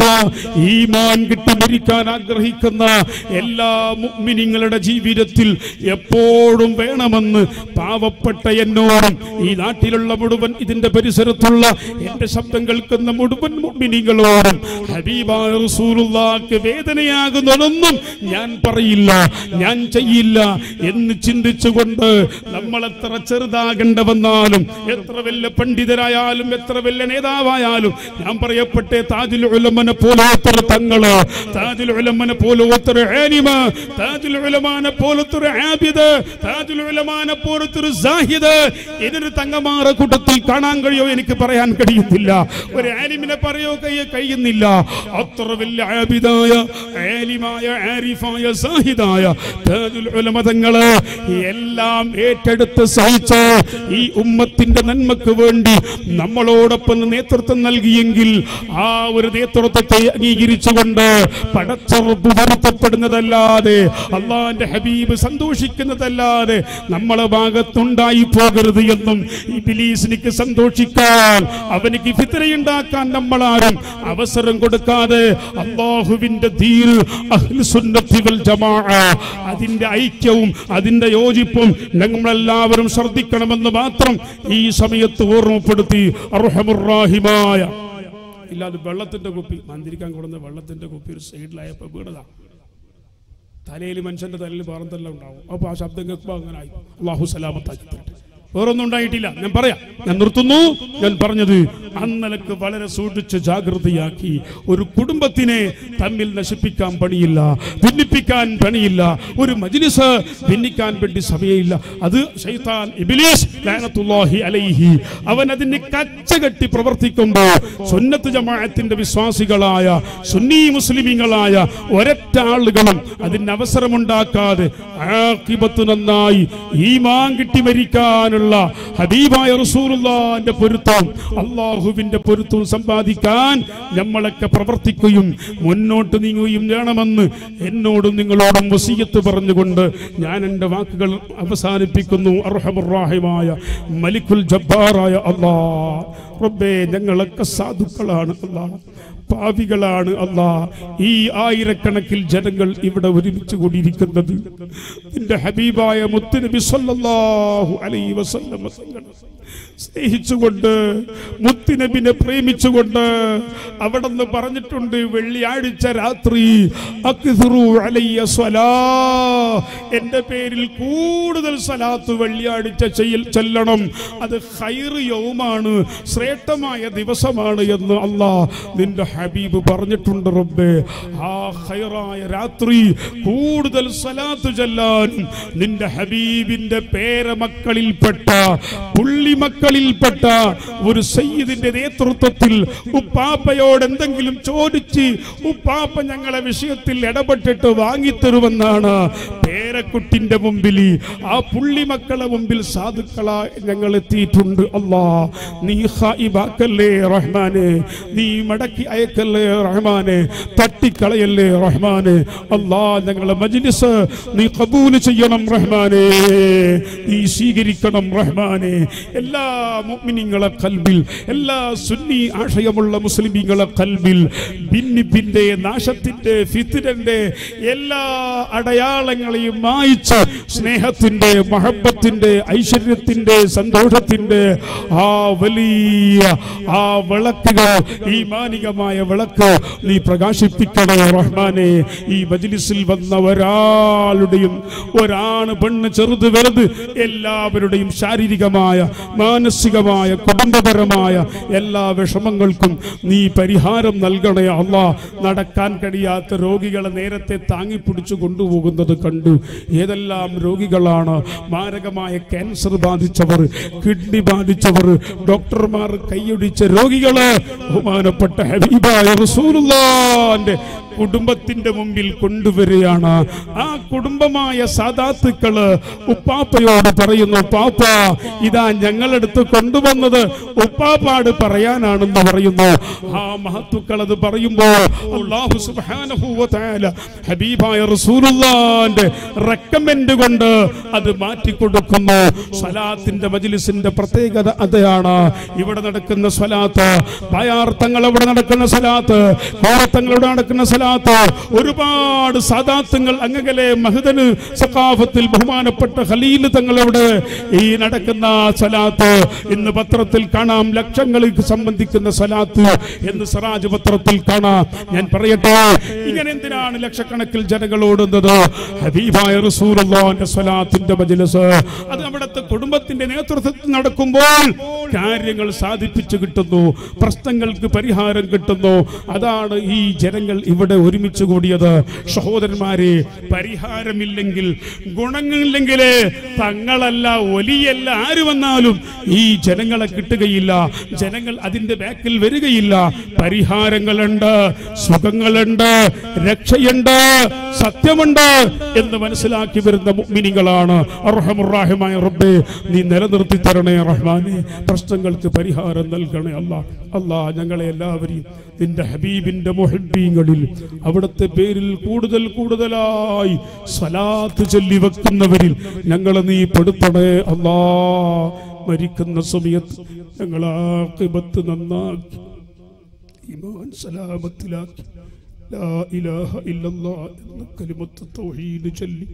ഈമാൻ കിട്ടി മരിക്കാൻ ആഗ്രഹിക്കുന്ന എല്ലാ മുഅ്മിനീങ്ങളുടെ ജീവിതത്തിൽ എപ്പോഴും വേണമെന്ന് പാവപ്പെട്ട എന്നോടും ഈ നാട്ടിലുള്ള മുഴുവൻ ഇതിന്റെ പരിസരത്തുള്ള എന്റെ ശബ്ദം കേൾക്കുന്ന മുഴുവൻ മുഅ്മിനീങ്ങളോടും ഹബീബായ റസൂലുള്ളാഹിക്ക് വേദനയാകുന്നതൊന്നും ഞാൻ പറയില്ല ഞാൻ ചെയ്യില്ല എന്ന് ചിന്തിച്ചുകൊണ്ട് നമ്മൾ എത്ര ചെറുതാകേണ്ട വന്നാലും എത്ര വലിയ പണ്ഡിതരായാലും എത്ര വലിയ നേതാവായാലും ഞാൻ പറയപ്പെട്ടെ താജുൽ ഉലമനെ പോലത്തൊരു തങ്ങള് താജുൽ ഉലമനെ പോലത്തൊരു ആലിമ താജുൽ ഉലമാനെ പോലത്തൊരു ആബിദ് താജുൽ ഉലമാനെ പോലത്തൊരു സാഹിദ് ഇതിന് തങ്ങമാറ കൂട്ടത്തിൽ കാണാൻ കഴിയോ എനിക്ക് പറയാൻ കഴിയുന്നില്ല ഒരു ആലിമിനെ പറയോ കയ്യ കഴിയുന്നില്ല അത്ര വലിയ ആബിദായ ആലിമായ ആരിഫായ സാഹിദായ താജുൽ ഉലമ തങ്ങള് എല്ലാം ഏറ്റെടുത്ത് സഹിച്ച് ഈ ഉമ്മത്തിന്റെ നന്മക്ക് വേണ്ടി നമ്മളോടൊപ്പം നേതൃത്വം നൽകിയെങ്കിൽ ആ ഒരു നേതൃത്വത്തെ അംഗീകരിച്ചുകൊണ്ട് പടച്ചുറപ്പ് വരുത്തപ്പെടുന്നതല്ലാതെ അള്ളാന്റെ ഹബീബ് സന്തോഷിക്കുന്നതല്ലാതെ നമ്മളെ ഭാഗത്തുണ്ടായി പോകരുത് എന്നും ഇബിലീസിനിക്ക് സന്തോഷിക്കാൻ അവനിക്ക് ഫിത്രയുണ്ടാക്കാൻ നമ്മളാരും അവസരം കൊടുക്കാതെ അള്ളാഹുവിന്റെ ദീൻ അഹ്ലുസുന്നത്തി വൽ ജമാഅ അതിന്റെ ഐക്യവും അതിന്റെ യോജിപ്പും നമ്മളെല്ലാവരും ശ്രദ്ധിക്കണമെന്ന് മാത്രം ഈ സമയത്ത് ഓർമ്മപ്പെടുത്തി അർഹമുറാഹിമായ ഇല്ലാതെ വെള്ളത്തിന്റെ കുപ്പി മന്ത്രിക്കാൻ കൊടുന്ന വെള്ളത്തിന്റെ കുപ്പി ഒരു സൈഡിലായപ്പോ വീണതാ തലയിൽ മനുഷ്യന്റെ തലയിൽ വേറെന്തെല്ലാം ഉണ്ടാവും അപ്പൊ ആ ശബ്ദം കേൾക്കുമ്പോൾ അങ്ങനെ ആയി അള്ളാഹു സലാമത്താക്കി തരട്ടെ വേറൊന്നും ഉണ്ടായിട്ടില്ല ഞാൻ പറയാം ഞാൻ നിർത്തുന്നു ഞാൻ പറഞ്ഞത് അന്നലക്ക് വളരെ സൂക്ഷിച്ച് ജാഗ്രതയാക്കി ഒരു കുടുംബത്തിനെ തമ്മിൽ നശിപ്പിക്കാൻ പണിയില്ല ഭിന്നിപ്പിക്കാൻ പണിയില്ല ഒരു മജ്ലിസ് ഭിന്നിക്കാൻ വേണ്ടി സമയമില്ല അത് ഷൈത്താൻ ഇബ്ലീസ് ലഅനത്തുല്ലാഹി അലൈഹി അവൻ അതിന് കച്ചകെട്ടി പ്രവർത്തിക്കുമ്പോൾ സുന്നത്ത് ജമാഅത്തിന്റെ വിശ്വാസികളായ സുന്നി മുസ്ലിമീങ്ങളായ ഒരൊറ്റ ആളുകളും അതിന് അവസരമുണ്ടാക്കാതെ ആഖിബത്ത് നന്നായി ഈമാൻ കിട്ടി മരിക്കാനുള്ള ഹബീബായ റസൂലുള്ളാന്റെ പൊരുത്തം അള്ളാഹുവിന്റെ പൊരുത്തവും സമ്പാദിക്കാൻ നമ്മളൊക്കെ പ്രവർത്തിക്കുകയും മുന്നോട്ട് നീങ്ങുകയും വേണമെന്ന് എന്നോടും നിങ്ങളോടും വസീയത്ത് പറഞ്ഞുകൊണ്ട് ഞാൻ എൻ്റെ വാക്കുകൾ അവസാനിപ്പിക്കുന്നു അർഹമുറാഹിമായ മലിക്കുൽ ജബ്ബാറായ അള്ളാ റബ്ബേ ഞങ്ങളൊക്കെ സാധുക്കളാണ് അള്ളാ പാവികളാണ് അല്ലാ ഈ ആയിരക്കണക്കിൽ ജനങ്ങൾ ഇവിടെ ഒരുമിച്ച് കൂടിയിരിക്കുന്നത് നിന്റെ ഹബീബായ മുത്തുനബി സല്ലല്ലാഹു അലൈഹി വസല്ലം തങ്ങൾ സ്നേഹിച്ചുകൊണ്ട് മുത്തിനബിനെ പ്രേമിച്ചുകൊണ്ട് അവിടെ നിന്ന് പറഞ്ഞിട്ടുണ്ട് വെള്ളിയാഴ്ച രാത്രി അക്സിറു അലയ്യ സ്വലാ എന്റെ പേരിൽ കൂടുതൽ സലാത്ത് വെള്ളിയാഴ്ച ചെയ്യൽ ചെല്ലണം അത് ഹൈറ് യൗമാണ് ശ്രേഷ്ഠമായ ദിവസമാണ് എന്ന് അല്ലാ നിന്റെ ഹബീബ് പറഞ്ഞിട്ടുണ്ട് റബ്ബേ ആ ഹൈറായ രാത്രി കൂടുതൽ സലാത്ത് ചെല്ലാനും നിന്റെ ഹബീബിന്റെ പേരമക്കളിൽപ്പെട്ട പുള്ളിമക്കളിൽപ്പെട്ട ഒരു സയ്യിദിന്റെ നേതൃത്വത്തിൽ ഉപ്പാപ്പയോട് എന്തെങ്കിലും ചോദിച്ച് ഉപ്പാപ്പ ഞങ്ങളെ വിഷയത്തിൽ ഇടപെട്ടിട്ട് വാങ്ങിത്തരുമെന്നാണ് പേരക്കുട്ടിന്റെ മുമ്പിൽ ആ പുള്ളിമക്കളെ മുമ്പിൽ സാധുക്കളായി ഞങ്ങൾ എത്തിയിട്ടുണ്ട് അല്ലാ നീ ഹായിബാക്കല്ലേ റഹ്മാനെ നീ മടക്കി അയക്കല്ലേ റഹ്മാനെ തട്ടിക്കളയല്ലേ റഹ്മാനെ അല്ലാ ഞങ്ങളെ മജ്ലിസ് നീ കബൂല് ചെയ്യണം റഹ്മാനെ നീ സ്വീകരിക്കണം റഹ്മാനെ എല്ലാ മുഅ്മിനീങ്ങളെ കൽബിൽ എല്ലാ സുന്നി ആശയമുള്ള മുസ്ലിമീങ്ങളെ കൽബിൽ ഭിന്നിപ്പിന്റെ നാശത്തിന്റെ ഫിത്തിരന്റെ എല്ലാ അടയാളങ്ങളെയും മായിച്ച് സ്നേഹത്തിന്റെ മഹബത്തിന്റെ ഐശ്വര്യത്തിന്റെ സന്തോഷത്തിന്റെ ആ വലിയ ആ വിളക്കുകൾ ഈ മാനികമായ വിളക്ക് നീ പ്രകാശിപ്പിക്കണേ റഹ്മാനെ ഈ മജ്ലിസിൽ വന്ന ഒരാളുടെയും ഒരാണ് പെണ്ണ് ചെറുത് വലുത് എല്ലാവരുടെയും ശാരീരികമായ മാനസികമായ കുടുംബപരമായ എല്ലാ വിഷമങ്ങൾക്കും നീ പരിഹാരം നൽകണേ അള്ളാ നടക്കാൻ കഴിയാത്ത രോഗികളെ നേരത്തെ താങ്ങിപ്പിടിച്ചു കൊണ്ടുപോകുന്നത് കണ്ടു ഏതെല്ലാം രോഗികളാണ് മാരകമായ ക്യാൻസർ ബാധിച്ചവർ കിഡ്നി ബാധിച്ചവർ ഡോക്ടർമാർ കൈയൊടിച്ച രോഗികള് ബഹുമാനപ്പെട്ട ഹബീബായ റസൂലുള്ളാന്റെ കുടുംബത്തിന്റെ മുമ്പിൽ കൊണ്ടുവരികയാണ് ആ കുടുംബമായ സാദാത്തുക്കള് ഉപ്പാപ്പയോട് പറയുന്നു പാപ്പ ഇതാ ഞങ്ങളെടുത്ത് കൊണ്ടുവന്നത് ഉപ്പാപ്പാട് പറയാനാണെന്ന് പറയുന്നു ആ മഹത്തുക്കൾ അത് പറയുമ്പോൾ അല്ലാഹു സുബ്ഹാനഹു വ തആല ഹബീബായ റസൂലുള്ളാന്റെ റെക്കമെൻഡ് കൊണ്ട് അത് മാറ്റി കൊടുക്കുന്നു സ്വലാത്തിന്റെ മജ്ലിസിന്റെ പ്രത്യേകത അതാണ് ഇവിടെ നടക്കുന്ന സ്വലാത്ത് ഭയാർത്ഥങ്ങൾ അവിടെ നടക്കുന്ന സ്വലാത്ത് കോറത്തങ്ങളുടെ നടക്കുന്ന സ്വലാത്ത് ഒരുപാട് സാദാത്യങ്ങൾ അങ്ങകലെ മഹദന് സഖാഫത്തിൽ ബഹുമാനപ്പെട്ട ഖലീൽ തങ്ങളവിടെ ഈ നടക്കുന്ന സ്വലാത്ത് ഇന്ന് പത്രത്തിൽ കാണാം ലക്ഷങ്ങൾക്ക് സംബന്ധിക്കുന്ന സ്വലാത്ത് എന്ന് സറാജ് പത്രത്തിൽ കാണാം ഞാൻ പറയട്ടെ ഇങ്ങനെ എന്തിനാണ് ലക്ഷക്കണക്കിൽ ജനങ്ങൾ ഓടുന്നത് ഹബീബായ റസൂലുള്ളാഹിന്റെ സ്വലാത്തിന്റെ മജ്ലിസ് അത് അവിടുത്തെ കുടുംബത്തിന്റെ നേതൃത്വത്തിൽ നടക്കുമ്പോൾ കാര്യങ്ങൾ സാധിപ്പിച്ചു കിട്ടുന്നു പ്രശ്നങ്ങൾക്ക് പരിഹാരം കിട്ടുന്നു അതാണ് ഈ ജനങ്ങൾ ഇവിടെ ഒരുമിച്ച് കൂടിയത് സഹോദരന്മാരെ പരിഹാരമില്ലെങ്കിൽ ഗുണങ്ങളില്ലെങ്കിൽ തങ്ങളല്ല ഒലിയല്ല ആര് വന്നാലും ഈ ജനങ്ങളെ കിട്ടുകയില്ല ജനങ്ങൾ അതിന്റെ ബാക്കിൽ വരികയില്ല പരിഹാരങ്ങളുണ്ട് സുഖങ്ങളുണ്ട് രക്ഷയുണ്ട് സത്യമുണ്ട് എന്ന് മനസ്സിലാക്കി വരുന്ന മുഅ്മിനീങ്ങളാണ് അർഹമുറാഹിമായ റബ്ബേ നീ നിലനിർത്തി തരണേ റഹ്മാനെ പ്രശ്നങ്ങൾക്ക് പരിഹാരം നൽകണേ അല്ലാ അല്ലാ ഞങ്ങളെ എല്ലാവരെയും നിന്റെ ഹബീബിന്റെ മുഹബീങ്ങളിൽ അവിടുത്തെ പേരിൽ കൂടുതൽ കൂടുതലായി സലാത്ത് ചൊല്ലി വെക്കുന്നവരിൽ ഞങ്ങളെ നീ പെടുത്തണേ അല്ലാ മരിക്കുന്ന സമയത്ത് ഞങ്ങൾ ആക്കിബത്ത് നന്നാക്കി ഈമാൻ സലാമത്തിലാക്കി ലാ ഇലാഹ ഇല്ലല്ലാ എന്ന കലിമത്ത് തൗഹീദ് ചൊല്ലി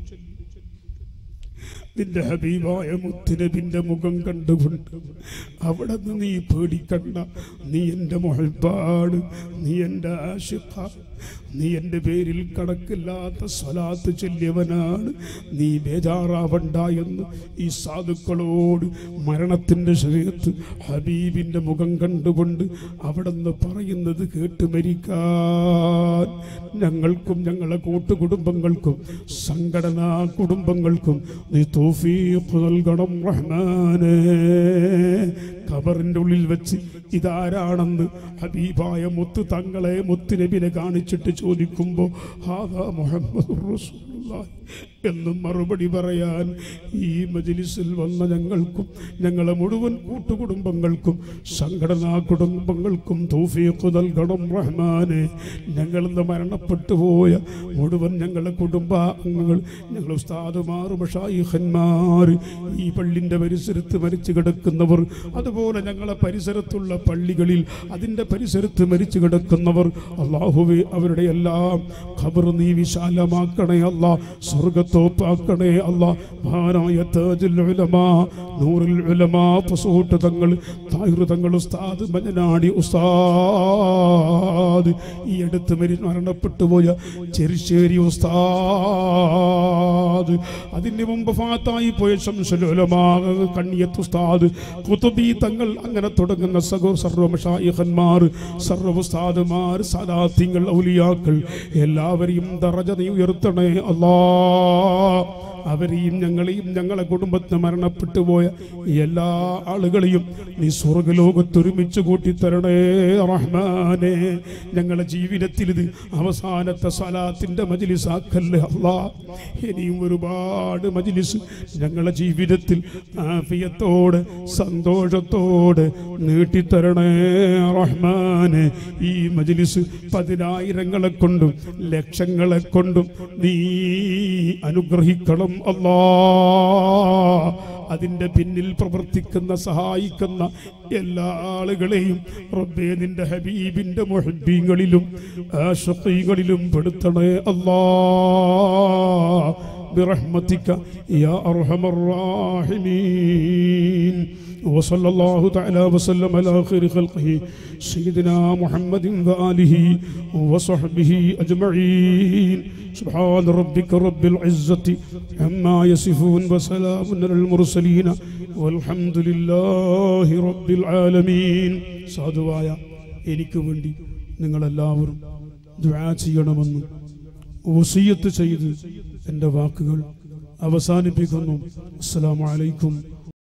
നിന്റെ ഹബീബായ മുത്തുനബിന്റെ മുഖം കണ്ടുകൊണ്ട് അവിടെ നിന്ന് നീ പേടിക്കണ്ട നീ എൻ്റെ മൊഹബാണ് നീ എൻ്റെ ആശിഫ നീ എൻ്റെ പേരിൽ കണക്കില്ലാത്ത സ്വലാത്ത് ചൊല്ലിയവനാണ് നീ ബേജാറാവണ്ട എന്ന് ഈ സാധുക്കളോട് മരണത്തിൻ്റെ ശരീരത്ത് ഹബീബിൻ്റെ മുഖം കണ്ടുകൊണ്ട് അവിടെ നിന്ന് പറയുന്നത് കേട്ട് മരിക്കാൻ ഞങ്ങൾക്കും ഞങ്ങളെ കൂട്ടുകുടുംബങ്ങൾക്കും സംഘടനാ കുടുംബങ്ങൾക്കും നീ തൗഫീഖ് നൽകണം റഹ്മാനേ ഖബറിന്റെ ഉള്ളിൽ വെച്ച് ഇതാരാണെന്ന് ഹബീബായ മുത്ത് തങ്ങളെ മുത്ത് നബിനെ കാണിച്ചിട്ട് ചോദിക്കുമ്പോൾ ഹാദാ മുഹമ്മദ് റസൂലുള്ളാഹി എന്നും മറുപടി പറയാൻ ഈ മജ്ലിസിൽ വന്ന ഞങ്ങൾക്കും ഞങ്ങളെ മുഴുവൻ കൂട്ടുകുടുംബങ്ങൾക്കും സംഘടനാ കുടുംബങ്ങൾക്കും തൗഫീഖ് നൽകണം റഹ്മാനെ ഞങ്ങളിന്ന് മരണപ്പെട്ടു പോയ മുഴുവൻ ഞങ്ങളെ കുടുംബാംഗങ്ങൾ ഞങ്ങൾ ഉസ്താദുമാർ മഷായിഹന്മാർ ഈ പള്ളിൻ്റെ പരിസരത്ത് മരിച്ചു കിടക്കുന്നവർ അതുപോലെ ഞങ്ങളെ പരിസരത്തുള്ള പള്ളികളിൽ അതിൻ്റെ പരിസരത്ത് മരിച്ചു കിടക്കുന്നവർ അള്ളാഹുവെ അവരുടെ എല്ലാം ഖബർ നീ വിശാലമാക്കണേ അല്ലാ സ്വർഗത്തോപ്പാക്കണേ അല്ല മഹാനായ താജുൽ ഉലമാ നൂറുൽ ഉലമാ പസൂട്ട് തങ്ങൾ താഹിർ തങ്ങൾ ഉസ്താദ് മഞ്ഞനാടി ഉസ്താദ് ഈ അടുത്ത് മരി മരണപ്പെട്ടു പോയ ചെറിശ്ശേരി ഉസ്താദ് അതിന് മുമ്പ് ഫാത്തായി പോയ ശംസുൽ ഉലമാ കണ്ണിയത്ത് ഉസ്താദ് കുത്തുബി തങ്ങൾ അങ്ങനെ തുടങ്ങുന്ന സഗോ സർവമഷായിഖന്മാർ സർവ ഉസ്താദുമാർ സദാത്യങ്ങൾ ഔലിയാക്കൾ എല്ലാവരെയും ദറജ നീ ഉയർത്തണേ അല്ലാ അവരെയും ഞങ്ങളെയും ഞങ്ങളെ കുടുംബത്തിന് മരണപ്പെട്ടു പോയ എല്ലാ ആളുകളെയും നീ സ്വർഗലോകത്ത് ഒരുമിച്ച് കൂട്ടിത്തരണേ റഹ്മാനെ ഞങ്ങളുടെ ജീവിതത്തിൽ ഇത് അവസാനത്തെ സലാത്തിന്റെ മജിലിസാക്കല്ലേ അല്ലാ ഇനിയും ഒരുപാട് മജിലിസ് ഞങ്ങളുടെ ജീവിതത്തിൽ ആഫിയത്തോടെ സന്തോഷത്തോടെ നീട്ടിത്തരണേ റഹ്മാനെ ഈ മജിലിസ് പതിനായിരങ്ങളെ കൊണ്ടും ലക്ഷങ്ങളെ കൊണ്ടും നീ അനുഗ്രഹിക്കണം അല്ലാ അതിൻ്റെ പിന്നിൽ പ്രവർത്തിക്കുന്ന സഹായിക്കുന്ന എല്ലാ ആളുകളെയും റബ്ബേ നിന്റെ ഹബീബിന്റെ മുഹബീങ്ങളിലും ആഷഖീങ്ങളിലും പെടുത്തണേ അല്ലാ برحمتك يا أرحم الراحمين وصلى الله تعالى وسلم على خير خلقه سيدنا محمد وآله وصحبه أجمعين سبحان ربك رب العزة عما يصفون وسلام على المرسلين والحمد لله رب العالمين സാധുവായ എനിക്ക് വേണ്ടി നിങ്ങളെല്ലാവരും ദുആ ചെയ്യണമെന്ന് വസിയത്ത് ചെയ്ത് എൻ്റെ വാക്കുകൾ അവസാനിപ്പിക്കുന്നു അസ്സലാമു അലൈക്കും